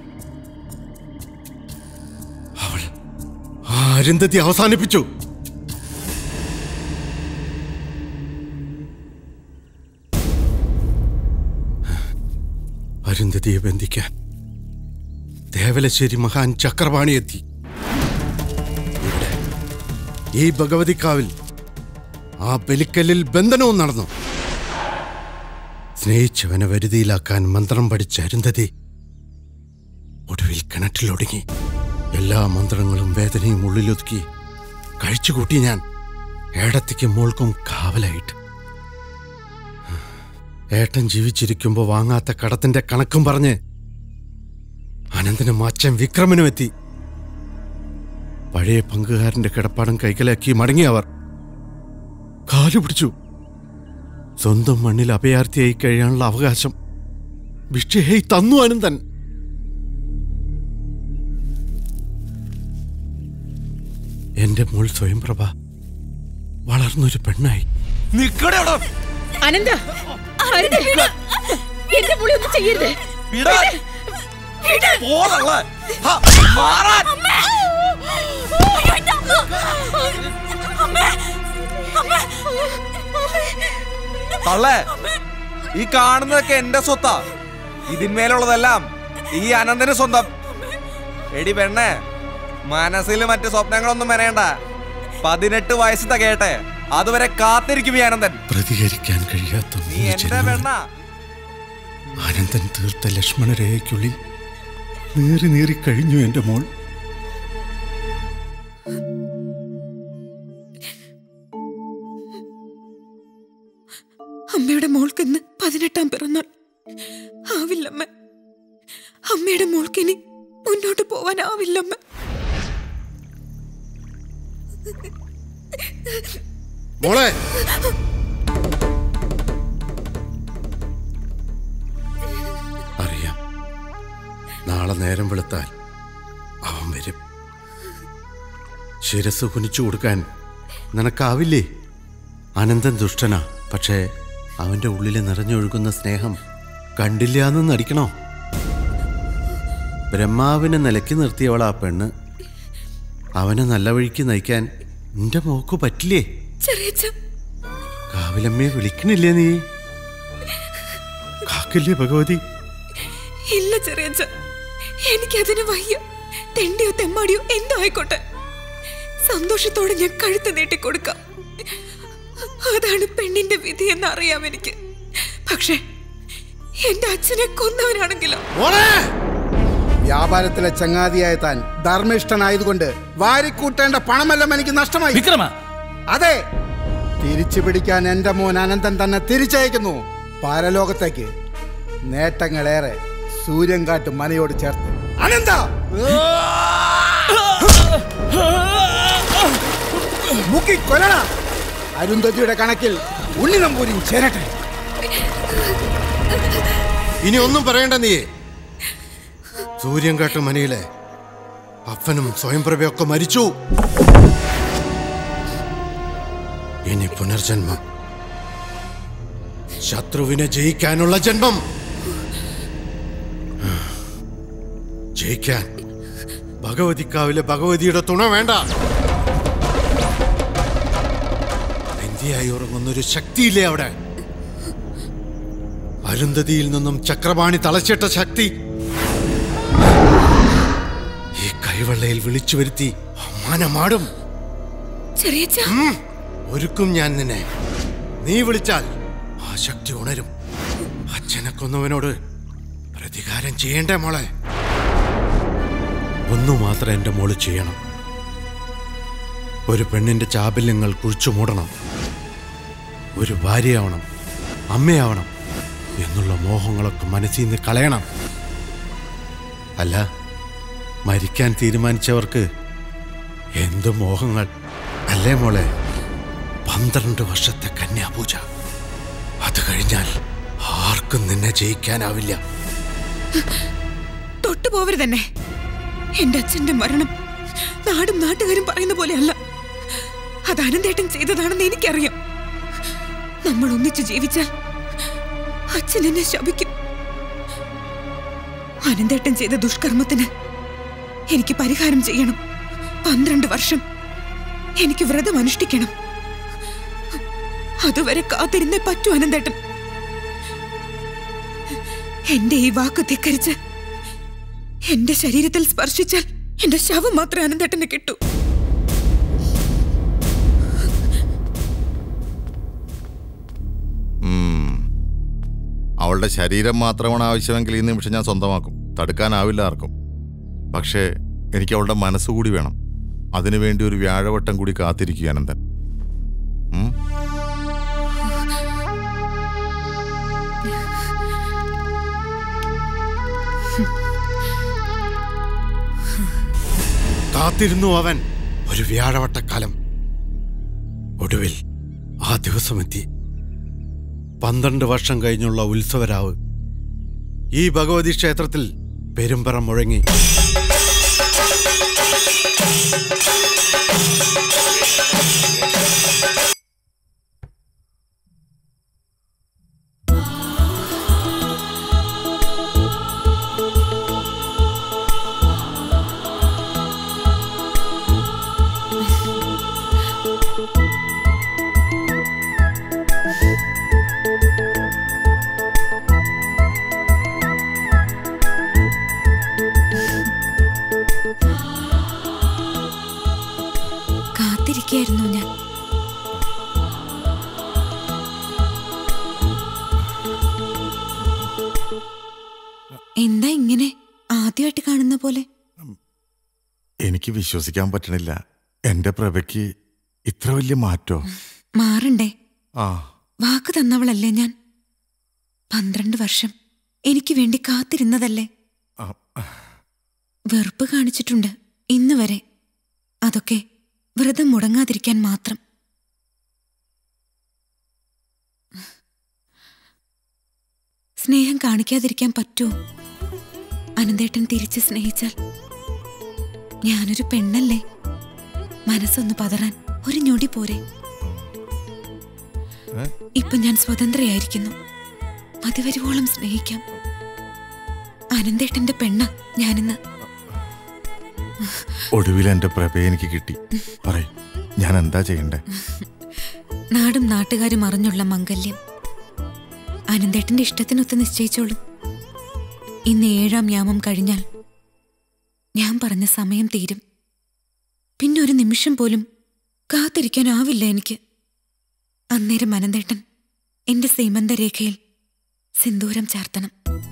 അവൾ ആ അരുന്ധതി അവസാനിപ്പിച്ചു അരുന്ധതിയെ ബന്ധിക്കാൻ ദേവലശ്ശേരി മഹാൻ ചക്രപാണി എത്തി ഇവിടെ ഈ ഭഗവതിക്കാവിൽ ആ ബലിക്കല്ലിൽ ബന്ധനവും നടന്നു സ്നേഹിച്ചവനെ വരുതിയിലാക്കാൻ മന്ത്രം പഠിച്ച അരുന്ധതി ഒടുവിൽ കിണറ്റിലൊടുങ്ങി എല്ലാ മന്ത്രങ്ങളും വേദനയും ഉള്ളിലൊതുക്കി കഴിച്ചുകൂട്ടി ഞാൻ ഏടത്തിക്ക് മോൾക്കും കാവലായിട്ട് ഏട്ടൻ ജീവിച്ചിരിക്കുമ്പോൾ വാങ്ങാത്ത കടത്തിന്റെ കണക്കും പറഞ്ഞ് അനന്തനും അച്ഛൻ വിക്രമനും എത്തി പഴയ പങ്കുകാരന്റെ കിടപ്പാടം കൈക്കലാക്കി മടങ്ങി അവർ കാലു പിടിച്ചു സ്വന്തം മണ്ണിൽ അഭയാർത്ഥിയായി കഴിയാനുള്ള അവകാശം ഭിക്ഷയായി തന്നു അനന്തൻ എന്റെ മോൾ സ്വയംപ്രഭ വളർന്നൊരു പെണ്ണായി അനന്ത അനന്ത വിട്. എന്റെ മോളെ ഒന്നും ചെയ്യരുത് വിടാ. വിട്. പോതള്ളേ. ഹ, മാറാൻ. തള്ളേ ഈ കാണുന്നതൊക്കെ എന്റെ സ്വത്താ ഇതിന്മേലുള്ളതെല്ലാം ഈ അനന്തന് സ്വന്തം എടി പെണ്ണേ മനസ്സിൽ മറ്റു സ്വപ്നങ്ങളൊന്നും വരേണ്ട പതിനെട്ട് വയസ്സ് തികയട്ടെ അതുവരെ കാത്തിരിക്കും ഈ അനന്തൻ പ്രതികരിക്കാൻ കഴിയാത്ത നീ മൂന്ന് എന്റെ ജന്മങ്ങൾ പെണ്ണ അനന്തൻ തീർത്ത ലക്ഷ്മണരേഖയ്ക്കുള്ളിൽ നേറി നേറി കഴിഞ്ഞു എന്റെ മോൾ അമ്മയുടെ മോൾക്ക് ഇന്ന് പതിനെട്ടാം പിറന്നാൾ ആവില്ലമ്മ അമ്മയുടെ മോൾക്ക് ഇനി മുന്നോട്ട് പോവാനാവില്ലമ്മ മോളെ അറിയാം നാളെ നേരം വെളുത്താൽ അവൻ വരും ശിരസ് കുനിച്ചു കൊടുക്കാൻ നിനക്കാവില്ലേ അനന്തൻ ദുഷ്ടനാ പക്ഷേ അവന്റെ ഉള്ളിൽ നിറഞ്ഞൊഴുകുന്ന സ്നേഹം കണ്ടില്ല എന്ന് നടിക്കണോ ബ്രഹ്മാവിനെ നിലയ്ക്ക് നിർത്തിയവൾ ആ പെണ്ണ് അവനെ നല്ല വഴിക്ക് നയിക്കാൻ നിന്റെ മോക്ക് പറ്റില്ലേ ചെറിയച്ഛ കാവിലമ്മയെ വിളിക്കണില്ലേ നീ കാക്കില്ലേ ഭഗവതി ഇല്ല ചെറിയച്ഛ എനിക്കതിന് വയ്യ തെണ്ടിയോ തെമ്മാടിയോ എന്തോ ആയിക്കോട്ടെ സന്തോഷത്തോടെ ഞാൻ കഴുത്ത് നീട്ടിക്കൊടുക്കാം അതാണ് പെണ്ണിന്റെ വിധി എന്ന് അറിയാം എനിക്ക് പക്ഷേ എന്റെ അച്ഛനെ കൊന്നവനാണെങ്കിലോ വ്യാപാരത്തിലെ ചങ്ങാതിയായ താൻ ധർമ്മിഷ്ഠനായതുകൊണ്ട് വാരിക്കൂട്ടേണ്ട പണമെല്ലാം എനിക്ക് നഷ്ടമായി വിക്രമ അതെ തിരിച്ചു പിടിക്കാൻ എന്റെ മോൻ അനന്തൻ തന്നെ തിരിച്ചയക്കുന്നു പരലോകത്തേക്ക് നേട്ടങ്ങളേറെ സൂര്യൻ കാട്ടും മനയോട് ചേർത്ത് അനന്ത മുക്കി കൊല്ലണ അരുന്ധതിയുടെ കണക്കിൽ ഉണ്ണി നമ്പൂരിയും ചേരട്ടെ ഇനി ഒന്നും പറയണ്ട നീ സൂര്യൻകാട്ട് മനയിലെ അപ്പനും സ്വയംപ്രഭയൊക്കെ മരിച്ചു ഇനി പുനർജന്മം ശത്രുവിനെ ജയിക്കാനുള്ള ജന്മം ജയിക്കാൻ ഭഗവതിക്കാവിലെ ഭഗവതിയുടെ തുണ വേണ്ട എന്തിയായി ഉറങ്ങുന്നൊരു ശക്തിയില്ലേ അവിടെ അരുന്ധതിയിൽ നിന്നും ചക്രപാണി തളച്ചിട്ട ശക്തി ഈ കൈവെള്ളയിൽ വിളിച്ചു വരുത്തി മാനമാടും ചെറിയച്ഛ ഒരുക്കും ഞാൻ നിന്നെ നീ വിളിച്ചാൽ ആ ശക്തി ഉണരും അച്ഛനെ കൊന്നവനോട് പ്രതികാരം ചെയ്യണ്ടേ മോളെ ഒന്നു മാത്രം എൻ്റെ മോള് ചെയ്യണം ഒരു പെണ്ണിന്റെ ചാബല്യങ്ങൾ കുഴിച്ചു മൂടണം ഒരു ഭാര്യയാവണം അമ്മയാവണം എന്നുള്ള മോഹങ്ങളൊക്കെ മനസ്സിൽ നിന്ന് കളയണം അല്ല മരിക്കാൻ തീരുമാനിച്ചവർക്ക് എന്ത് മോഹങ്ങൾ അല്ലേ മോളെ പന്ത്രണ്ട് വർഷത്തെ കന്യാപൂജ അത് കഴിഞ്ഞാൽ ആർക്കും നിന്നെ ജയിക്കാനാവില്ല തൊട്ടു പോവരുത് തന്നെ എന്റെ അച്ഛന്റെ മരണം നാടും നാട്ടുകാരും പറയുന്ന പോലെയല്ല അത് അനന്തേട്ടൻ ചെയ്തതാണെന്ന് എനിക്കറിയാം നമ്മൾ ഒന്നിച്ചു ജീവിച്ചാൽ അച്ഛൻ എന്നെ ശപിക്കും അനന്തേട്ടൻ ചെയ്ത ദുഷ്കർമ്മത്തിന് എനിക്ക് പരിഹാരം ചെയ്യണം പന്ത്രണ്ട് വർഷം എനിക്ക് വ്രതം അനുഷ്ഠിക്കണം അതുവരെ കാത്തിരുന്നേ പറ്റൂ അനന്തേട്ടൻ എന്റെ ഈ വാക്ക് ധിക്കരിച്ച് എന്റെ ശരീരത്തിൽ സ്പർശിച്ചാൽ എന്റെ ശവം മാത്രമേ അനന്തേട്ടന് കിട്ടൂ ഉം. അവളുടെ ശരീരം മാത്രമാണ് ആവശ്യമെങ്കിൽ ഈ നിമിഷം ഞാൻ സ്വന്തമാക്കും തടുക്കാനാവില്ല ആർക്കും പക്ഷേ എനിക്ക് അവളുടെ മനസ്സുകൂടി വേണം അതിനുവേണ്ടി ഒരു വ്യാഴവട്ടം കൂടി കാത്തിരിക്കുക അനന്തൻ ഉം? കാത്തിരുന്നു അവൻ ഒരു വ്യാഴവട്ടക്കാലം ഒടുവിൽ ആ ദിവസമെത്തി പന്ത്രണ്ട് വർഷം കഴിഞ്ഞുള്ള ഉത്സവരാവ് ഈ ഭഗവതി ക്ഷേത്രത്തിൽ പെരുമ്പറം മുഴങ്ങി കാത്തിരിക്കായിരുന്നു ഞാൻ എന്താ ഇങ്ങനെ ആദ്യമായിട്ട് കാണുന്ന പോലെ എനിക്ക് വിശ്വസിക്കാൻ പറ്റണില്ല എന്റെ പ്രഭയ്ക്ക് ഇത്ര വലിയ മാറ്റോ മാറണ്ടേ ആ വാക്ക് തന്നവളല്ലേ ഞാൻ പന്ത്രണ്ട് വർഷം എനിക്ക് വേണ്ടി കാത്തിരുന്നതല്ലേ ആ, വെറുപ്പ് കാണിച്ചിട്ടുണ്ട് ഇന്ന് വരെ അതൊക്കെ വ്രതം മുടങ്ങാതിരിക്കാൻ മാത്രം സ്നേഹം കാണിക്കാതിരിക്കാൻ പറ്റുമോ അനന്തേട്ടൻ തിരിച്ച് സ്നേഹിച്ചാൽ ഞാനൊരു പെണ്ണല്ലേ മനസ്സൊന്ന് പതറാൻ ഒരു ഞൊടി പോരെ ഏ? ഇപ്പൊ ഞാൻ സ്വതന്ത്രയായിരിക്കുന്നു മതിവരുവോളം സ്നേഹിക്കാം അനന്തേട്ടന്റെ പെണ്ണ ഞാനിന്ന് ഒടുവിൽ എന്റെ പ്രഭയെ എനിക്ക് കിട്ടി പറയ ഞാൻ എന്താ ചെയ്യണ്ടേ നാടും നാട്ടുകാരും അറിഞ്ഞുള്ള മംഗല്യം അനന്തേട്ടന്റെ ഇഷ്ടത്തിനൊത്ത് നിശ്ചയിച്ചോളൂ ഇന്ന് ഏഴാം യാമം കഴിഞ്ഞാൽ ഞാൻ പറഞ്ഞ സമയം തീരും പിന്നെ ഒരു നിമിഷം പോലും കാത്തിരിക്കാനാവില്ല എനിക്ക് അന്നേരം അനന്തേട്ടൻ എന്റെ സീമന്തരേഖയിൽ സിന്ദൂരം ചാർത്തണം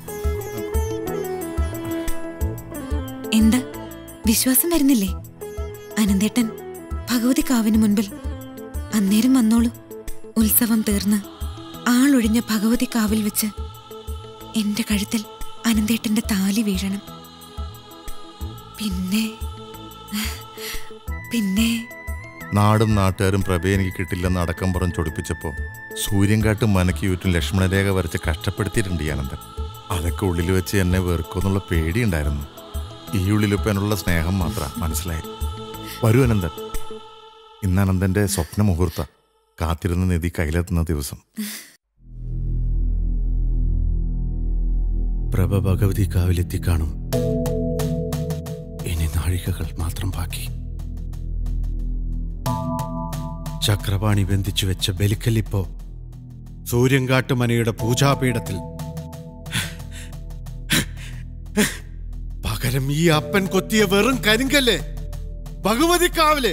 എന്താ വിശ്വാസം വരുന്നില്ലേ അനന്തേട്ടൻ ഭഗവതി കാവിന് മുൻപിൽ അന്നേരം വന്നോളൂ ഉത്സവം തീർന്ന് ആളൊഴിഞ്ഞ ഭഗവതി കാവിൽ വെച്ച് എന്റെ കഴുത്തിൽ അനന്തേട്ടന്റെ താലി വീഴണം പിന്നെ പിന്നെ നാടും നാട്ടുകാരും പ്രഭയെ എനിക്ക് കിട്ടില്ലെന്ന് അടക്കം പറഞ്ഞ് ചൊടിപ്പിച്ചപ്പോ സൂര്യൻകാട്ടും മനക്കിയൂറ്റും ലക്ഷ്മണരേഖ വരച്ച് കഷ്ടപ്പെടുത്തിയിട്ടുണ്ട് ഈ അനന്തൻ അതൊക്കെ ഉള്ളിൽ വെച്ച് എന്നെ വെറുക്കുമെന്നുള്ള പേടിയുണ്ടായിരുന്നു ഈ ഉള്ളിലുപ്പനുള്ള സ്നേഹം മാത്രം മനസ്സിലായി വരൂ അനന്തൻ ഇന്ന് അനന്തന്റെ സ്വപ്ന മുഹൂർത്ത കാത്തിരുന്ന നിധി കയ്യിലെത്തുന്ന ദിവസം പ്രഭ ഭഗവതി കാവിലെത്തിക്കാണും ഇനി നാഴികകൾ മാത്രം ബാക്കി ചക്രപാണി ബന്ധിച്ചു വെച്ച ബലിക്കല്ലിപ്പോ സൂര്യൻകാട്ടുമനയുടെ പൂജാപീഠത്തിൽ പകരം ഈ അപ്പൻ കൊത്തിയ വെറും കരിങ്കല്ലേ ഭഗവതി കാവില്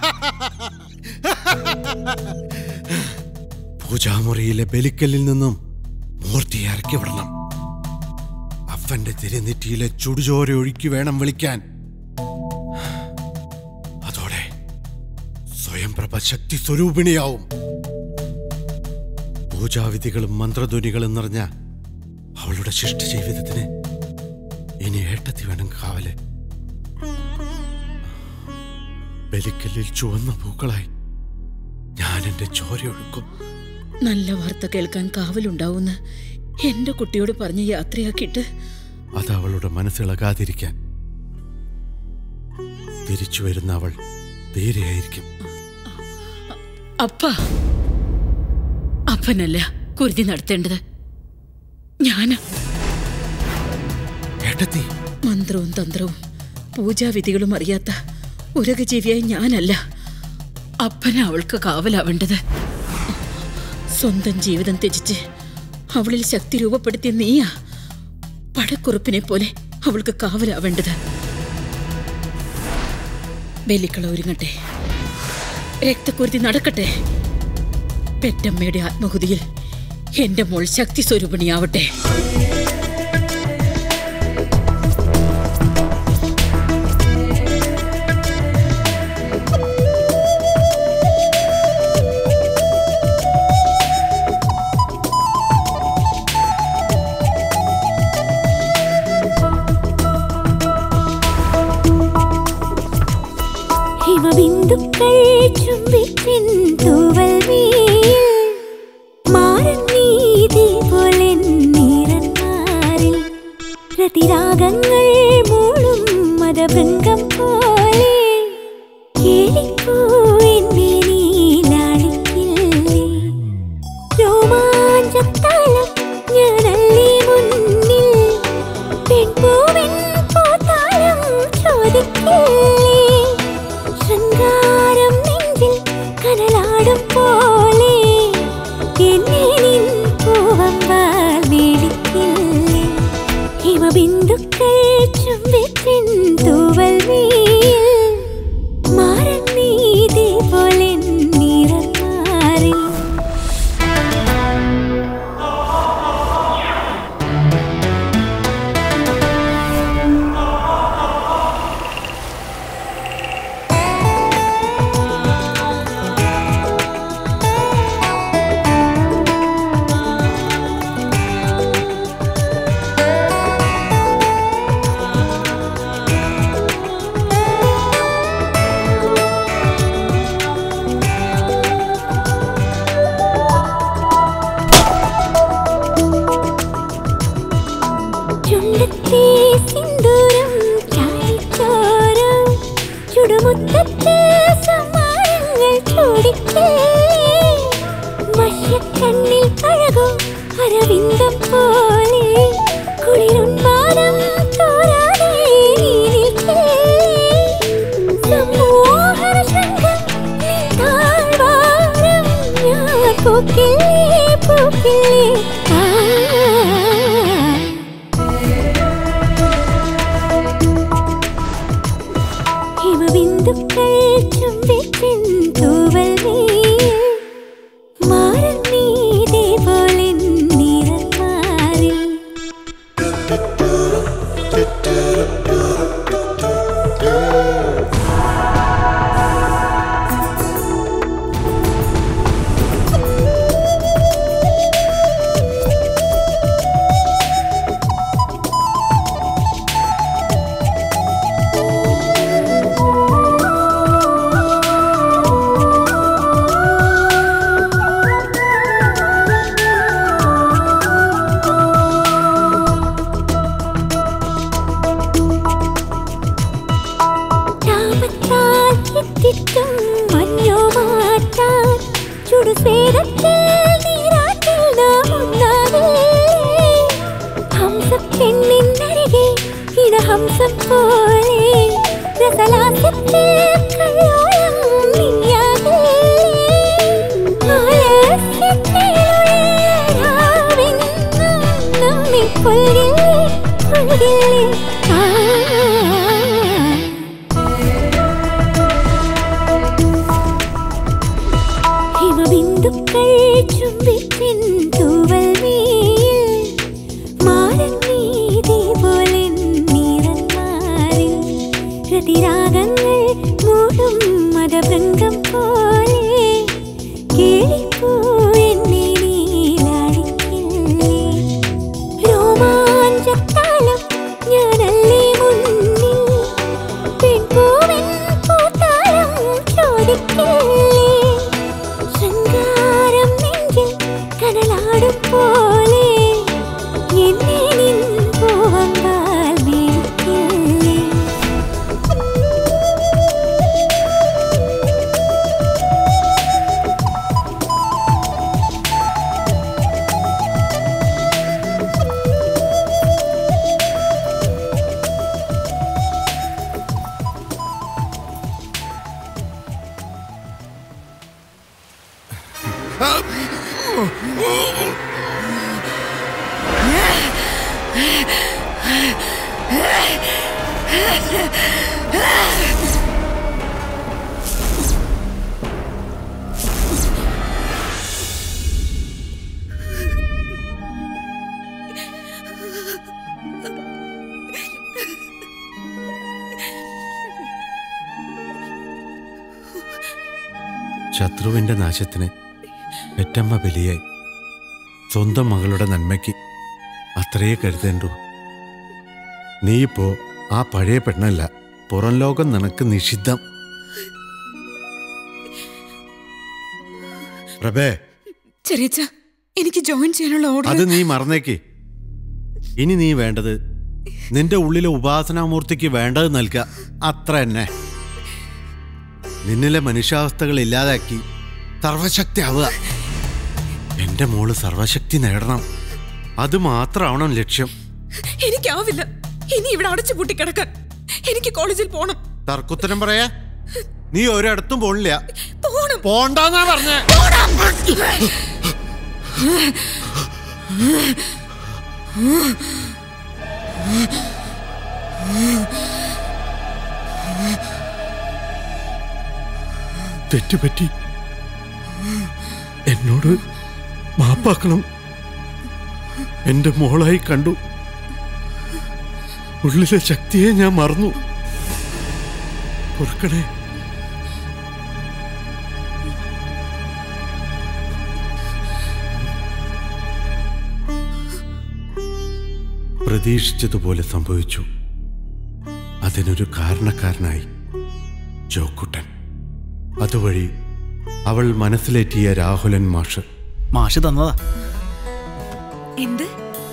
പൂജാമുറിയിലെ ബലിക്കല്ലിൽ നിന്നും മൂർത്തിയെ ഇറക്കി വിടണം അപ്പന്റെ തിരുനെറ്റിയിലെ ചുടുചോര ഒഴുക്കി വേണം വിളിക്കാൻ അതോടെ സ്വയം പ്രഭ ശക്തി സ്വരൂപിണിയാവും പൂജാവിധികളും മന്ത്രധ്വനികളും നിറഞ്ഞ അവളുടെ ശിഷ്ട ജീവിതത്തിന് ഇനി ഏട്ടത്തി വേണം കാവല് ബലിക്കല്ലിൽ ചുവന്ന പൂക്കളായി ഞാൻ എന്റെ ചോരയൊഴുക്കും നല്ല വാർത്ത കേൾക്കാൻ കാവലുണ്ടാവുന്ന എന്റെ കുട്ടിയോട് പറഞ്ഞ് യാത്രയാക്കിയിട്ട് അത് അവളുടെ മനസ്സിളകാതിരിക്കാൻ തിരിച്ചു വരുന്ന അവൾ ധീരയായിരിക്കും അപ്പ അപ്പനല്ല കുരുതി നടത്തേണ്ടത് ഞാനാ ഏട്ടത്തി മന്ത്രവും തന്ത്രവും പൂജാവിധികളും അറിയാത്ത ഉരകജീവിയായി ഞാനല്ല അപ്പന അവൾക്ക് കാവലാവേണ്ടത് സ്വന്തം ജീവിതം ത്യജിച്ച് അവളിൽ ശക്തി രൂപപ്പെടുത്തിയ നീയാ പടക്കുറുപ്പിനെ പോലെ അവൾക്ക് കാവലാവേണ്ടത് ബലിക്കള ഒരുങ്ങട്ടെ രക്തക്കുരുതി നടക്കട്ടെ പെറ്റമ്മയുടെ ആത്മഹുതിയിൽ എന്റെ മോൾ ശക്തി സ്വരൂപിണിയാവട്ടെ ഹിമബിന്ദുക്കൾ ചുംബിപ്പിൻ തൂവൽ വീൽ മാറൻ നീതി പോലെ നീരന്മാരിൽ പ്രതിരാഗങ്ങൾ മൂളും മതഭൃംഗം പോലെ കേളിപ്പൂ എന്നെ നീ ലാളിക്കില്ലേ രോമാഞ്ചത്താലം ഞാനല്ലേ മുന്നിൽ പെൺപൂവിൻ പൂത്താലം ചോദിക്കില്ലേ ശൃംഗാരം നെഞ്ചിൽ കനലാടും പോലെ എന്നെ നിൻ പൂവമ്പാൽ മേടിക്കില്ലേ ഹിമബിന്ദുക്കൾ ചുംബിപ്പിൻ തൂവൽ വീൽ മാറൻ നീതി പോലെ നിറം മാറി ചുണ്ടത്തെ സിന്ദൂരം ചായച്ചോരം ചുടുമുത്തത്തെ സമ്മാനങ്ങൾ ചൂടിക്കേ മഷ്യക്കണ്ണിൽ അഴകോ അരവിന്ദം പോലെ കുളിരുന്മാദം ഹംസം പോലെ രസലാസ്യത്തിൽ കല്ലോളം നീയാകില്ലേ ആലസ്യത്തിലുള്ള രാവെന്നും നമ്മെ കൊല്ലില്ലേ കൊല്ലില്ലേ ആ ഹിമബിന്ദുക്കൾ ചുംബിച്ചിൻ തൂവൽ മേൽ മാടൻ നീതി പോലെ നീറന്മാരിൽ രതിരാഗങ്ങൾ മൂടും മതഭൃംഗം പോലെ കേളിപ്പൂ എന്നെ നീലാടിക്കില്ലേ രോമാഞ്ചത്താലം ഞാനല്ലേ മുന്നിൽ പെൺപൂവൻ പൂത്താലം ചോദിക്കില്ലേ ശൃംഗാരം നെഞ്ചിൽ കനലാടും പോലെ എന്നെ നിൻ പൂവങ്കാൽ മേടിക്കില്ലേ ശത്രുവിന്റെ നാശത്തിന് പെറ്റമ്മ ബലിയായി സ്വന്തം മകളുടെ നന്മയ്ക്ക് അത്രയേ കരുതേണ്ടു നീയിപ്പോ ആ പഴയ പെണ്ണല്ല പുറം ലോകം നിനക്ക് നിഷിദ്ധം പ്രഭേ ചെറിയച്ച എനിക്ക് ജോയിൻ ചെയ്യാനുള്ള അത് ഓർഡർ നീ മറന്നേക്ക് ഇനി നീ വേണ്ടത് നിന്റെ ഉള്ളിലെ ഉപാസനാമൂർത്തിക്ക് വേണ്ടത് നൽകുക അത്ര തന്നെ നിന്നിലെ മനുഷ്യാവസ്ഥകൾ ഇല്ലാതാക്കി സർവശക്തി ആവുക എന്റെ മോള് സർവശക്തി നേടണം അത് മാത്രമാവണം ലക്ഷ്യം എനിക്കാവില്ല ഇനി ഇവിടെ അടച്ചു പൂട്ടി കിടക്കാൻ എനിക്ക് കോളേജിൽ പോണം തർക്കുത്തരം പറയാ നീ ഒരിടത്തും പോണില്ല പോണം പോണ്ടെന്നാ പറഞ്ഞേ തെറ്റുപറ്റി എന്നോട് മാപ്പാക്കണം എന്റെ മോളായി കണ്ടു ഉള്ളിലെ ശക്തിയെ ഞാൻ മറന്നു പൊറുക്കണേ പ്രതീക്ഷിച്ചതുപോലെ സംഭവിച്ചു അതിനൊരു കാരണക്കാരനായി ജോക്കുട്ടൻ അതുവഴി അവൾ മനസ്സിലേറ്റിയ രാഹുലൻ മാഷ് മാഷ് തന്നതാ എന്ത്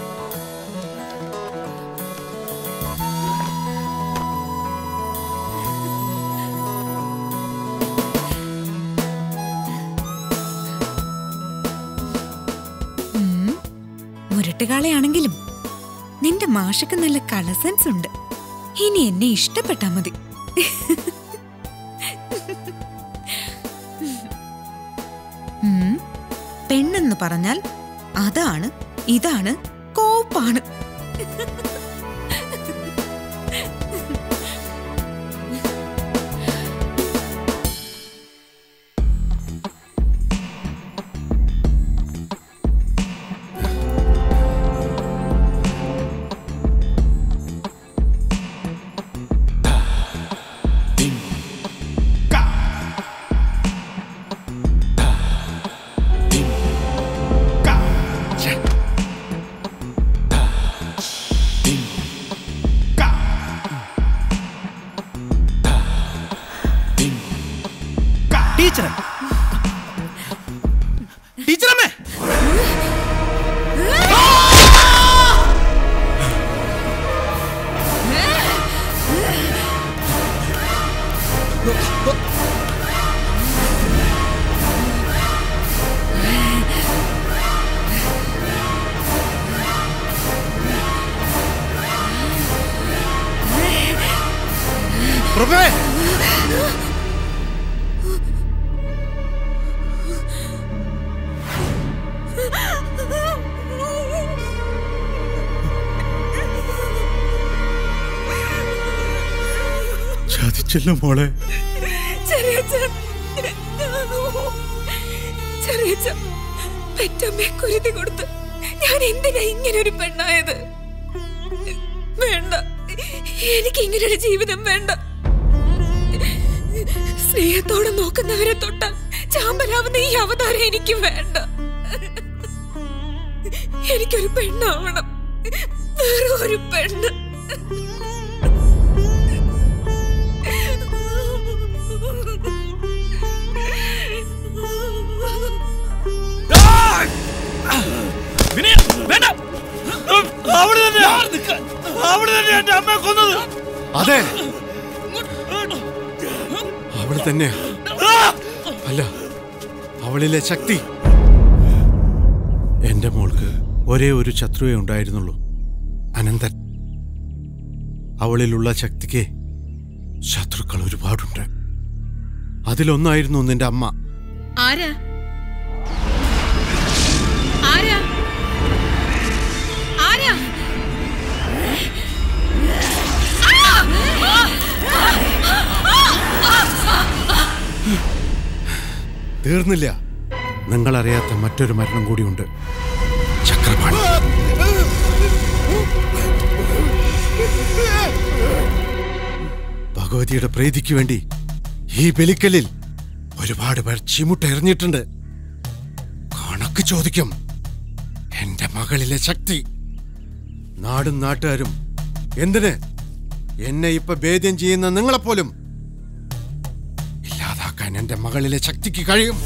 ഉം, മുരട്ടുകാളയാണെങ്കിലും നിന്റെ മാഷക്ക് നല്ല കളസൻസ് ഉണ്ട് ഇനി എന്നെ ഇഷ്ടപ്പെട്ടാ മതി ഉം, പെണ്ണെന്ന് പറഞ്ഞാൽ അതാണ് ഇതാണ് കോപ്പാണ് ടീച്ചറെ ടീച്ചറമ്മേ ആ പ്രഭേ ചതിച്ചല്ലോ മോളെ ചെറിയച്ഛൻ ചെറിയച്ഛ പെറ്റമ്മയെ കുരുതി കൊടുത്ത് ഞാൻ എന്തിനാ ഇങ്ങനെ ഒരു പെണ്ണായത് വേണ്ട എനിക്ക് ഇങ്ങനെ ഒരു ജീവിതം വേണ്ട സ്നേഹത്തോടെ നോക്കുന്നവരെ തൊട്ട ചാമ്പലാവുന്ന ഈ അവതാരം എനിക്ക് വേണ്ട എനിക്കൊരു പെണ്ണാവണം വേറെ ഒരു പെണ്ണ് വിനയ, വേണ്ട. അവിടെ തന്നെയാ. അവിടെ തന്നെയാ എന്റെ അമ്മയെ കൊന്നത് അതെ അവൾ തന്നെയാ അല്ല അവളിലെ ശക്തി എന്റെ മോൾക്ക് ഒരേ ഒരു ശത്രുവേ ഉണ്ടായിരുന്നുള്ളൂ അനന്തൻ അവളിലുള്ള ശക്തിക്ക് ശത്രുക്കൾ ഒരുപാടുണ്ട് അതിലൊന്നായിരുന്നു നിന്റെ അമ്മ ആരാ ആരാ ആരാ തീർന്നില്ല നിങ്ങൾ അറിയാത്ത മറ്റൊരു മരണം കൂടിയുണ്ട് ചക്രപാണി ഭഗവതിയുടെ പ്രീതിക്ക് വേണ്ടി ഈ ബലിക്കലിൽ ഒരുപാട് പേർ ചിമുട്ട എറിഞ്ഞിട്ടുണ്ട് കണക്ക് ചോദിക്കും എന്റെ മകളിലെ ശക്തി നാടും നാട്ടുകാരും എന്തിന് എന്നെ ഇപ്പൊ ഭേദ്യം ചെയ്യുന്ന നിങ്ങളെപ്പോലും ഇല്ലാതാക്കാൻ എന്റെ മകളിലെ ശക്തിക്ക് കഴിയും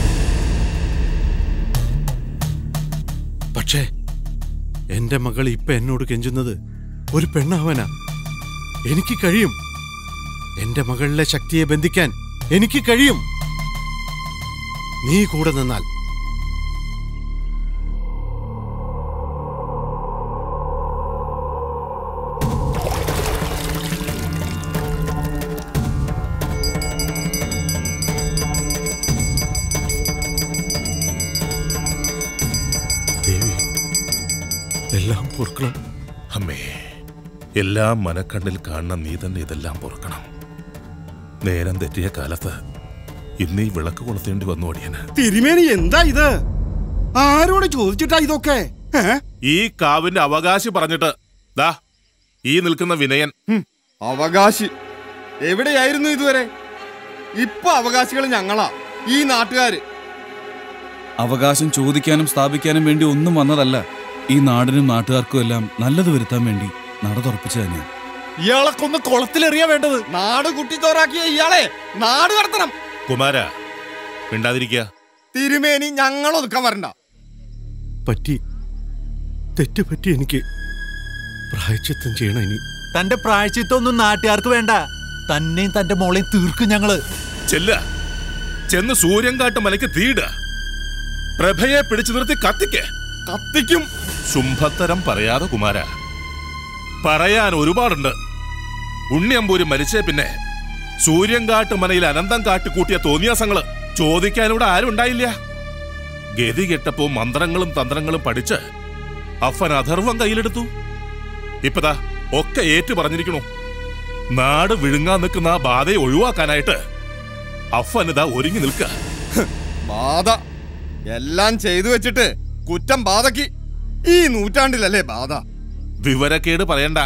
പക്ഷേ എന്റെ മകൾ ഇപ്പൊ എന്നോട് കെഞ്ചുന്നത് ഒരു പെണ്ണാവനാ എനിക്ക് കഴിയും എന്റെ മകളിലെ ശക്തിയെ ബന്ധിക്കാൻ എനിക്ക് കഴിയും നീ കൂടെ നിന്നാൽ ദേവി എല്ലാം പൊറുക്കണം അമ്മേ എല്ലാം മനക്കണ്ണിൽ കാണുന്ന നീ തന്നെ ഇതെല്ലാം പൊറുക്കണം നേരം തെറ്റിയ കാലത്ത് ഇന്ന് ഈ വിളക്ക് കൊളുത്തേണ്ടി വന്നു അടിയന് തിരുമേനി എന്താ ഇത് ആരോട് ചോദിച്ചിട്ടാ ഇതൊക്കെ ഏ? ഈ കാവിന്റെ അവകാശി പറഞ്ഞിട്ട് ദാ ഈ നിൽക്കുന്ന വിനയൻ അവകാശി എവിടെയായിരുന്നു ഇതുവരെ ഇപ്പൊ അവകാശികൾ ഞങ്ങളാ ഈ നാട്ടുകാര് അവകാശം ചോദിക്കാനും സ്ഥാപിക്കാനും വേണ്ടി ഒന്നും വന്നതല്ല ഈ നാടിനും നാട്ടുകാർക്കും എല്ലാം നല്ലത് വരുത്താൻ വേണ്ടി നട തുറപ്പിച്ചു തന്നെയാണ് ഇയാളെ കൊന്ന് കുളത്തിലെറിയാ വേണ്ടത് നാട് കുട്ടിച്ചോറാക്കിയ ഇയാളെ നാട് കടത്തണം കുമാര മിണ്ടാതിരിക്കുക തിരുമേനി ഞങ്ങൾ ഒതുക്കാൻ വരണ്ട പറ്റി തെറ്റ് പറ്റി എനിക്ക് പ്രായച്ചിത്തം ചെയ്യണം ഇനി തന്റെ പ്രായച്ചിത്തൊന്നും നാട്ടുകാർക്ക് വേണ്ട തന്നെയും തന്റെ മോളെയും തീർക്കും ഞങ്ങള് ചെല്ല ചെന്ന് സൂര്യൻ കാട്ട് മലയ്ക്ക് തീട പ്രഭയെ പിടിച്ചു നിർത്തി കത്തിക്ക് കത്തിക്കും ശുംഭത്തരം പറയാതെ കുമാര പറയാൻ ഒരുപാടുണ്ട് ഉണ്ണിയമ്പൂരി മരിച്ചേ പിന്നെ സൂര്യൻകാട്ട് മനയിൽ അനന്തം കാട്ടിക്കൂട്ടിയ തോന്നിയാസങ്ങള് ചോദിക്കാനിവിടെ ആരും ഉണ്ടായില്ല ഗതി കെട്ടപ്പോ മന്ത്രങ്ങളും തന്ത്രങ്ങളും പഠിച്ച് അഫൻ അഥർവം കയ്യിലെടുത്തു ഇപ്പതാ ഒക്കെ ഏറ്റു പറഞ്ഞിരിക്കണു നാട് വിഴുങ്ങാൻ നിൽക്കുന്ന ആ ബാധയെ ഒഴിവാക്കാനായിട്ട് അഫൻ ഇതാ ഒരുങ്ങി നിൽക്ക ബാധ എല്ലാം ചെയ്തു വെച്ചിട്ട് കുറ്റം ബാധയ്ക്ക് ഈ നൂറ്റാണ്ടിലല്ലേ ബാധ വിവരക്കേട് പറയണ്ട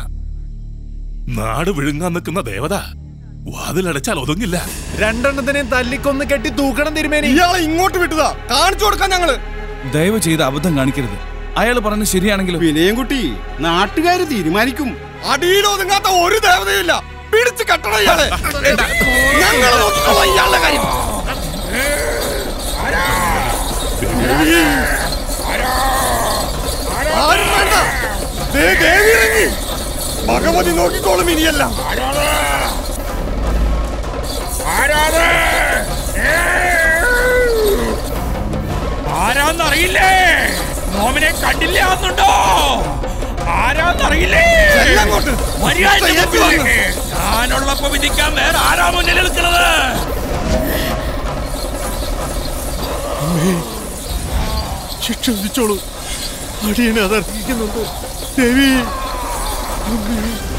നാട് വിഴുങ്ങാൻ നിൽക്കുന്ന ദേവത വാതിലടച്ചാൽ ഒതുങ്ങില്ല രണ്ടെണ്ണത്തിനെയും തല്ലിക്കൊന്ന് കെട്ടി തൂക്കണം തിരുമേനി ഇയാളെ ഇങ്ങോട്ട് വിട്ടതാ കാണിച്ചു കൊടുക്കാൻ ഞങ്ങള് ദയവ് ചെയ്ത് അബദ്ധം കാണിക്കരുത് അയാൾ പറഞ്ഞത് ശരിയാണെങ്കിലും വിനയൻകുട്ടി നാട്ടുകാര് തീരുമാനിക്കും അടിയിൽ ഒതുങ്ങാത്ത ഒരു ദേവതയില്ല പിടിച്ച് കെട്ടണം ഇയാളെ ഞങ്ങൾ നോക്കിക്കോളാം ഇയാളുടെ കാര്യം ആരും വേണ്ട ദേ ദേവി ഇറങ്ങി ഭഗവതി നോക്കിക്കോളും ഇനിയല്ല ആരാന്നറിയില്ലേ നോമിനെ കണ്ടില്ല എന്നുണ്ടോ ആരാന്നറിയില്ലേ ചെല്ലങ്ങോട്ട്. മര്യാദ കയ്യേറ്റി വാങ്ങ്. ഞാനുള്ളപ്പോ വിധിക്കാൻ വേറെ ആരാ മുന്നിൽ നിൽക്കുന്നത് അമ്മേ ശിക്ഷ വിധിച്ചോളൂ അടിയനെ അതർഹിക്കുന്നുണ്ട് ദേവി അമ്മേ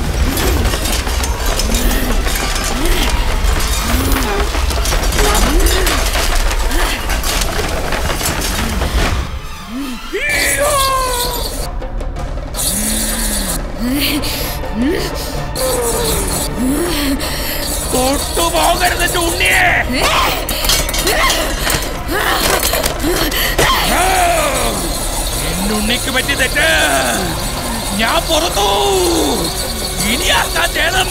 തൊട്ടുപോകരുത് എന്റെ ഉണ്ണിയെ എന്റെ ഉണ്ണിക്ക് പറ്റി തെറ്റ് ഞാൻ പുറത്തു ഇനി ആക്കാൻ ചേതം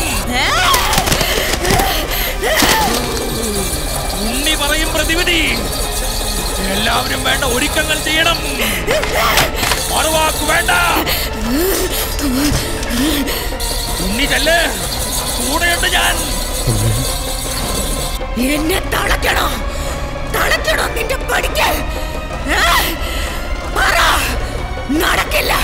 ഉണ്ണി പറയും പ്രതിവിധി എല്ലാവരും വേണ്ട ഒരുക്കങ്ങൾ ചെയ്യണം മറുവാക്ക് വേണ്ട ഉണ്ണി ചെല്ല് കൂടെയുണ്ട് ഞാൻ എന്നെ തളയ്ക്കണോ തളയ്ക്കണോ നിന്റെ പഠിക്ക് പറ നടക്കില്ല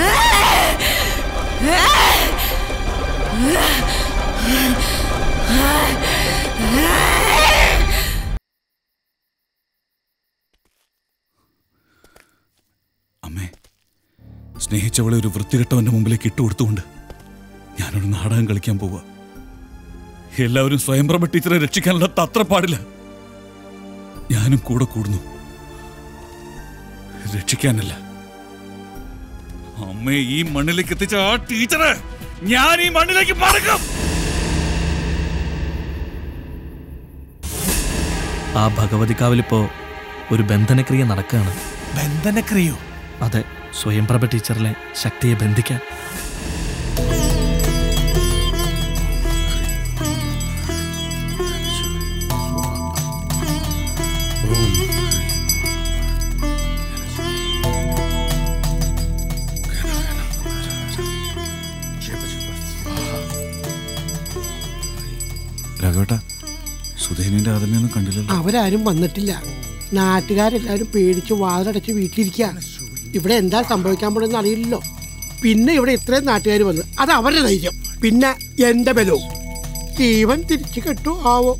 സ്നേഹിച്ചവളെ ഒരു വൃത്തികെട്ടവന്റെ മുമ്പിലേക്ക് ഇട്ടുകൊടുത്തുകൊണ്ട് ഞാനൊരു നാടകം കളിക്കാൻ പോവുക എല്ലാവരും സ്വയംപ്രഭ ടീച്ചറെ രക്ഷിക്കാനുള്ള തത്ര പാടില്ല ഞാനും കൂടെ കൂടുന്നു രക്ഷിക്കാനല്ല അമ്മയെ ഈ മണ്ണിലേക്ക് എത്തിച്ച ആ ടീച്ചറെ ഞാൻ ഈ മണ്ണിലേക്ക് പറക്കും ആ ഭഗവതിക്കാവിലിപ്പോ ഒരു ബന്ധനക്രിയ നടക്കുകയാണ് ബന്ധനക്രിയോ അതെ സ്വയംപ്രഭ ടീച്ചറിലെ ശക്തിയെ ബന്ധിക്കാൻ രാഘവേട്ട സുധേനിന്റെ ആദമയൊന്നും കണ്ടില്ലല്ലോ അവരാരും വന്നിട്ടില്ല നാട്ടുകാരെല്ലാവരും പേടിച്ച് വാതിലടച്ച് വീട്ടിലിരിക്കുക ഇവിടെ എന്താ സംഭവിക്കാൻ പോണെന്ന് അറിയില്ലല്ലോ പിന്നെ ഇവിടെ ഇത്രയും നാട്ടുകാർ വന്നു അത് അവരുടെ ധൈര്യം പിന്നെ എന്റെ ബലവും ജീവൻ തിരിച്ചു കെട്ടു ആവോ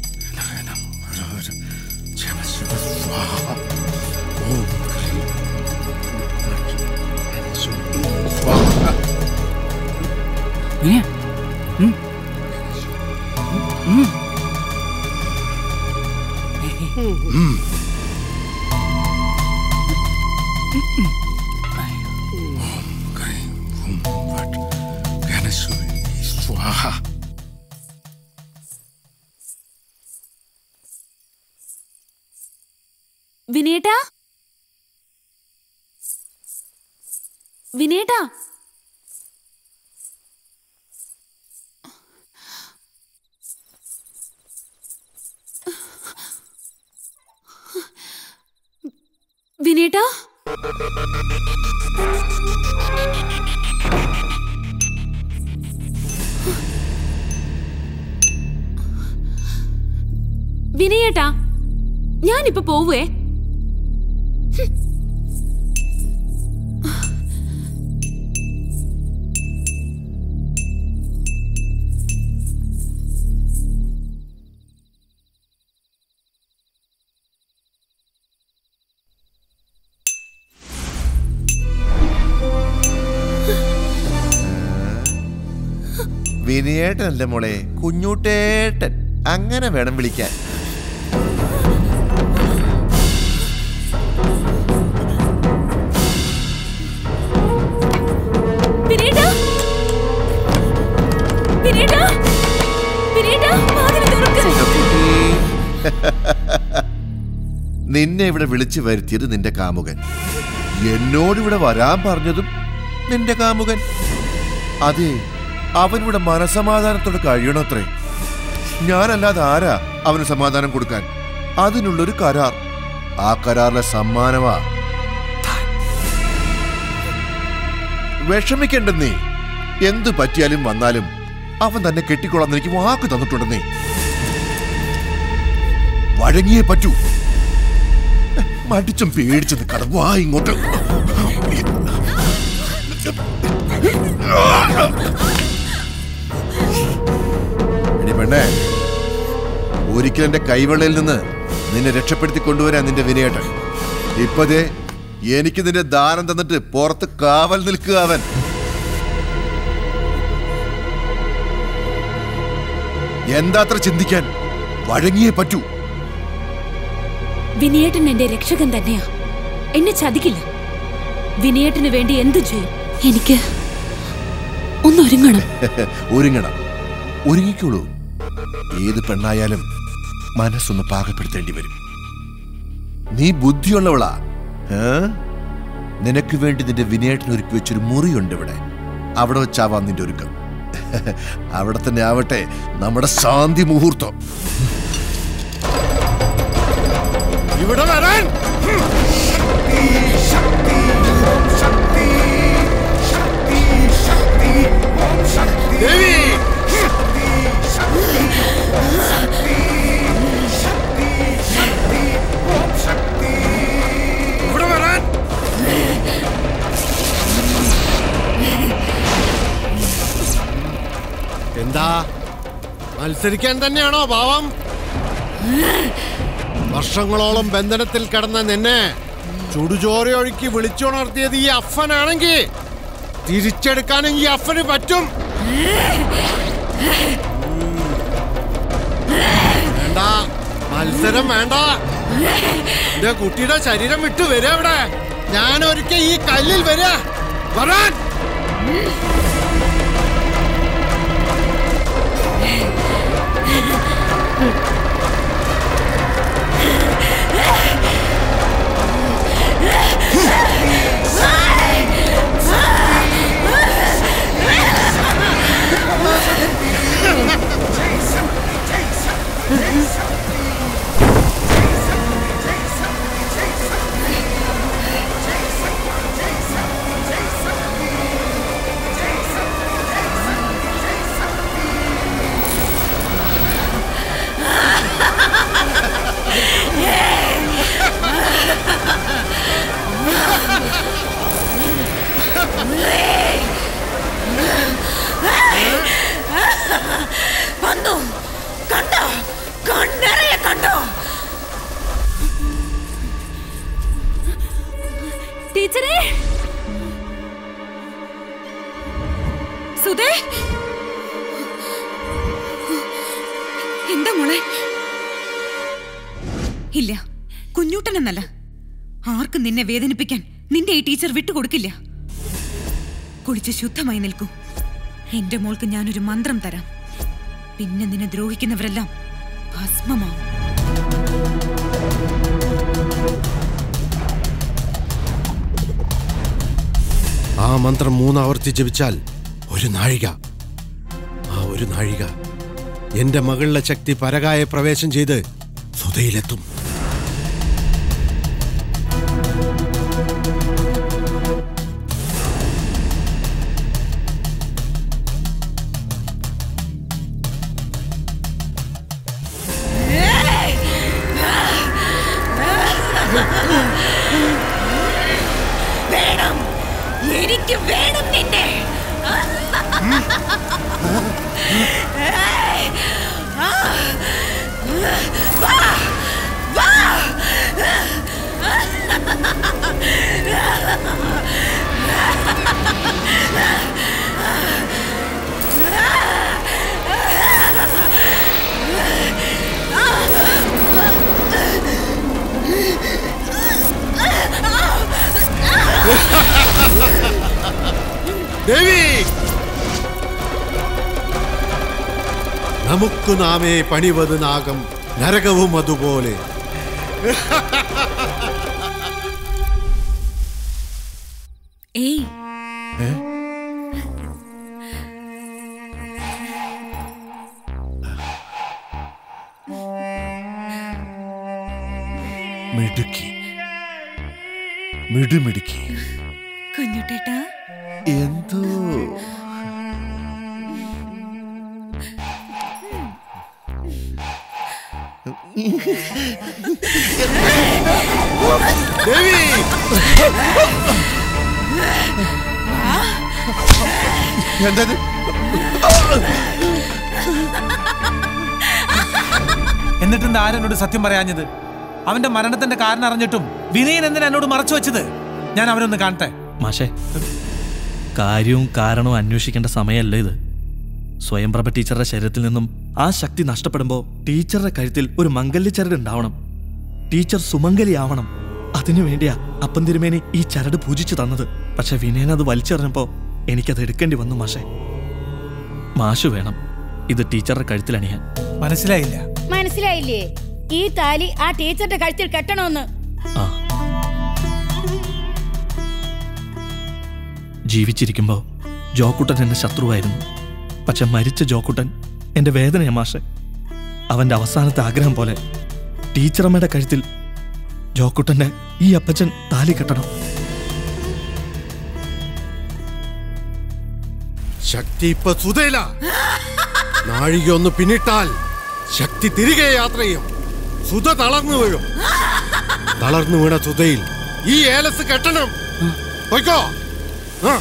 വിനയ ഉം. ഉം. വിനേട്ടാ വിനേട്ടാ വിനേട്ടാ വിനയേട്ടാ ഞാനിപ്പോ പോവേ വിനയേട്ടൻ അല്ലേ മോളെ കുഞ്ഞൂട്ടേട്ടൻ അങ്ങനെ വേണം വിളിക്കാൻ വിനേട്ടാ വിനേട്ടാ വിനേട്ടാ വാതിൽ തുറക്ക് നിന്നെ ഇവിടെ വിളിച്ചു വരുത്തിയത് നിന്റെ കാമുകൻ എന്നോട് ഇവിടെ വരാൻ പറഞ്ഞതും നിന്റെ കാമുകൻ അതെ അവനിവിടെ മനസമാധാനത്തോടെ കഴിയണത്രേ ഞാനല്ലാതെ ആരാ അവന് സമാധാനം കൊടുക്കാൻ അതിനുള്ളൊരു കരാർ ആ കരാറിലെ സമ്മാനമാ വിഷമിക്കണ്ടെന്നേ എന്തു പറ്റിയാലും വന്നാലും അവൻ തന്നെ കെട്ടിക്കൊള്ളാൻ എനിക്ക് വാക്ക് തന്നിട്ടുണ്ടെന്നേ വഴങ്ങിയേ പറ്റൂ മടിച്ചും പേടിച്ചു നിൽക്കാതെ വാ ഇങ്ങോട്ട് എടി പെണ്ണേ ഒരിക്കൽ എന്റെ കൈവെള്ളയിൽ നിന്ന് നിന്നെ രക്ഷപ്പെടുത്തി കൊണ്ടുവരാൻ നിന്റെ വിനയേട്ടൻ ഇപ്പതേ എനിക്ക് നിന്റെ ദാനം തന്നിട്ട് പുറത്ത് കാവൽ നിൽക്കുക അവൻ എന്താത്ര ചിന്തിക്കാൻ വഴങ്ങിയേ പറ്റൂ വിനയേട്ടൻ എന്റെ രക്ഷകൻ തന്നെയാ എന്നെ ചതിക്കില്ല വിനയേട്ടന് വേണ്ടി എന്തും ചെയ്യും എനിക്ക് ഒന്നൊരുങ്ങണം ഒരുങ്ങണം ഒരുങ്ങിക്കോളൂ ഏത് പെണ്ണായാലും മനസ്സൊന്ന് പാകപ്പെടുത്തേണ്ടി വരും നീ ബുദ്ധിയുള്ളവളാ ഏ? നിനക്ക് വേണ്ടി നിന്റെ വിനയേട്ടൻ ഒരുക്കി വെച്ചൊരു മുറിയുണ്ട് ഇവിടെ അവിടെ വെച്ചാവാം നിന്റെ ഒരുക്കം അവിടെ തന്നെ ആവട്ടെ നമ്മുടെ ശാന്തി മുഹൂർത്തം ഇവിടെ വരാൻ ദേവി ഇവിടെ വരാൻ എന്താ മത്സരിക്കാൻ തന്നെയാണോ ഭാവം വർഷങ്ങളോളം ബന്ധനത്തിൽ കിടന്ന നിന്നെ ചുടുചോരയൊഴുക്കി വിളിച്ചുണർത്തിയത് ഈ അഫനാണെങ്കിൽ തിരിച്ചെടുക്കാനും ഈ അഫന് പറ്റും വേണ്ട മത്സരം വേണ്ട എന്റെ കുട്ടിയുടെ ശരീരം വിട്ടു വരിക ഇവിടെ ഞാൻ ഒരിക്കൽ ഈ കല്ലിൽ വരിക വരാൻ വന്നു കണ്ടോ കണ്ണറിയെ കണ്ടോ ടീച്ചറേ സുധേ എന്താ മോളെ ഇല്ല കുഞ്ഞൂട്ടനെന്നല്ല ആർക്കും നിന്നെ വേദനിപ്പിക്കാൻ നിന്റെ ഈ ടീച്ചർ വിട്ടുകൊടുക്കില്ല കുളിച്ച് ശുദ്ധമായി നിൽക്കൂ എന്റെ മോൾക്ക് ഞാനൊരു മന്ത്രം തരാം പിന്നെ നിന്നെ ദ്രോഹിക്കുന്നവരെല്ലാം ഭസ്മമാവും ആ മന്ത്രം മൂന്നാവർത്തി ജപിച്ചാൽ ഒരു നാഴിക ആ ഒരു നാഴിക എന്റെ മകളുടെ ശക്തി പരകായ പ്രവേശം ചെയ്ത് സുതയിലെത്തും വേണം എനിക്ക് വേണം നിന്നെ ഏയ്! ആ! വാ! വാ! ദേവി നമുക്ക് നാമേ പണിവത് നാഗം നരകവും അതുപോലെ ഏയ് ഏ? മിടുക്കി മിടുമിടുക്കി കുഞ്ഞുട്ടേട്ടാ എന്തോ ദേവി ആ! എന്തത് എന്നിട്ട് എന്താ ആരെന്നോട് സത്യം പറയാഞ്ഞത് അവന്റെ മരണത്തിന്റെ കാരണം അറിഞ്ഞിട്ടും വിനയൻ എന്തിനാ എന്നോട് മറച്ചു വെച്ചത് ഞാൻ അവനൊന്ന് കാണട്ടെ മാഷേ കാര്യവും കാരണവും അന്വേഷിക്കേണ്ട സമയമല്ല ഇത് സ്വയംപ്രഭ ടീച്ചറുടെ ശരീരത്തിൽ നിന്നും ആ ശക്തി നഷ്ടപ്പെടുമ്പോൾ ടീച്ചറുടെ കഴുത്തിൽ ഒരു മംഗല്യച്ചരട് ഉണ്ടാവണം ടീച്ചർ സുമംഗലിയാവണം അതിനു വേണ്ടിയാ അപ്പം തിരുമേനി ഈ ചരട് പൂജിച്ചു തന്നത് പക്ഷെ വിനയൻ അത് വലിച്ചെറിഞ്ഞപ്പോ എനിക്കത് എടുക്കേണ്ടി വന്നു മാഷേ മാഷു വേണം ഇത് ടീച്ചറുടെ കഴുത്തിൽ അണിയാൻ മനസ്സിലായില്ല മനസ്സിലായില്ലേ ഈ താലി ആ ടീച്ചറുടെ കഴുത്തിൽ കെട്ടണമെന്ന് ജീവിച്ചിരിക്കുമ്പോൾ ജോക്കുട്ടൻ എന്റെ ശത്രുവായിരുന്നു പക്ഷെ മരിച്ച ജോക്കുട്ടൻ എന്റെ വേദനയാ മാഷെ അവന്റെ അവസാനത്തെ ആഗ്രഹം പോലെ ടീച്ചറമ്മയുടെ കഴുത്തിൽ ജോക്കുട്ടന്റെ ഈ അപ്പച്ചൻ താലി കെട്ടണം ശക്തി ഇപ്പൊ സുതയില നാഴിക ഒന്ന് പിന്നിട്ടാൽ ശക്തി തിരികെ യാത്ര ചെയ്യും സുത തളർന്നു വീഴും തളർന്നു വീണ സുതയിൽ ഈ ഏലസ് കെട്ടണം പോയിക്കോ ആ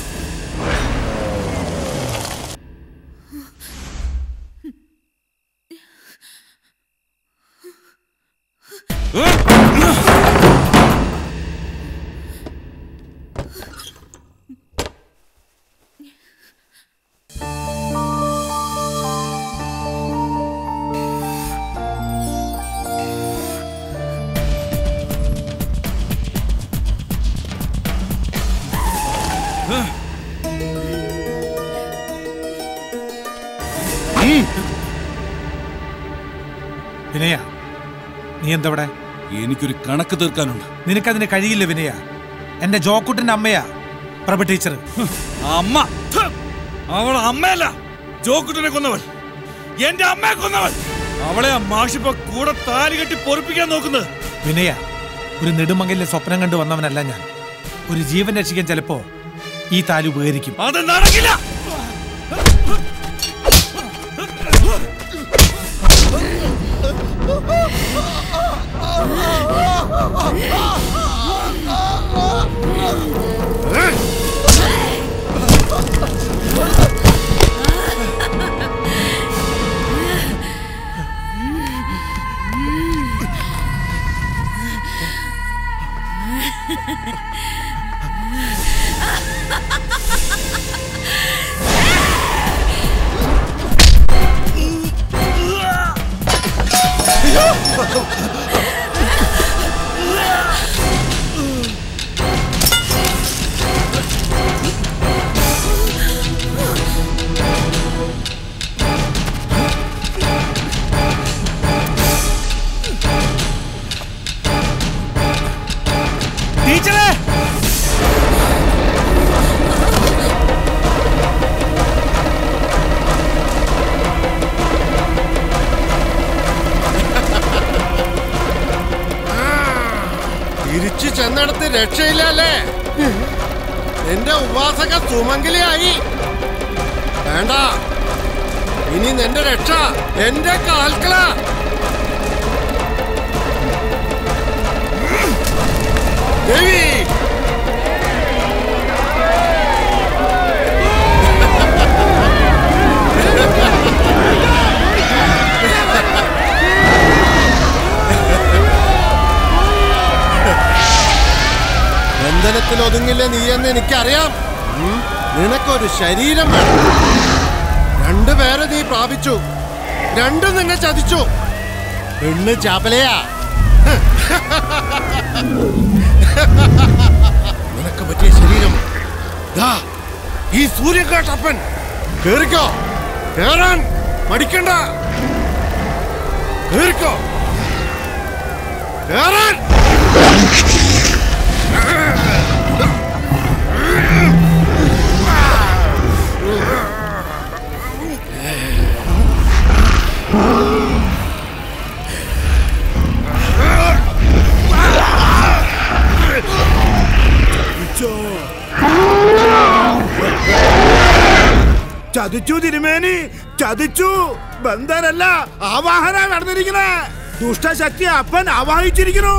വിനയ നീ എന്തവിടെ എനിക്കൊരു കണക്ക് തീർക്കാനുണ്ട് നിനക്കതിന് കഴിയില്ല വിനയ എന്റെ ജോക്കുട്ടിന്റെ അമ്മയാ പ്രഭ ടീച്ചർ അമ്മ ഥ്! അവൾ അമ്മയല്ല ജോക്കുട്ടനെ കൊന്നവൾ എന്റെ അമ്മയെ കൊന്നവൾ അവളെ ആ മാഷിപ്പോ കൂടെ താലി കെട്ടി പൊറിപ്പിക്കാൻ നോക്കുന്നത് വിനയ ഒരു നെടുമകലിലെ സ്വപ്നം കണ്ടു വന്നവനല്ല ഞാൻ ഒരു ജീവൻ രക്ഷിക്കാൻ ചിലപ്പോ ഈ താലി ഉപകരിക്കും അത് നടക്കില്ല ടീച്ചറെ തിരിച്ചു ചെന്നിടത്ത് രക്ഷയില്ലല്ലേ എന്റെ ഉപാസക സുമംഗലിയായി വേണ്ട ഇനി നിന്റെ രക്ഷ എന്റെ കാൽക്കള ദേവി ബന്ധനത്തിൽ ഒതുങ്ങില്ല നീയെന്ന് എനിക്കറിയാം ഉം. നിനക്കൊരു ശരീരം വേണം രണ്ടുപേരെ നീ പ്രാപിച്ചു രണ്ടും നിന്നെ ചതിച്ചു പെണ്ണ് ചാപ്പലയാ നിനക്ക് പറ്റിയ ശരീരം ദാ, ഈ സൂര്യകാട്ടപ്പൻ കേറിക്കോ കേറാൻ മടിക്കണ്ട കേറിക്കോ കേറാൻ ചതിച്ചു തിരുമേനി ചതിച്ചു ബന്ധനല്ല ആവാഹന നടന്നിരിക്കണേ ദുഷ്ടശക്തി അപ്പൻ ആവാഹിച്ചിരിക്കണു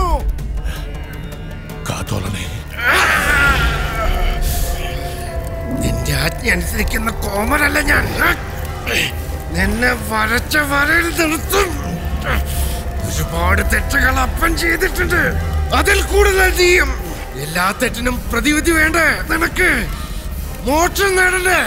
കാത്തോളണേ നിന്റെ ആത്മ അനുസരിക്കുന്ന കോമരല്ല ഞാൻ നിന്നെ വരച്ച വരയിൽ നിർത്തും ഒരുപാട് തെറ്റുകൾ അപ്പൻ ചെയ്തിട്ടുണ്ട് അതിൽ കൂടുതൽ ചെയ്യും എല്ലാ തെറ്റിനും പ്രതിവിധി വേണ്ടേ നിനക്ക് മോക്ഷം നേടണ്ടേ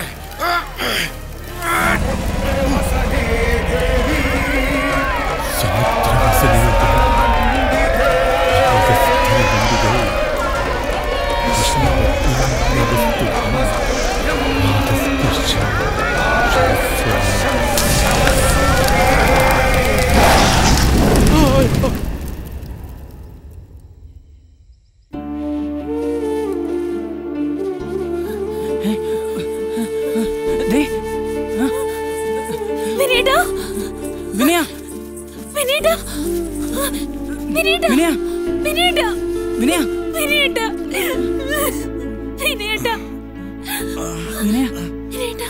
ദേ, വിനീട്ടാ വിനയ വിനീട്ടാ വിനീട്ടാ വിനയ വിനീട്ടാ വിനയ വിനീട്ടാ വിനീട്ടാ വിനയ വിനീട്ടാ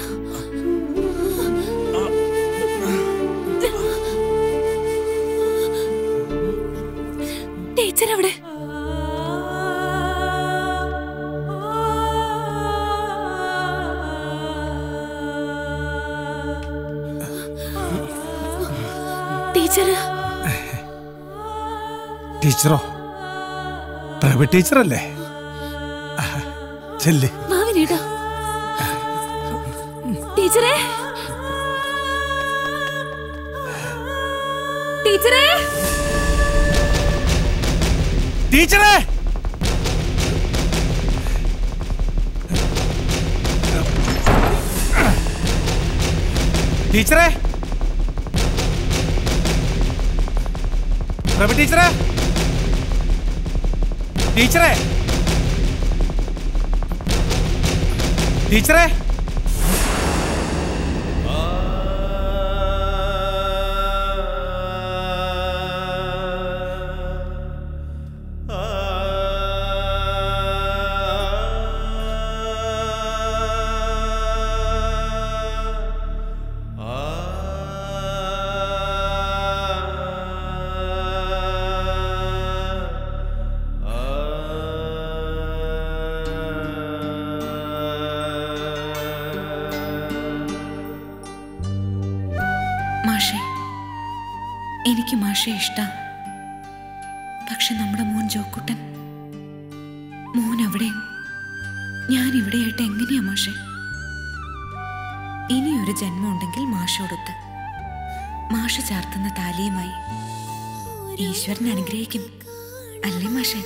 ടീച്ചർ എവിടെ ടീച്ചർ ടീച്ചറോ പ്രൈവറ്റ് ടീച്ചറല്ലേ ആ, ചെല്ല് വാ വിനീട്ടാ ടീച്ചറേ ടീച്ചറേ ടീച്ചറേ ടീച്ചറേ പ്രഭ ടീച്ചറേ ടീച്ചറേ ടീച്ചറേ മാഷെ എനിക്ക് മാഷെ ഇഷ്ടം പക്ഷെ നമ്മുടെ മോൻ ജോക്കുട്ടൻ മോൻ അവിടെയും ഞാൻ ഇവിടെയായിട്ട് എങ്ങനെയാ മാഷെ ഇനിയൊരു ജന്മം ഉണ്ടെങ്കിൽ മാഷോടൊത്ത് മാഷ ചാർത്തുന്ന താലിയുമായി ഈശ്വരൻ അനുഗ്രഹിക്കും അല്ലേ മാഷെ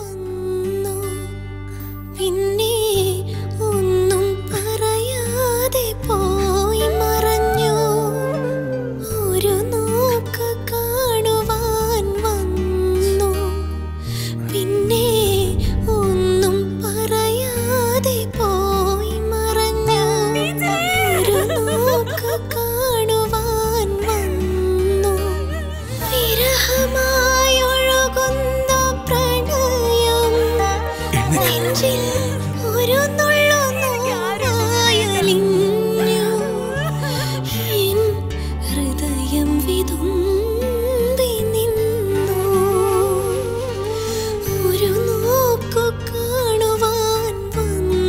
പിന്നെ ഒന്നും പറയാതെ പോയി മറഞ്ഞു ഒരു നോക്ക് കാണുവാൻ വന്നു പിന്നെ ഒന്നും പറയാതെ പോയി മറഞ്ഞു ഒരു നോക്ക് കാണുവാൻ വന്നു വിരഹമായി ഒഴുകുന്ന പ്രണയം നെഞ്ചിൽ ഒരു നുള്ളു നോരായലിഞ്ഞു എൻ ഹൃദയം വിതുമ്പി നിന്നു ഒരു നോക്കു കാണുവാൻ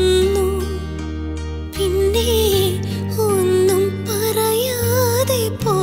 വന്നു പിന്നെ ഒന്നും പറയാതെ പോ